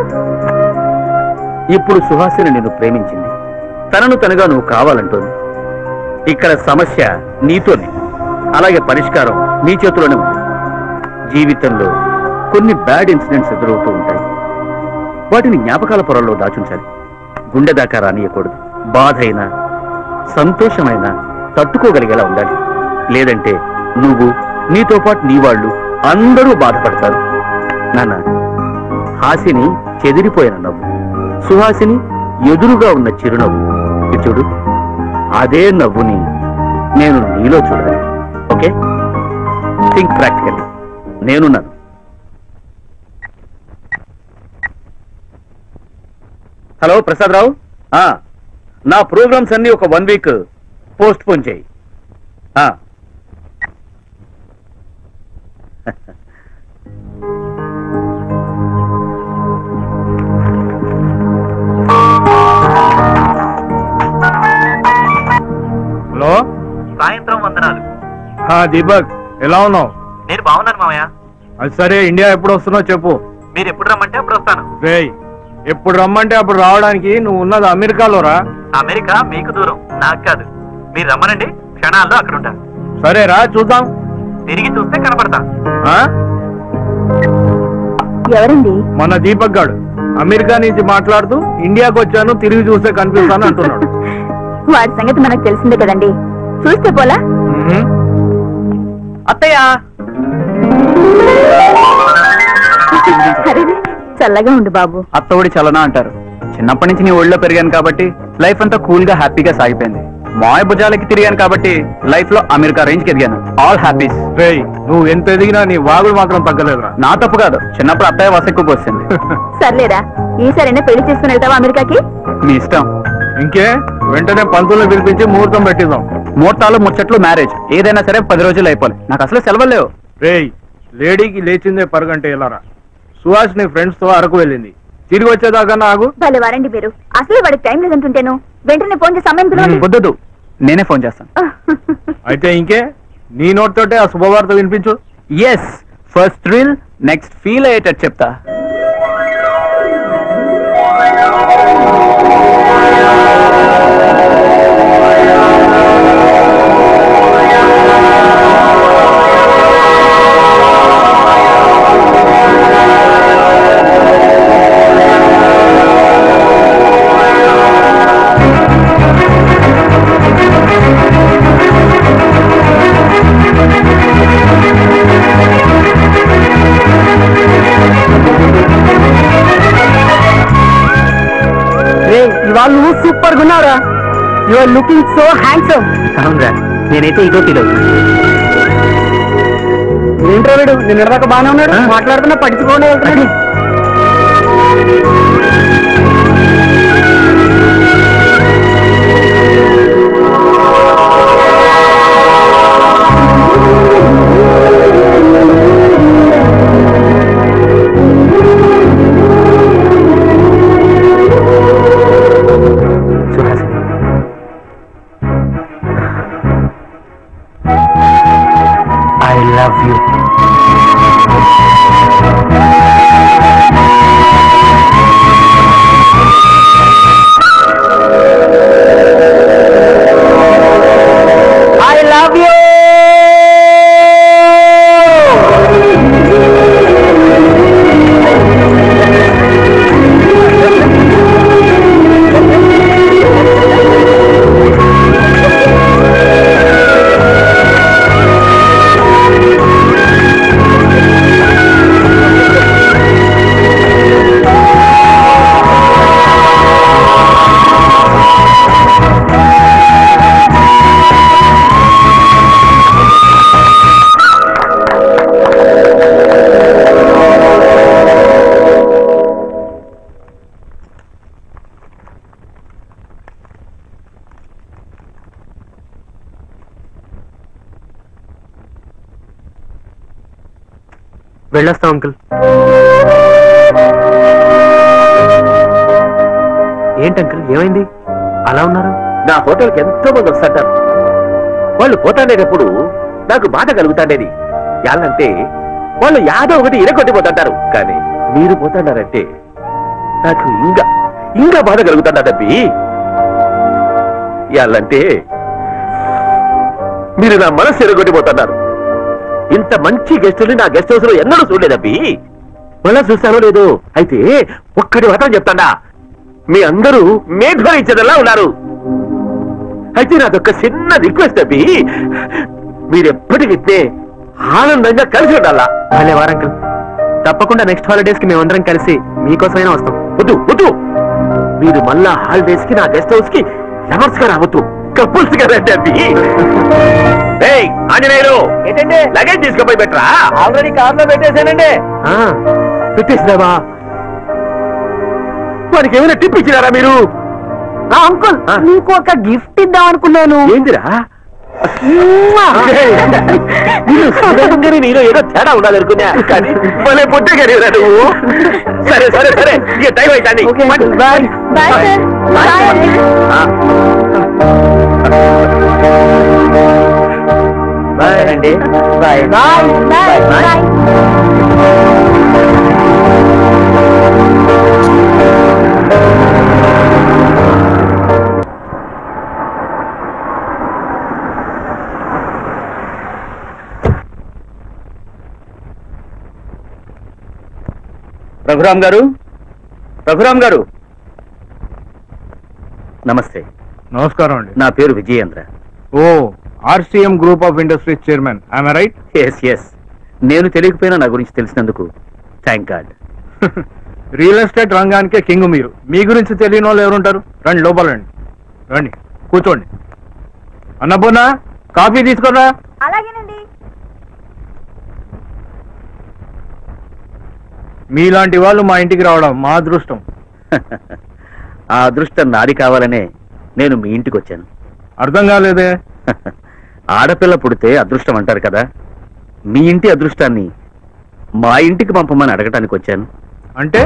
ఇప్పుడు సుహాసిని నిన్ను ప్రేమించింది తనను తనగా నువ్వు కావాలంటోంది ఇక్కడ సమస్య నీతోనే అలాగే పరిష్కారం నీ చేతిలోనే ఉంది జీవితంలో కొన్ని బ్యాడ్ ఇన్సిడెంట్స్ ఎదురవుతూ ఉంటాయి వాటిని జ్ఞాపకాల పొరల్లో దాచుంచాలి గుండె దాకా రానియకూడదు బాధ అయినా సంతోషమైనా తట్టుకోగలిగేలా ఉండాలి లేదంటే నువ్వు నీతో పాటు నీ వాళ్ళు అందరూ బాధపడతారు నాన్న హాసిని చెదిరిపోయిన నవ్వు సుహాసిని ఎదురుగా ఉన్న చిరునవ్వు ఇది చూడు అదే నవ్వుని నేను నీలో చూడాలి ఓకే థింక్ ప్రాక్టికల్ నేనున్నాను హలో ప్రసాదరావు ఆ, నా ప్రోగ్రామ్స్ అన్ని ఒక వన్ వీక్ పోస్ట్ పోన్ చేయి ఆ. హలో సాయంత్రం వందనాలు ఆ, దీపక్ ఎలా ఉన్నావు నేను బాగున్నాను మామయ్య అది సరే ఇండియా ఎప్పుడు వస్తున్నావు చెప్పు మీరు ఎప్పుడు రమ్మంటే అప్పుడు వస్తాను రేయ్ ఎప్పుడు రమ్మంటే అప్పుడు రావడానికి నువ్వు ఉన్నది అమెరికాలో రా అమెరికా మీకు దూరం నాకు కాదు మీరు రమ్మనండి క్షణాల్లో అక్కడ ఉంటాను సరే రా చూద్దాం తిరిగి చూస్తే కనపడతా ఆ? ఎవరండి మన దీపక్ గాడు అమెరికా నుంచి మాట్లాడుతూ ఇండియాకి వచ్చాను తిరిగి చూస్తే కనిపిస్తాను అంటున్నాడు వాడి సంగతి మనకు తెలిసిందే కదండి చూస్తే పోలా మ్మ్. అత్తయ్య అరే చల్లగా ఉండు బాబు అత్తఒడి చలనా అంటారు చిన్నప్పటి నుంచి నీ ఒళ్ళో పెరిగాను కాబట్టి లైఫ్ అంతా కూల్ గా హ్యాపీగా సాగిపోయింది మాయ భుజాలకి తిరిగాను కాబట్టి లైఫ్ లో అమెరికా రేంజ్ కి ఎదిగాను ఆల్ హ్యాపీస్ రేయ్ నువ్వు ఎంత ఎదిగినా నీ వాగులు మాత్రం తగ్గలేదురా నా తప్పు కాదు చిన్నప్పుడు అత్తయ్య వస ఎక్కువ పోసింది సర్లేరా ఈసారైనా పెళ్లి చేసుకుని వెళ్తావా అమెరికాకి మీ ఇష్టం ఇంకే వెంటనే పంతులను పిలిపించి ముహూర్తం పెట్టిద్దాం ముహూర్తాలు ముచ్చట్లు మ్యారేజ్ ఏదైనా సరే పది రోజులు అయిపోయి నాకు అసలు సెలవులు లేవు రేయ్ లేడీకి లేచిందే పరగంటే ఎలారా సుహాస్ నీ ఫ్రెండ్స్ తో అరకు వెళ్ళింది తిరిగి వచ్చేదాకా నాకు భలే వారండి మీరు అసలు వాడికి టైం లేదంటుంటేను వెంటనే ఫోన్ చేసి సమయం పిలవండి వద్దు నేనే ఫోన్ చేస్తాను అయితే ఇంకే నీ నోట్ తోటే ఆ శుభవార్త వినిపించు yes first thrill next feel అయ్యేటట్టు చెప్తా రే ఇవాళ నువ్వు సూపర్ గా ఉన్నావురా you are looking so handsome అవునరా నేనైతే ఇదో ఫీల్ అవుతున్నా ఏంట్రా వీడు నిన్న దాకా బాగానే ఉన్నాడు మాట్లాడుతున్నా పట్టించుకోండి వెళ్తున్నాడు Suhasini I love you I love you వెళ్ళొస్తాం అంకుల్ ఏంటి అంకుల్ ఏమైంది అలా ఉన్నారు నా హోటల్కి ఎంతో మంది వస్తుంటారు వాళ్ళు పోతాండేటప్పుడు నాకు బాధ కలుగుతాండేది యాళ్ళంటే వాళ్ళు యాదో ఒకటి ఇరగొట్టిపోతుంటారు కానీ మీరు పోతాడారంటే నాకు ఇంకా ఇంకా బాధ కలుగుతాడబ్బి యాళ్ళంటే మీరు నా మనసు ఎరగొట్టిపోతున్నారు ఇంత మంచి గెస్టుని నా గెస్ట్ హౌస్ లో ఎన్నడూ చూడలేదబ్బి మళ్ళా చూస్తానో లేదు అయితే ఒక్కడి మాత్రం చెప్తాడా మీ అందరూ మేఘరించదలా ఉన్నారు అయితే నాదొక చిన్న రిక్వెస్ట్ అబ్బి మీరెప్పటికిట్టే ఆనందంగా కలిసి ఉండాలా భలే వారంకల్ తప్పకుండా నెక్స్ట్ హాలిడేస్ కి మేమందరం కలిసి మీకోసమైనా వస్తాం వద్దు వద్దు మీరు మళ్ళా హాలిడేస్ కి నా గెస్ట్ హౌస్ కి లవర్స్ గా రావద్దు కపుల్స్ గా రండి అబ్బి ఏయ్, ఆంజనేయులు ఏంటంటే లగేజ్ తీసుకుపోయి పెట్టరా ఆల్రెడీ కార్ లో పెట్టేశానండి పెట్టేసినావా వారికి ఏమైనా టిప్ ఇచ్చినారా మీరు అంకుల్ ఆ. నీకు ఒక గిఫ్ట్ ఇద్దాం అనుకున్నాను ఏందిరా నేను చూడగానే నీలో ఏదో తేడా ఉండాలి అనుకున్నా కానీ భలే పొట్టే కడిగిరా నువ్వు సరే సరే సరే ఇక టైం అవుతాండి okay uncle bye bye sir bye అండి బాయ్ అండి bye bye bye bye Raghuram గారు రఘురామ్ గారు నమస్తే నమస్కారం అండి నా పేరు విజయేంద్ర ఓ RCM group of industries chairman I'm right yes yes నేను తెలియకపోయినా నా గురించి తెలిసినందుకు థ్యాంక్ గాడ్ రియల్ ఎస్టేట్ రంగానికే కింగ్ మీరు మీ గురించి తెలియని వాళ్ళు ఎవరుంటారు రండి లోపలండి రండి కూర్చోండి అన్నపూర్ణ కాఫీ తీసుకురా అలాగేనండి మీలాంటి వాళ్ళు మా ఇంటికి రావడం మా అదృష్టం ఆ అదృష్టం నాది కావాలనే నేను మీ ఇంటికి వచ్చాను అర్థం కాలేదే ఆడపిల్ల పుడితే అదృష్టం అంటారు కదా మీ ఇంటి అదృష్టాన్ని మా ఇంటికి పంపమని అడగటానికి వచ్చాను అంటే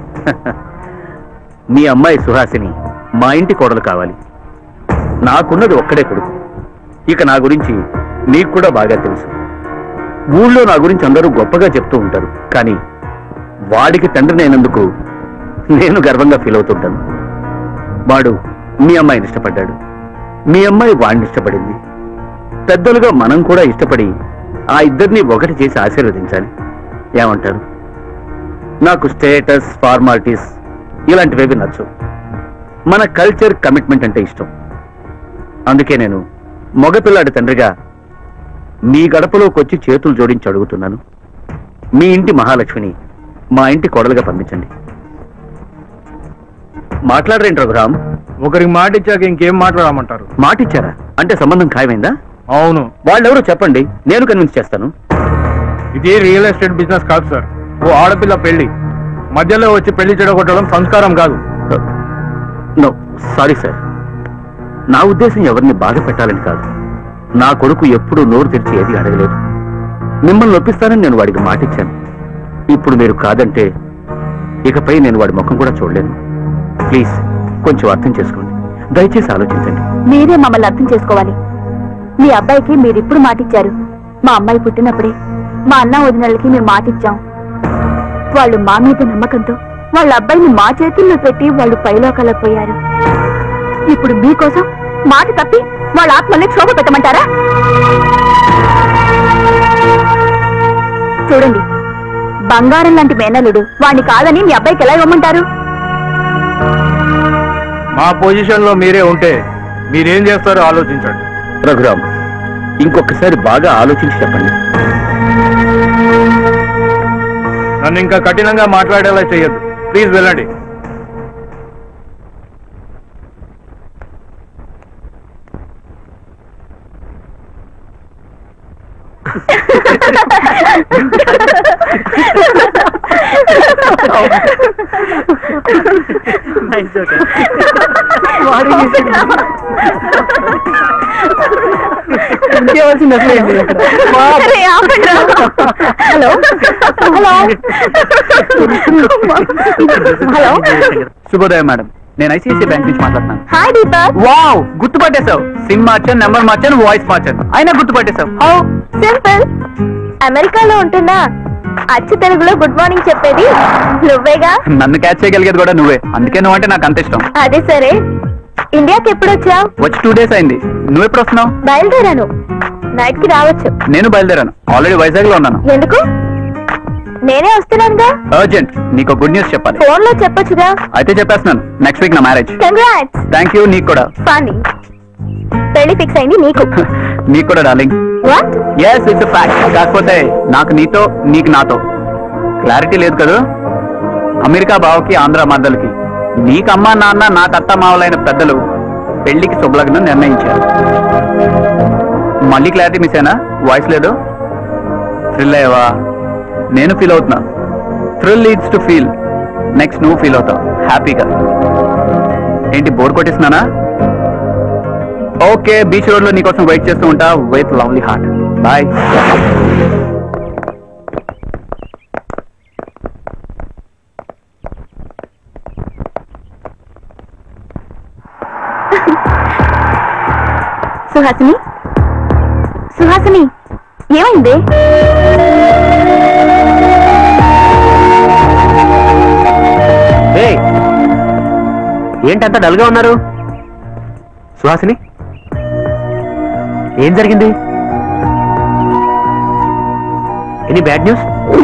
మీ అమ్మాయి సుహాసిని మా ఇంటి కోడలు కావాలి నాకున్నది ఒక్కడే కొడుకు ఇక నా గురించి మీకు కూడా బాగా తెలుసు ఊళ్ళో నా గురించి అందరూ గొప్పగా చెప్తూ ఉంటారు కానీ వాడికి తండ్రిని అయినందుకు నేను గర్వంగా ఫీల్ అవుతుంటాను వాడు మీ అమ్మాయిని ఇష్టపడ్డాడు మీ అమ్మాయి వాడిని ఇష్టపడింది పెద్దలుగా మనం కూడా ఇష్టపడి ఆ ఇద్దరిని ఒకటి చేసి ఆశీర్వదించాలి ఏమంటారు నాకు స్టేటస్ ఫార్మాలిటీస్ ఇలాంటివేవి నచ్చవు మన కల్చర్ కమిట్మెంట్ అంటే ఇష్టం అందుకే నేను మగపిల్లాడి తండ్రిగా మీ గడపలోకి వచ్చి చేతులు జోడించి అడుగుతున్నాను మీ ఇంటి మహాలక్ష్మిని మా ఇంటి కోడలుగా పంపించండి మాట్లాడరేంటి రఘురామ్ ఒకరికి మాట ఇచ్చాక ఇంకేం మాట్లాడమంటారు మాటిచ్చారా అంటే సంబంధం ఖాయమైందా అవును వాళ్ళెవరో చెప్పండి నేను కన్విన్స్ చేస్తాను ఇది రియల్ ఎస్టేట్ బిజినెస్ కాదు సార్ ఓ ఆడపిల్ల పెళ్లి మధ్యలో వచ్చి పెళ్లి చెడగొట్టడం సంస్కారం కాదు నో సారీ సార్ నా ఉద్దేశం ఎవరిని బాధ పెట్టాలని కాదు నా కొడుకు ఎప్పుడూ నోరు తెరిచి ఏది అడగలేదు మిమ్మల్ని ఒప్పిస్తానని నేను వాడికి మాటిచ్చాను ఇప్పుడు మీరు కాదంటే ఇకపై నేను వాడి ముఖం కూడా చూడలేను ప్లీజ్ కొంచెం అర్థం చేసుకోండి దయచేసి ఆలోచించండి మీరే మమ్మల్ని అర్థం చేసుకోవాలి మీ అబ్బాయికి మీరిప్పుడు మాటిచ్చారు మా అమ్మాయి పుట్టినప్పుడే మా అన్న వదినలకి మేము మాటిచ్చాం వాళ్ళు మా మీద నమ్మకంతో వాళ్ళ అబ్బాయిని మా చేతుల్లో పెట్టి వాళ్ళు పైలోకాలకు పోయారు ఇప్పుడు మీకోసం మాట తప్పి వాళ్ళ ఆత్మల్ని క్షోభ పెట్టమంటారా చూడండి బంగారం లాంటి మేనలుడు వాణ్ణి కాదని మీ అబ్బాయికి ఎలా ఇవ్వమంటారు మా పొజిషన్ లో మీరే ఉంటే మీరేం చేస్తారో ఆలోచించండి రఘురామ్ ఇంకొకసారి బాగా ఆలోచించి చెప్పండి నన్ను ఇంకా కఠినంగా మాట్లాడేలా చేయొద్దు ప్లీజ్ వెళ్ళండి ఇంకేవలసింది అసలు ఏంటి ఇక్కడ? హలో హలో హలో శుభోదయం మేడం నేను ఐసిఐసిఐ బ్యాంక్ నుంచి మాట్లాడుతున్నాను హాయ్ దీపక్ వావ్ గుర్తుపట్టేశావు సిమ్ మార్చాను నెంబర్ మార్చాను వాయిస్ మార్చాను అయినా గుర్తుపట్టేశావు ఓ సింపుల్ అమెరికాలో ఉంటున్నా అచ్చు తెలుగులో గుడ్ మార్నింగ్ చెప్పేది నువ్వేగా నన్ను క్యాచ్ చేయగలిగేది కూడా నువ్వే అందుకే నువ్వు అంటే నాకు అంత ఇష్టం అదే సరే ఇండియాకి ఎప్పుడు వచ్చావు వచ్చి టూ డేస్ అయింది నువ్వు ఎప్పుడు వస్తున్నావు బయలుదేరాను నైట్ కి రావచ్చు నేను బయలుదేరాను ఆల్రెడీ వైజాగ్ లో ఉన్నాను ఎందుకు నేనే వస్తున్నానుగా అర్జెంట్ నీకు గుడ్ న్యూస్ చెప్పాలి ఫోన్ లో చెప్పొచ్చుగా అయితే చెప్పేస్తున్నాను నెక్స్ట్ వీక్ నా మ్యారేజ్ కంగ్రాట్స్ థ్యాంక్ యూ నీకు కూడా ఫనీ పెళ్లి ఫిక్స్ అయింది నీకు నీకు కూడా darling what yes it's fact కాకపోతే నాకు నీతో నీకు నాతో క్లారిటీ లేదు కదా అమెరికా బావకి ఆంధ్ర మద్దలకి నీకు అమ్మా నాన్న నాకు అత్త మావలైన పెద్దలు పెళ్లికి శుభలగ్నం నిర్ణయించారు మళ్ళీ క్లారిటీ మిస్ అయినా వాయిస్ లేదు థ్రిల్ అయ్యవా నేను ఫీల్ అవుతున్నా thrill leads to feel next నువ్వు ఫీల్ అవుతావు హ్యాపీగా ఏంటి బోర్ కొట్టేస్తున్నానా ఓకే బీచ్ రోడ్ లో నీకోసం వెయిట్ చేస్తూ ఉంటా with lovely heart bye Suhasini Suhasini ఏమైంది ఏయ్, ఏంటంత డల్గా ఉన్నారు సుహాసిని ఏం జరిగింది ఎనీ బ్యాడ్ న్యూస్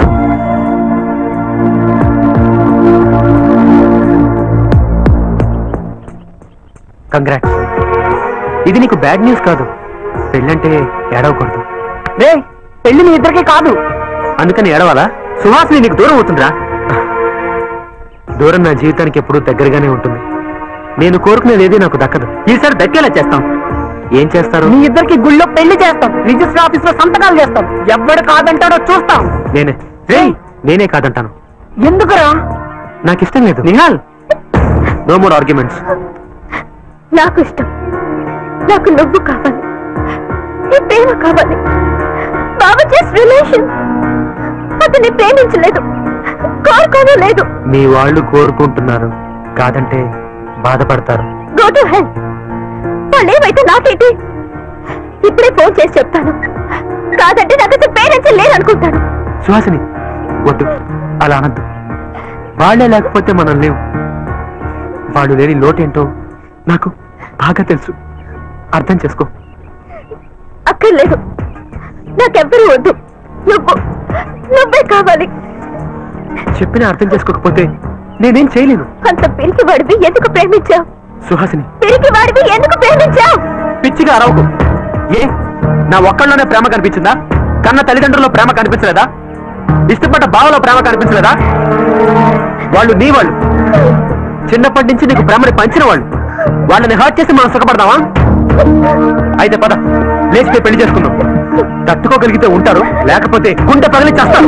కంగ్రాట్స్ ఇది నీకు బ్యాడ్ న్యూస్ కాదు పెళ్ళంటే ఏడవకూడదు రే పెళ్లి మీ ఇద్దరికీ కాదు అందుకని ఏడవాలా సుహాసిని నీకు దూరం అవుతుందిరా దూరం నా జీవితానికి ఎప్పుడూ దగ్గరగానే ఉంటుంది నేను కోరుకునేది ఏది నాకు దక్కదు ఈసారి దక్కేలా చేస్తాం ఏం చేస్తారు మీ ఇద్దరికి గుళ్ళో పెళ్లి చేస్తాం రిజిస్టర్ ఆఫీస్ లో సంతకాలు చేస్తాం ఎవడు కాదంటాడో చూస్తాం నేనే రేయ్, నేనే కాదంటాను ఎందుకురా నాకు ఇష్టం లేదు నిహాల్ నో మోర్ ఆర్గ్యుమెంట్స్ నాకు ఇష్టం నాకు నువ్వు కావాలి నీ ప్రేమ కావాలి బాబు జస్ట్ రిలేషన్ అతన్ని ప్రేమించలేదు కోరుకోను లేదు మీ వాళ్ళు కోరుకుంటున్నారు కాదంటే బాధపడతారు గో టు హెల్ వాళ్ళు ఏమైతే నాకేంటి ఇప్పుడే ఫోన్ చేసి చెప్తాను కాదంటే నాకు అసలు పేరెంట్స్ లేరనుకుంటాను సుహాసిని వద్దు అలా అనద్దు వాళ్ళే లేకపోతే మనం లేవు వాళ్ళు లేని లోటేంటో నాకు బాగా తెలుసు అర్థం చేసుకో అక్కర్లేదు నాకెవ్వరూ వద్దు నువ్వు నువ్వే కావాలి చెప్పినా అర్థం చేసుకోకపోతే నేనేం చేయలేను అంత పిరికి వాడివి ఎందుకు ప్రేమించావు సుహాసిని పిరికి వాడివి ఎందుకు ప్రేమించావు పిచ్చిగా అరవకు ఏ నా ఒక్కళ్ళలోనే ప్రేమ కనిపించిందా కన్న తల్లిదండ్రుల్లో ప్రేమ కనిపించలేదా ఇష్టపడ్డ బావలో ప్రేమ కనిపించలేదా వాళ్ళు నీ వాళ్ళు చిన్నప్పటి నుంచి నీకు ప్రేమని పంచిన వాళ్ళు వాళ్ళని హర్ట్ చేసి మనం సుఖపడదామా అయితే పద లేచిపోయి పెళ్లి చేసుకుందాం తట్టుకోగలిగితే ఉంటారు లేకపోతే గుండె పగిలి చేస్తారు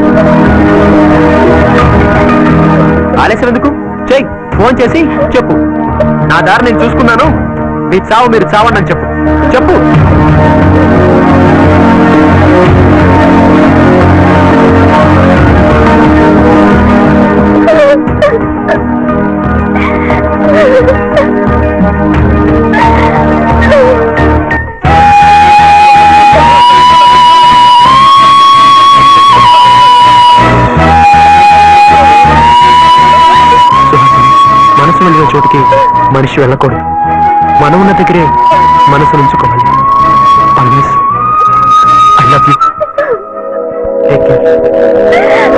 ఆలస్యం ఎందుకు చెయ్యి ఫోన్ చేసి చెప్పు నా దారి నేను చూసుకున్నాను మీ చావు మీరు చావండి అని చెప్పు చెప్పు సుహాసిని, మనసు వెళ్ళిన చోటుకి మనిషి వెళ్ళకూడదు మనం ఉన్న దగ్గరే మనసు ఉంచుకోవాలి always I love you take care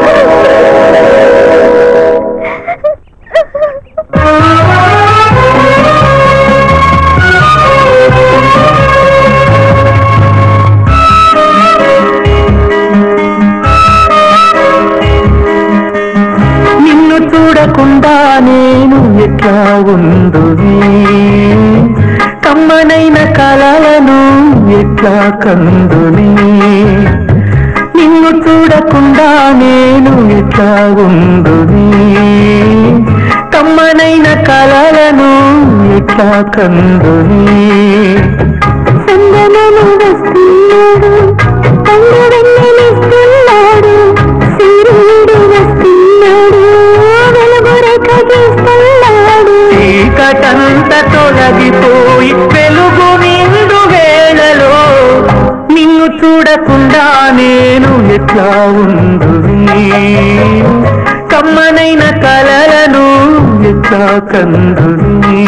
నిన్ను చూడకుండా నేను ఎట్లా ఉందుని కమ్మనైన కలలను ఎట్లా కందుని నిన్ను చూడకుండా నేను ఎట్లా ఉందుని కమ్మనైన కలలను ఎట్లా కందుని సందనము వస్తున్నాడు పండు వెన్నెలిస్తున్నాడు సూర్యుడు వస్తున్నాడు వెలుగురేఖ గీస్తున్నాడు చీకటంత తొలగిపోయి వెలుగు నిండు వేళలో నిన్ను చూడకుండా నేను ఎట్లా ఉందుని కమ్మనైన కలలను ఎట్లా కందుని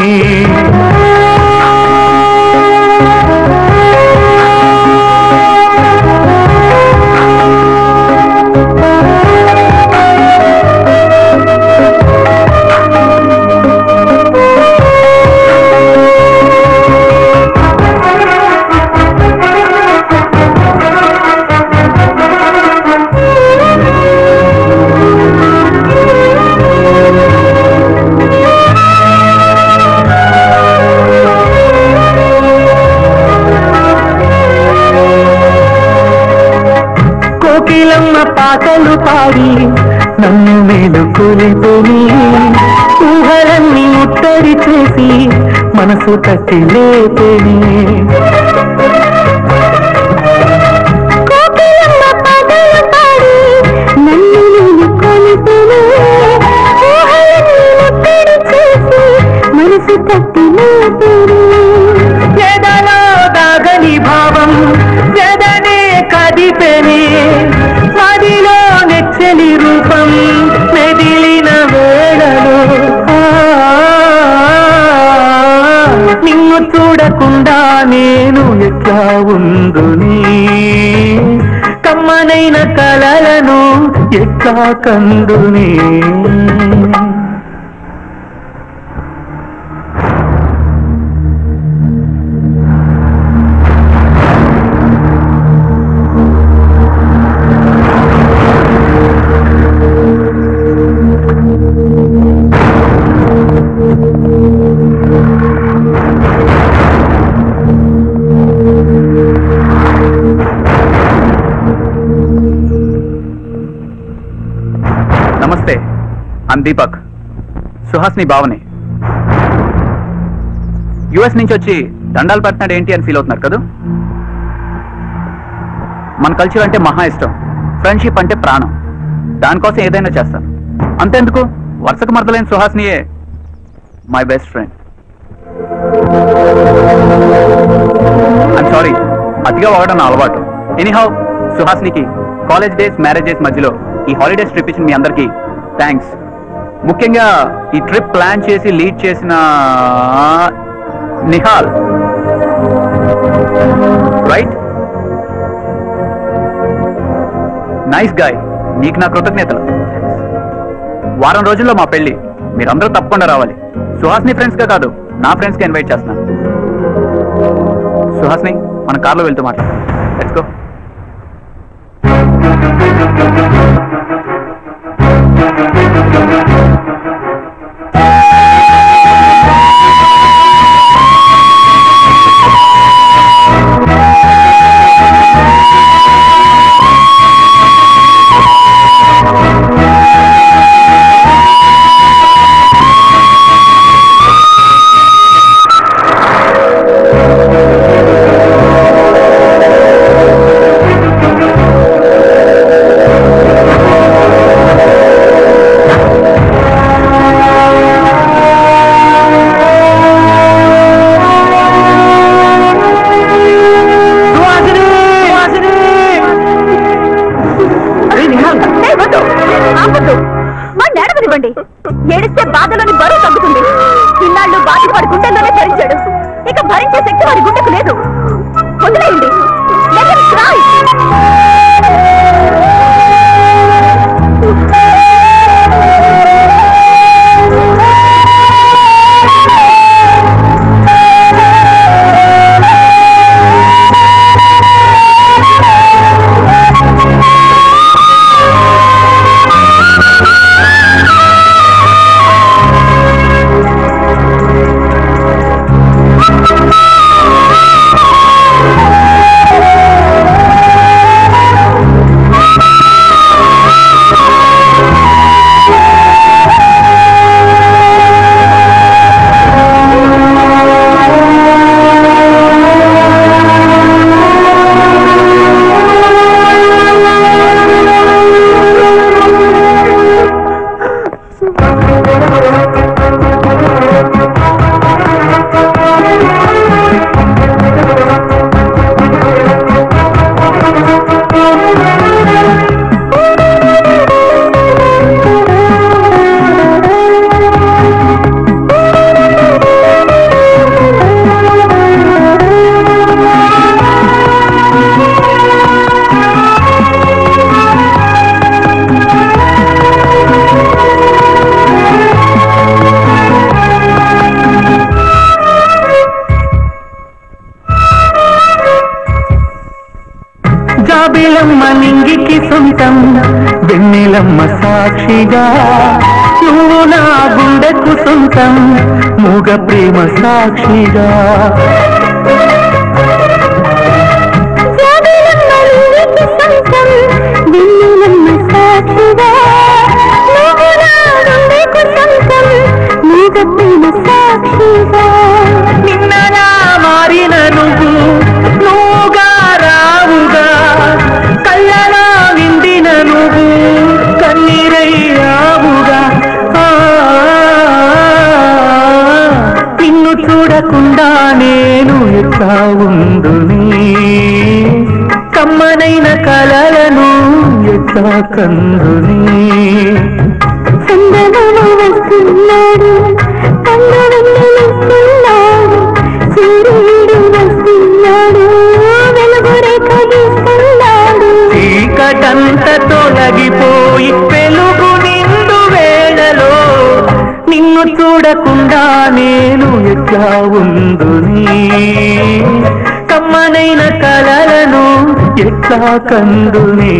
కోకిలమ్మ పాటలు పాడి నన్ను మేలు కొలిపోని ఊహలన్నీ ముట్టడి చేసి మనసు తట్టి లేపని కోకిలమ్మ పాటలు పాడి నన్ను నేను కొలిపెను ఊహలన్నీ ముట్టడి చేసి మనసు తట్టి లేపెను ఎదలో దాగని భావం జదనే కదిపెని మదిలో నెచ్చని రూపం మెదిలిన వేళలో ఆ, నిన్ను చూడకుండా నేను ఎట్లా ఉందుని కమ్మనైన కలలను ఎట్లా కందుని నమస్తే అన్ దీపక్ సుహాస్ని భావని యుఎస్ నుంచి వచ్చి దండాలు పెడుతున్నాడు ఏంటి అని ఫీల్ అవుతున్నారు కదా మన కల్చర్ అంటే మహా ఇష్టం ఫ్రెండ్షిప్ అంటే ప్రాణం దానికోసం ఏదైనా చేస్తాను అంతెందుకు వరుసకు మరదలైన సుహాస్నియే my best friend I'm sorry అతిగా వాడడం నా అలవాటు ఎనీహౌ సుహాస్నికి కాలేజ్ డేస్ మ్యారేజ్ డేస్ మధ్యలో ఈ హాలిడేస్ ట్రిప్ ఇచ్చిన మీ అందరికీ థ్యాంక్స్ ముఖ్యంగా ఈ ట్రిప్ ప్లాన్ చేసి లీడ్ చేసిన నిహాల్ రైట్ నైస్ గాయ్ నీకు నా కృతజ్ఞతలు వారం రోజుల్లో మా పెళ్లి మీరందరూ తప్పకుండా రావాలి సుహాస్ని ఫ్రెండ్స్ గా కాదు నా ఫ్రెండ్స్ గా ఇన్వైట్ చేస్తున్నాను సుహాస్ని మన కార్లో వెళ్తూ మాట్లాడతాం లెట్స్ గో ఏయ్, వద్దు. ఆపొద్దు. వాడిని ఏడవనివ్వండి ఏడిస్తే బాధలోని బరువు తగ్గుతుంది ఇన్నాళ్ళు బాధలు వాడి గుండెల్లోనే భరించాడు ఇక భరించే శక్తి వాడి గుండెకు లేదు వదిలేయండి Let him cry. జాబిలమ్మ నింగికి సొంతం వెన్నెలమ్మ సాక్షిగా నువ్వు నా గుండెకు సొంతం మూగ ప్రేమ సాక్షిగా జాబిలమ్మ నింగికి సొంతం, వెన్నెలమ్మ కందుని చందనము వస్తున్నాడు కన్ను వెన్నెలిస్తున్నాడు సూర్యుడు వస్తున్నాడు వెలుగు రేఖలిస్తున్నాడు చీకటంత తొలగిపోయి వెలుగు నిండు వేళలో నిన్ను చూడకుండా నేను ఎట్లా ఉందుని కమ్మనైన కలలను ఎట్లా కందుని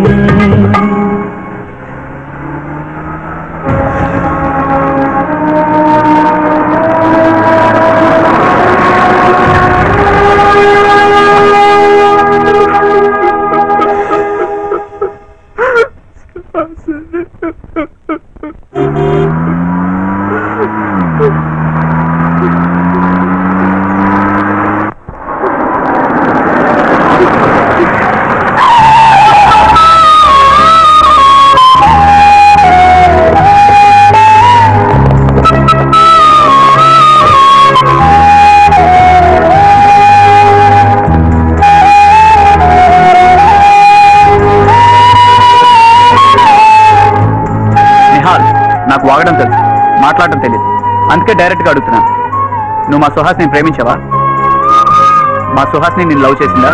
నిహాల్ నాకు వాగడం తెలుసు మాట్లాడడం తెలియదు అందుకే డైరెక్ట్ గా అడుగుతున్నాను నువ్వు మా సుహాస్ని ప్రేమించావా మా సుహాస్ని నేను లవ్ చేసిందా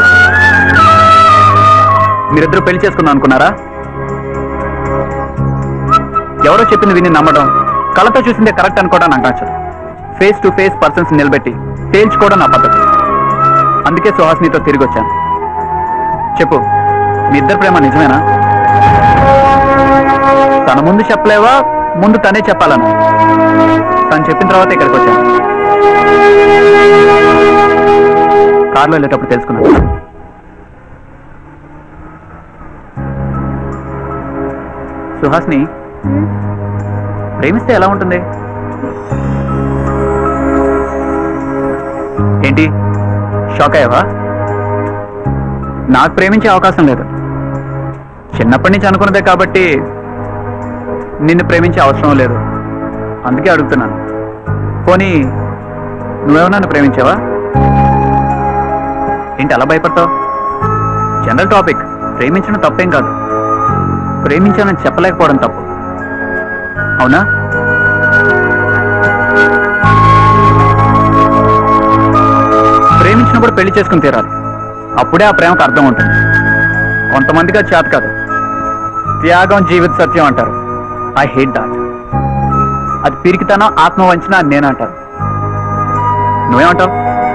మీరిద్దరూ పెళ్లి చేసుకుందాం అనుకున్నారా ఎవరో చెప్పింది విని నమ్మడం కళ్ళతో చూసిందే కరెక్ట్ అనుకోవడం నాకు నచ్చదు ఫేస్ టు ఫేస్ పర్సన్స్ నిలబెట్టి తేల్చుకోవడం నా పద్ధతి అందుకే సుహాస్నితో తిరిగి వచ్చాను చెప్పు మీ ఇద్దరు ప్రేమ నిజమేనా తన ముందు చెప్పలేవా ముందు తనే చెప్పాలను తను చెప్పిన తర్వాత ఇక్కడికి వచ్చాను కార్లో వెళ్ళేటప్పుడు తెలుసుకున్నాను సుహాస్ని ప్రేమిస్తే ఎలా ఉంటుంది ఏంటి షాక్ అయ్యావా నాకు ప్రేమించే అవకాశం లేదు చిన్నప్పటి నుంచి అనుకున్నదే కాబట్టి నిన్ను ప్రేమించే అవసరం లేదు అందుకే అడుగుతున్నాను పోనీ నువ్వేమన్నా నన్ను ప్రేమించావా ఏంటి అలా భయపడతావు జనరల్ టాపిక్ ప్రేమించడం తప్పేం కాదు ప్రేమించానని చెప్పలేకపోవడం తప్పు అవునా ప్రేమించినప్పుడు పెళ్లి చేసుకుని తీరాలి అప్పుడే ఆ ప్రేమకు అర్థం ఉంటుంది కొంతమందికి అది చేత కాదు త్యాగం జీవిత సత్యం అంటారు ఐ హేట్ దాట్ అది పిరికితనం ఆత్మ వంచిన అని నేను అంటారు నువ్వేమంటావు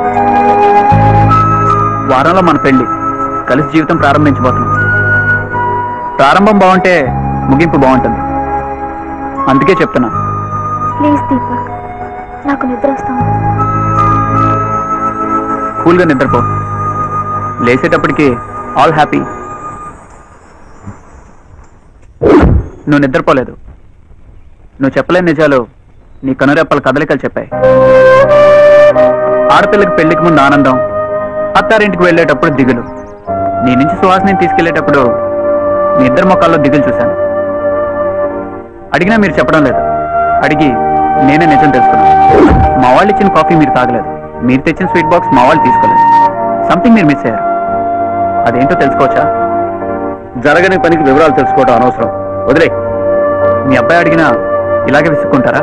వారంలో మన పెళ్లి కలిసి జీవితం ప్రారంభించబోతున్నాం ప్రారంభం బాగుంటే ముగింపు బాగుంటుంది అందుకే చెప్తున్నా ప్లీజ్ దీపక్ నాకు నిద్ర వస్తాను కూల్గా నిద్రపో లేచేటప్పటికి ఆల్ హ్యాపీ నువ్వు నిద్రపోలేదు నువ్వు చెప్పలేని నిజాలు నీ కనురెప్పల కదలికలు చెప్పాయి ఆడపిల్లకి పెళ్లికి ముందు ఆనందం అత్తారింటికి వెళ్ళేటప్పుడు దిగులు నీ నుంచి సువాసనని తీసుకెళ్లేటప్పుడు మీ ఇద్దరు మొక్కల్లో దిగులు చూశాను అడిగినా మీరు చెప్పడం లేదు అడిగి నేనే నిజం తెలుసుకున్నాను మా వాళ్ళు ఇచ్చిన కాఫీ మీరు తాగలేదు మీరు తెచ్చిన స్వీట్ బాక్స్ మా వాళ్ళు తీసుకోలేదు సంథింగ్ మీరు మిస్ అయ్యారు అదేంటో తెలుసుకోవచ్చా జరగని పనికి వివరాలు తెలుసుకోవడం అనవసరం వదిలే మీ అబ్బాయి అడిగినా ఇలాగే విసుక్కుంటారా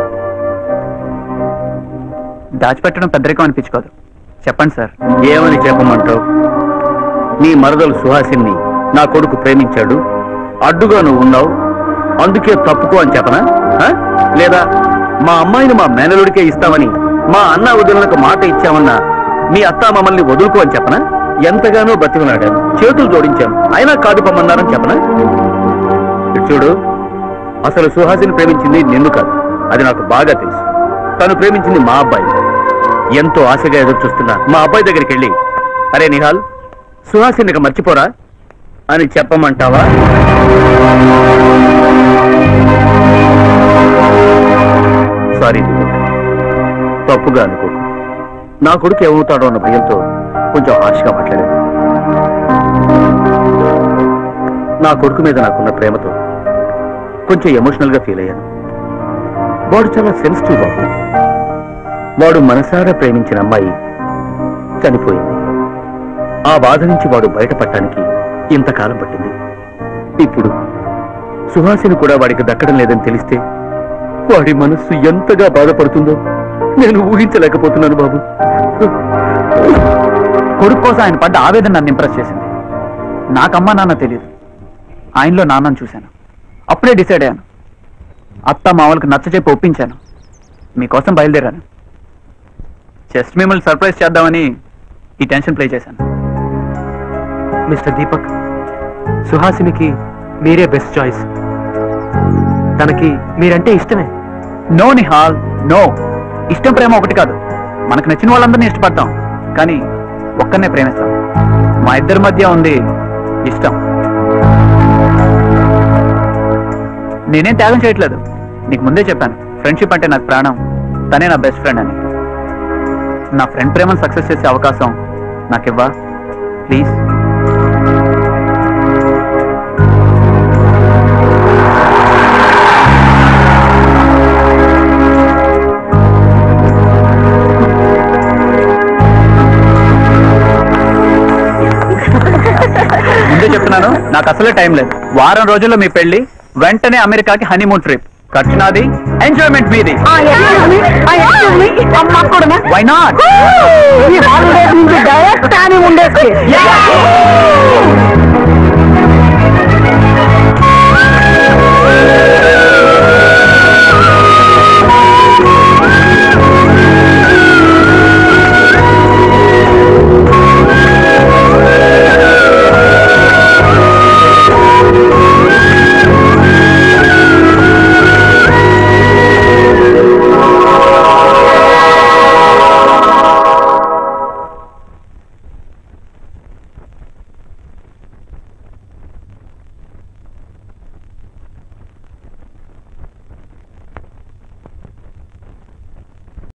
దాచిపెట్టడం పెద్దరికం అనిపించుకోదు చెప్పండి సార్ ఏమని చెప్పమంటావు నీ మరదలు సుహాసిని నా కొడుకు ప్రేమించాడు అడ్డుగా నువ్వు ఉన్నావు అందుకే తప్పుకో అని చెప్పనా ఆ? లేదా మా అమ్మాయిని మా మేనలుడికే ఇస్తామని మా అన్న వదిలినకు మాట ఇచ్చామన్నా మీ అత్త మమ్మల్ని వదులుకో అని చెప్పనా ఎంతగానో బతిమలాడాను చేతులు జోడించాను అయినా కాదు పొమ్మన్నారని చెప్పనా ఇటు చూడు అసలు సుహాసిని ప్రేమించింది నిన్ను కాదు అది నాకు బాగా తెలుసు తను ప్రేమించింది మా అబ్బాయి ఎంతో ఆశగా ఎదురు చూస్తున్నా మా అబ్బాయి దగ్గరికి వెళ్ళి అరే నిహాల్ సుహాసిని ఇక మర్చిపోరా అని చెప్పమంటావా సారీ దీపక్ తప్పుగా అనుకో నా కొడుకు ఏమవుతాడో అన్న భయంతో కొంచెం హార్ష్గా మాట్లాడాను నా కొడుకు మీద నాకున్న ప్రేమతో కొంచెం ఎమోషనల్ గా ఫీల్ అయ్యాను వాడు చాలా సెన్సిటివ్ బాబు వాడు మనసారా ప్రేమించిన అమ్మాయి చనిపోయింది ఆ బాధ నుంచి వాడు బయటపడటానికి ఇంతకాలం పట్టింది ఇప్పుడు సుహాసిని కూడా వాడికి దక్కడం లేదని తెలిస్తే వాడి మనస్సు ఎంతగా బాధపడుతుందో నేను ఊహించలేకపోతున్నాను బాబు కొడుకు కోసం ఆయన పడ్డ ఆవేదన నన్ను ఇంప్రెస్ చేసింది నాకమ్మా నాన్న తెలియదు ఆయనలో నాన్నను చూశాను అప్పుడే డిసైడ్ అయ్యాను అత్త మామూలుకు నచ్చ చెప్పి ఒప్పించాను మీకోసం బయలుదేరాను జస్ట్ మిమ్మల్ని సర్ప్రైజ్ చేద్దామని ఈ టెన్షన్ ప్లే చేశాను మిస్టర్ దీపక్ సుహాసినికి మీరే బెస్ట్ చాయిస్ తనకి మీరంటే ఇష్టమే నో నిహాల్ నో ఇష్టం ప్రేమ ఒకటి కాదు మనకు నచ్చిన వాళ్ళందరినీ ఇష్టపడతాం కానీ ఒక్కరినే ప్రేమిస్తాం మా ఇద్దరి మధ్య ఉంది ఇష్టం నేనేం త్యాగం చేయట్లేదు నీకు ముందే చెప్పాను ఫ్రెండ్షిప్ అంటే నాకు ప్రాణం తనే నా బెస్ట్ ఫ్రెండ్ అని నా ఫ్రెండ్ ప్రేమను సక్సెస్ చేసే అవకాశం నాకివ్వా ప్లీజ్ ముందే చెప్తున్నాను నాకు అసలే టైం లేదు వారం రోజుల్లో మీ పెళ్లి వెంటనే అమెరికాకి హనీమూన్ ట్రిప్ ఖర్చు నాది ఎంజాయ్మెంట్ మీది వై నాట్ ఈ హాలిడేస్ నుంచి డైరెక్ట్ అని ఉండేసి